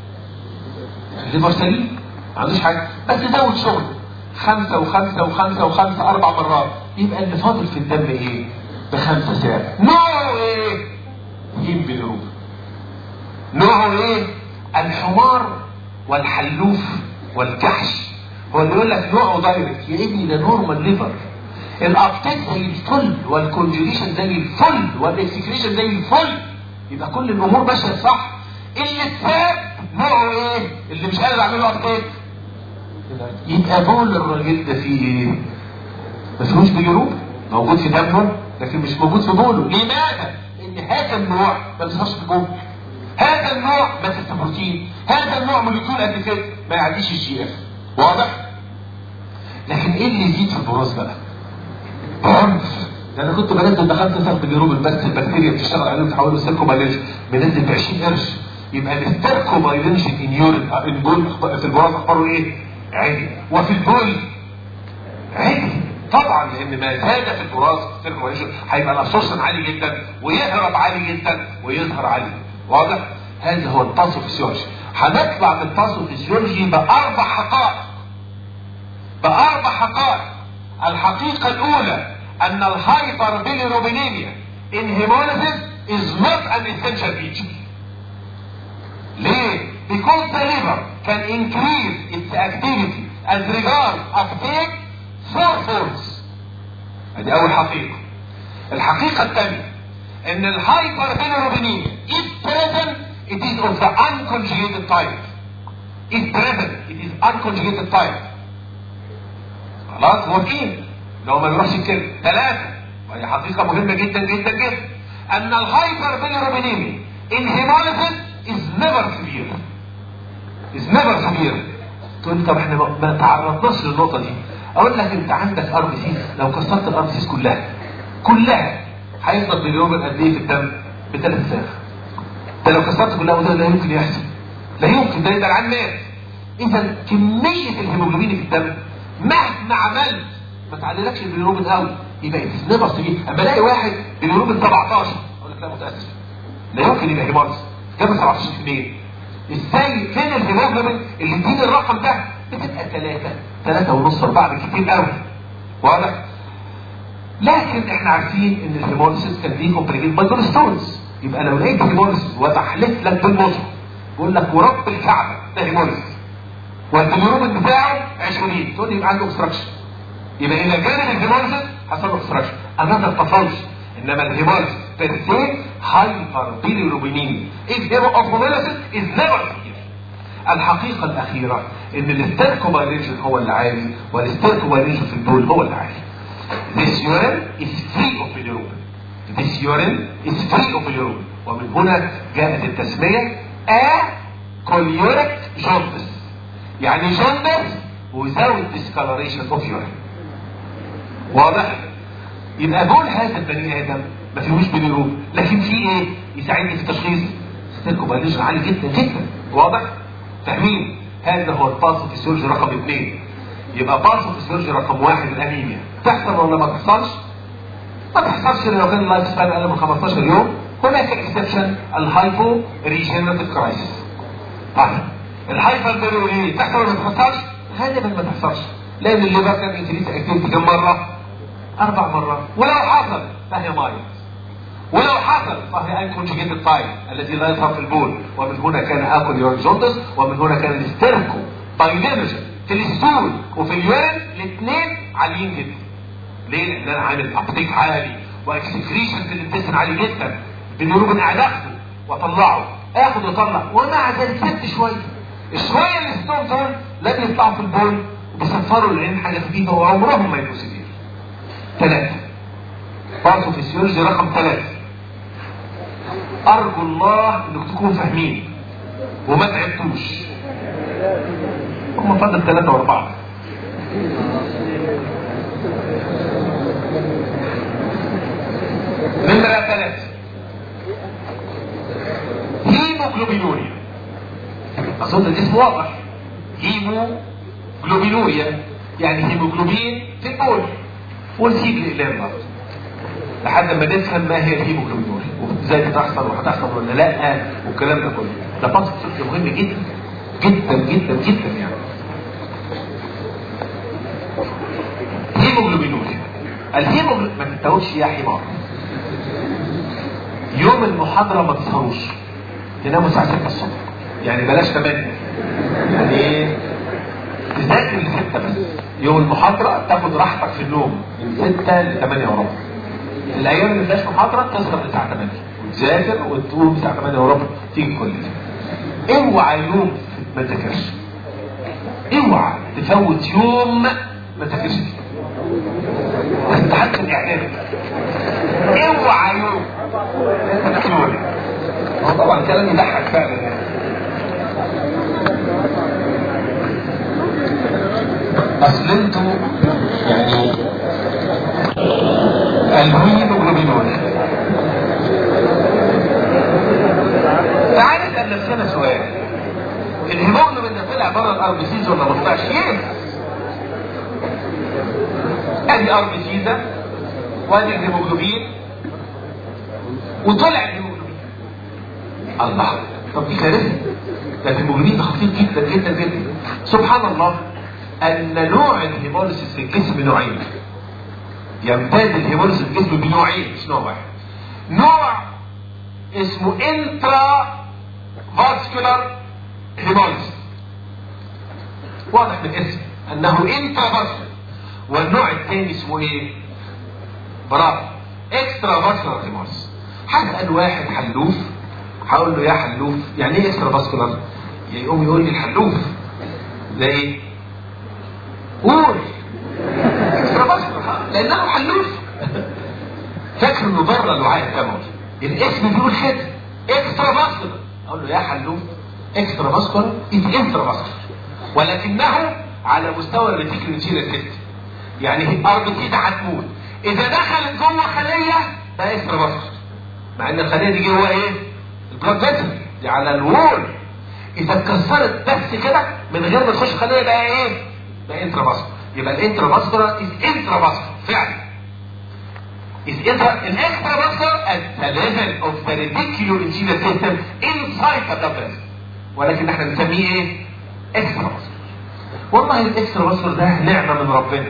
الليفر سليم ما عندوش حاجه بس زود شغل خمسة وخمسة وخمسة وخمسة أربع مرات يبقى اللي فاضل في الدم إيه؟ بخمسة ساعة نوعه إيه؟ هيم بالروب نوعه إيه؟ الحمار والحلوف والكحش هو اللي يقول لك نوعه دايركت يا ابني ده نورمال ليفر الابتيك زي الفل والكونجوليشن زي الفل والاكسكريشن زي الفل يبقى كل الامور ماشيه صح اللي اتساب نوعه ايه؟ اللي مش قادر اعمله ابتيك يبقى بول الراجل ده فيه ايه؟ ما فيهوش بيجروب موجود في دمه لكن مش موجود في بوله لماذا؟ ان هذا النوع ما بيظهرش في بوله هذا النوع ماسك بروتين هذا النوع موليكيول قد كده ما يعديش الجي اف واضح؟ لكن ايه اللي يزيد في البراز بقى؟ عنف ده انا كنت بنزل بخمسه سم بيجروب بس البكتيريا بتشتغل عليهم تحوله سيركوبايلينج بنزل ب 20 قرش يبقى الاستركوبايلينج ان يورين ان بول في البراز اخباره ايه؟ عادي وفي البول عادي طبعا لان ما زاد في البراز سيركولايزيشن هيبقى الابسورشن عالي جدا ويهرب عالي جدا ويظهر عالي واضح هذا هو الباثوفيسيولوجي هنطلع من الباثوفيسيولوجي باربع حقائق باربع حقائق الحقيقه الاولى ان الهايبر بيليروبينيميا in hemolysis is not an essential feature ليه because the liver can increase its activity as regards uptake fourfolds ادي اول حقيقة الحقيقة الثانية ان الهايبر بيليروبينيميا if present it is of the unconjugated type if present it is unconjugated type خلاص موافقين لو ما يروحش الكلمة ثلاثة وهي حقيقة مهمة جدا جدا جدا ان الهايبر بيليروبينيميا in hemolysis is never severe is never severe تقول لي طب احنا ما تعرضناش للنقطه دي اقول لك انت عندك ار بي سيس لو كسرت الار بي سيس كلها كلها هيفضل باليوم قد ايه في الدم بثلاث ساعات ده لو كسرت كلها وده لا يمكن يحصل لا يمكن ده يبقى عن ناس اذا كميه الهيموجلوبين في الدم مهما عملت ما تعللكش البيليروبين قوي يبقى نيفر سبيل اما الاقي واحد بيليروبين 17 اقول لك لا متاسف لا يمكن يبقى هيمارس جاب 17% ازاي فين الهيموجلوبين اللي يديني الرقم ده بتبقى ثلاثة ثلاثة ونص أربعة بالكتير قوي واضح؟ لكن احنا عارفين ان الهيموليسيس كان دي كومبليكيت باي ستونز يبقى لو لقيت هيموليسيس وبحلف لك بالمصر بقول لك ورب الكعبة ده هيموليسيس والهيموجلوبين بتاعه 20 تقول لي يبقى عنده اوبستراكشن يبقى اذا كان الهيموليسيس حصل له اوبستراكشن انذر باثولوجي انما الهيموليسيس per se hyperbilirubinemia if there of hemolysis is never severe الحقيقة الأخيرة إن الاستيركوبايليشن هو اللي عالي والاستيركوبايليشن في البول هو اللي عالي. This urine is free of bilirubin. This urine is free of bilirubin. ومن هنا جاءت التسمية A choliuric jaundice. يعني جندس وزاوية discoloration اوف urine واضح يبقى بول هذا البني ادم ما فيهوش بنيروب لكن في ايه يساعدني في التشخيص ستيركوبايليشن عالي جدا جدا واضح فاهمين هذا هو الباثوفيسيولوجي رقم اثنين يبقى باثوفيسيولوجي رقم واحد الانيميا تحصل ولا ما تحصلش ما تحصلش لو كان اللايف سبان اقل من 15 يوم هناك اكسبشن الهايبو ريجنريتيف كرايسيس طيب الهايبر بيروري تحصل ولا ما تحصلش غالبا ما تحصلش لان الليفر كان انكريز اكتيفيتي كم مره اربع مرات ولو حصل فهي مايل ولو حصل فهي انكونجيجيتد تايم الذي لا يظهر في البول ومن هنا كان اكل يورين جوندس ومن هنا كان الاستيركو بايولوجي في الستول وفي اليورين الاثنين عاليين جدا ليه؟ لان انا عامل ابتيك عالي واكسكريشن في الانتستين عالي جدا بالنيروبين قاعد اخده واطلعه اخد واطلع ومع ذلك سبت شويه الشويه اللي ستون دول لا بيطلعوا في البول وبيصفروا العين حاجه خفيفه وعمرهم ما يبقوا سيفير ثلاثه برضه فيسيولوجي رقم ثلاثه ارجو الله انكم تكونوا فاهمين وما تعبتوش هم فضل ثلاثه واربعه نمرة ثلاثة هيموجلوبينوريا أظن الاسم واضح هيموجلوبينوريا يعني هيموجلوبين في البول ونسيب الإقلام برضه لحد ما نفهم ما هي الهيموجلوبينوريا وازاي بتحصل وهتحصل ولا لا والكلام ده كله ده باسط مهم جدا جدا جدا جدا يعني هيموجلوبينوريا الهيموجلوبين ما تتوهش يا حمار يوم المحاضرة ما تسهروش تناموا الساعة 6 الصبح يعني بلاش 8 يعني ايه تذاكر ل 6 بس يوم المحاضرة تاخد راحتك في النوم من 6 ل 8 وربع الايام اللي مفيهاش محاضرة تسهر للساعة 8 وتذاكر وتقوم الساعة 8 وربع تيجي كل يوم اوعى يوم ما تذاكرش اوعى تفوت يوم ما تذاكرش فيه تستحق الاعدام اوعى يوم هو طبعا كلام يضحك فعلا اصل انتوا يعني الهيموجلوبينون تعال نسال نفسنا سؤال الهيموجلوبين ده طلع بره الار بي سيز ولا ما طلعش؟ يس ادي ار بي سيزا وادي الهيموجلوبين وطلع الهيموجلوبين الله طب دي كارثه ده الهيموجلوبين ده خطير جدا جدا جدا سبحان الله ان نوع الهيموليسيس في الجسم نوعين يمتاز الهيموليسيس في الجسم بنوعين مش نوع واحد نوع اسمه انترا فاسكولار هيموليسيس واضح من الاسم انه انترا فاسكولار والنوع الثاني اسمه ايه برافو اكسترا فاسكولار هيموليسيس هسأل واحد حلوف هقول له يا حلوف يعني ايه اكسترا فاسكولار يقوم يقول لي الحلوف ده ايه قول اكسترا فاسكولار لانه حلوف فاكر انه بره الوعاء الدموي الاسم بيقول كده اكسترا فاسكولار اقول له يا حلوف اكسترا فاسكولار از انترا فاسكولار ولكنه على مستوى الريتيكولو سيستم يعني ار بي سي هتموت اذا دخلت جوه خليه ده اكسترا فاسكولار مع ان الخليه دي جوه ايه البلاد فيسل دي على الوول اذا اتكسرت بس كده من غير ما تخش خليه بقى ايه ده انترا فاسكولار يبقى الانترا فاسكولار از انترا فاسكولار فعلا is intra الاكسترا فاسكولار at the level of the reticular insular system inside the blood vessel ولكن احنا بنسميه ايه اكسترا فاسكولار والله الاكسترا فاسكولار ده نعمه من ربنا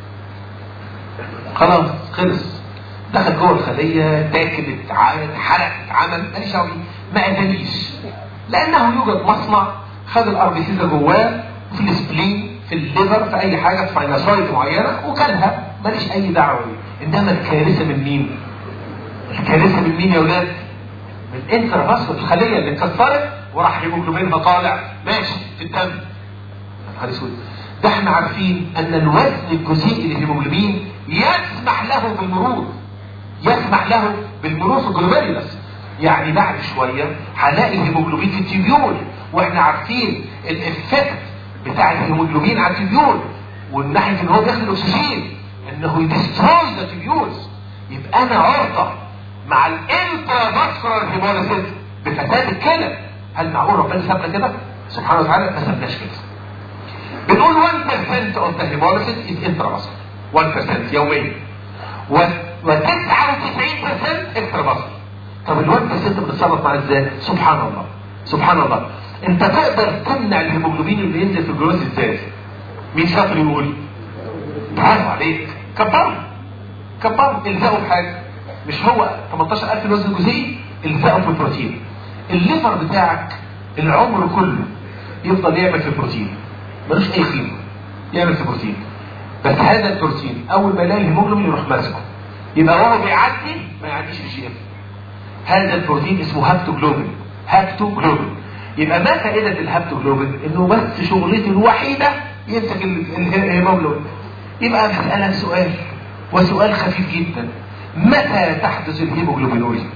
خلاص خلص دخل جوه الخليه تاكل اتعاد حرق اتعمل ماليش دعوه ما اذانيش لانه يوجد مصنع خد الار بي سي جواه في السبلين في الليفر في اي حاجه في فايناسايد معينه وكلها ماليش اي دعوه بيه انما الكارثه من مين؟ الكارثه من مين يا اولاد؟ من الانترفاسكول الخليه اللي اتكسرت وراح هيموجلوبينها طالع ماشي في الدم نهار اسود ده احنا عارفين ان الوزن الجزيئي للهيموجلوبين يسمح له بالمرور يسمح له بالمرور في الجلوبيريوس يعني بعد شوية هنلاقي الهيموجلوبين في التيبيول واحنا عارفين الافكت بتاع الهيموجلوبين على التبيول ومن ناحيه ان هو بياخد الاكسجين انه يدستروي ذا تبيولز يبقى انا عرضه مع الانترافاسكولار هيموليسيس بفساد الكلى هل معقول ربنا سابنا كده؟ سبحانه وتعالى ما سابناش كده بنقول 1% of the hemolysis is intravascular 1% يوميا و و 99% extravascular طب ال 1% بتتصرف معاه ازاي؟ سبحان الله سبحان الله انت تقدر تمنع الهيموجلوبين اللي ينزل في الجلوس ازاي؟ مين شاطر يقول؟ برافو عليك كبروا كبروا الزقوا بحاجه مش هو 18000 وزن جزيء الزقوا في البروتين الليفر بتاعك العمر كله يفضل يعمل في البروتين ملوش اي قيمه يعمل في بروتين بس هذا البروتين اول ما يلاقي الهيموجلوبين يروح ماسكه يبقى وهو بيعدي ما يعديش الجي اف هذا البروتين اسمه هابتوجلوبين هابتوجلوبين يبقى ما فائده الهابتوجلوبين انه بس شغلته الوحيده يمسك الهيموجلوبين يبقى مساله سؤال وسؤال خفيف جدا متى تحدث الهيموجلوبينوريا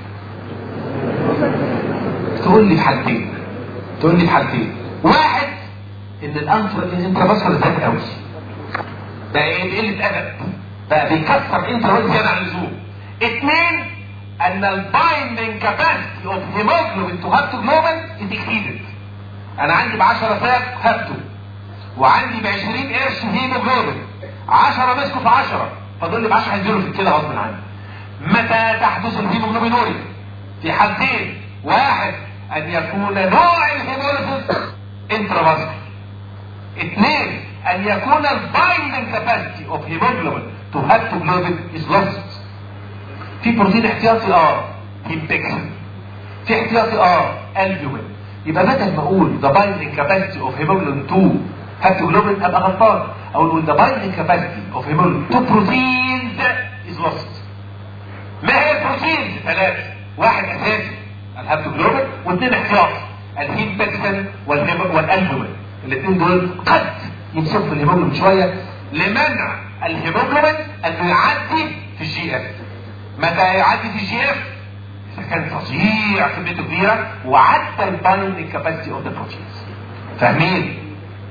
تقول لي في حالتين تقول لي في حالتين واحد ان الانتر الانترافاسكولار ذات قوي بقى ايه قله ادب بقى بيكسر انتر زياده عن اللزوم اثنين ان البايندنج كاباسيتي اوف هيموجلوبين تو هابتوجلوبين از اكسيدد انا عندي ب 10 ساق هابتو وعندي ب 20 قرش هيموجلوبين 10 مسكوا في 10 فاضل لي ب 10 هينزلوا في الكلى غصب عني متى تحدث الهيموجلوبينوريا في حالتين واحد ان يكون نوع الهيموليسيس انترافاسكولار اثنين ان يكون البايندنج كاباسيتي اوف هيموجلوبين تو هابتوجلوبين از لوست في بروتين احتياطي اه هيمبكسن في احتياطي اه البيومين يبقى بدل ما اقول ذا بايندنج كاباسيتي اوف هيموجلوبين تو هابتوجلوبين ابقى غلطان او نقول ذا بايندنج كاباسيتي اوف هيموجلوبين تو بروتينز از لوست ما هي البروتينز ثلاثه واحد اساسي الهابتوجلوبين واثنين احتياطي الهيمبكسن والالبومين الاثنين دول قد يمسكوا في الهيموجلوبين شويه لمنع الهيموجلوبين انه يعدي في الجي اف متى يعدي في الجي اف اذا كان فظيع كميته كبيره وعدى البايندنج كاباسيتي اوف ذا بروتينز فاهمين؟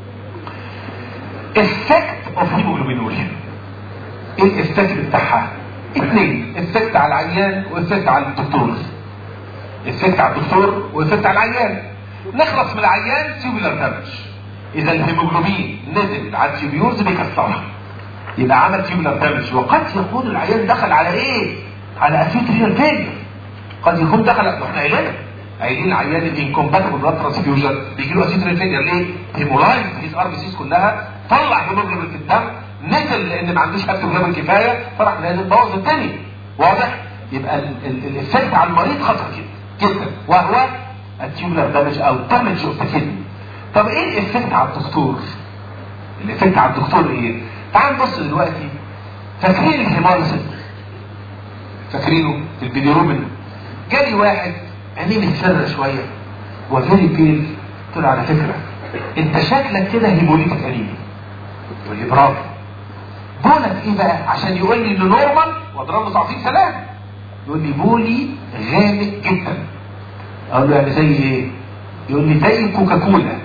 افكت اوف هيموجلوبينوريا ايه الافكت بتاعها؟ اثنين افكت على العيان وافكت على الدكتور افكت على الدكتور وافكت على العيان نخلص من العيان تيوبولار دامج اذا الهيموجلوبين نزل على التيوبيولز بيكسرها يبقى عمل تيوبولار دامج وقد يكون العيان دخل على ايه على اكيوت ريال فيلير قد يكون دخل احنا قايلين قايلين العيان الانكومباتبل بلاد ترانسفيوجن بيجي له اكيوت ريال فيلير ليه هيمولايز هيز ار بي سيز كلها طلع هيموجلوبين في الدم نزل لان ما عندوش هيموجلوبين كفايه فراح نازل بوظ الدنيا واضح يبقى الافكت على المريض خطر جدا جدا وهو التيوبلر دامج او دامج اوف ذا كدني طب ايه الافكت على الدكتور الافكت على الدكتور ايه تعال نبص دلوقتي فاكرين الهيموليسيس فاكرينه في البيليروبين جالي واحد عينيه متسرة شويه وفيري بيل قلت له على فكره انت شكلك كده هيموليتيك انيميا يقول لي برافو بولك ايه بقى عشان يقول لي انه نورمال واضرب له تعطيل سلام يقول لي بولي غامق جدا اقول له يعني زي ايه يقول لي زي كوكاكولا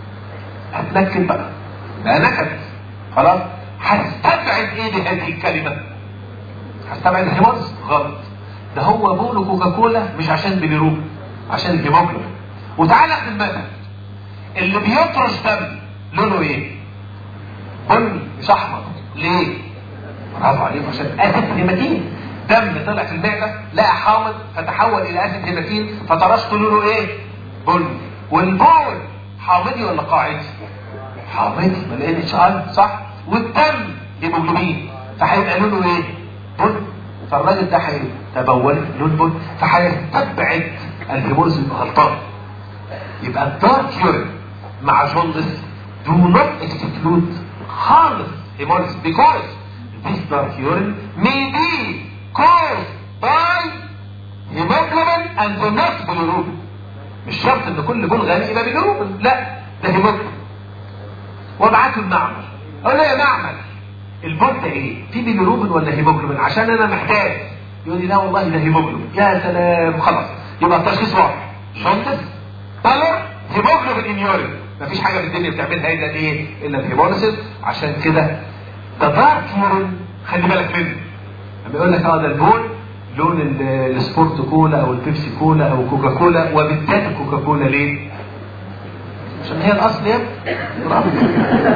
هتنكد بقى ده نكد خلاص هستبعد ايه بهذه الكلمه هستبعد الهيموز غلط ده هو بوله كوكاكولا مش عشان بيليروب عشان الهيموجلوبين وتعالى في المثل اللي بيطرش دم لونه ايه بني مش احمر ليه برافو عليك عشان اسيد هيماتين دم طلع في المعده لقى حامض فتحول الى اسيد هيماتين فطرشته لونه ايه بني والبول حامضي ولا قاعدي حامضي ما لقيتش اه صح والدم هيموجلوبين فهيبقى لونه ايه بني فالراجل ده هيتبول لون بني فهيستبعد الهيموز غلطان يبقى الدارك يورين مع جوندس do not exclude خالص hemolysis because this dark urine may be caused by hemoglobin and the not bilirubin مش شرط ان كل بول غني يبقى bilirubin لا ده هيموجلوبين وابعته المعمل اقول له يا معمل البول ده ايه في bilirubin ولا هيموجلوبين عشان انا محتاج يقول لي لا والله ده هيموجلوبين يا سلام خلاص يبقى التشخيص واضح جوندس بالر هيموجلوبين ان يورين مفيش حاجه في الدنيا بتعملها الا ايه الا الهيموليسيس عشان كده ده دارك يورين خلي بالك منه لما يقول لك اه ده البول لون ال- السبورت كولا او البيبسي كولا او كوكا كولا وبالذات الكوكا كولا ليه؟ عشان هي الاصل يا ابني.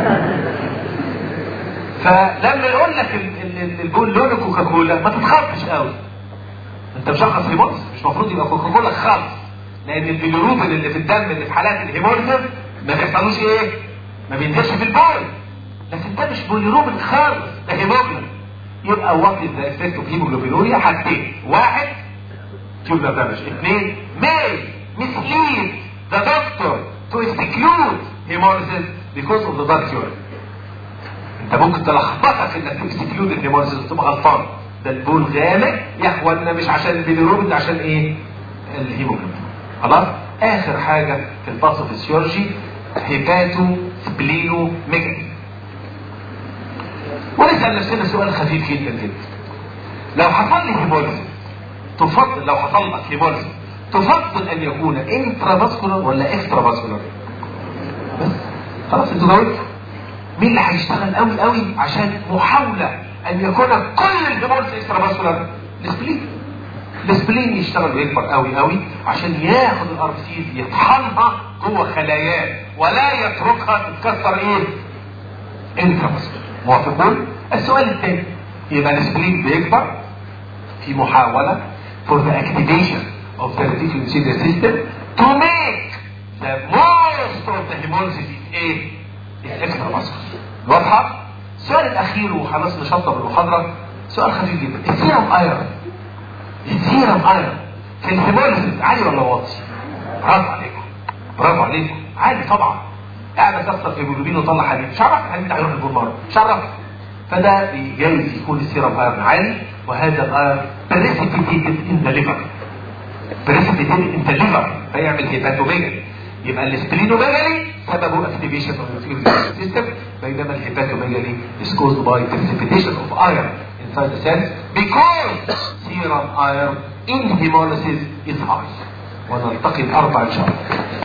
فلما يقول لك ال- ال- ال- البول لون كوكا كولا ما تتخضش قوي انت مشخص هيموليز مش المفروض يبقى كوكا كولا خالص لان البيليروبين اللي في الدم اللي في حالات الهيموليز ما بيحصلوش ايه ما بينزلش في البول لكن ده مش بيليروبين خالص ده هيموجلوبين يبقى وات از ذا افكت اوف هيموجلوبينوريا حاجتين واحد تيوبلر دامج اثنين may mislead the doctor to exclude hemolysis because of the dark urine انت ممكن تلخبطك انك تكسكلود الهيموليسيس وتبقى غلطان ده البول غامق يا اخوانا مش عشان البيليروبين ده عشان ايه الهيموجلوبين خلاص اخر حاجه في الباثوفيسيولوجي هيباتو سبلينو ميجالي ونسال نفسنا سؤال خفيف جدا جدا لو حصل لي هيموليسيس تفضل لو حصل لك هيموليسيس تفضل ان يكون انترافاسكولار ولا اكسترا فاسكولار بس خلاص انتوا جاوبتوا مين اللي هيشتغل قوي قوي عشان محاولة ان يكون كل الهيموليسيس اكسترا فاسكولار السبلين السبلين يشتغل ويكبر قوي قوي عشان ياخد الاربسيز يطحنها جوه خلاياه ولا يتركها تتكسر ايه انترافاسكولار موافقون السؤال الثاني يبقى السبلين بيكبر في محاولة for the activation of the reticulocyte system to make the most of the hemolysis is ايه؟ is extravascular واضحة؟ السؤال الأخير وخلاص نشطب المحاضرة سؤال خفيف جدا السيرم ايرون السيرم ايرون في الهيموليسيس عالي ولا واطي؟ برافو عليكم برافو عليكم عالي طبعا قاعد اكسر في الهيموجلوبين وطلع حديد مش عارف الحديد ده هيروح البلمار مش عارف فده جايز يكون السيرم ايرون عالي وهذا الايرون بريسيبيتيتد ان ذا ليفر بريسيبيتيتد ان ذا ليفر فيعمل هيباتوميجالي يبقى السبلينوميجالي سببه اكتيفيشن اوف the سيستم بينما الهيباتوميجالي is caused by precipitation of iron inside the cells because serum iron in hemolysis is high ونلتقي الاربع ان شاء الله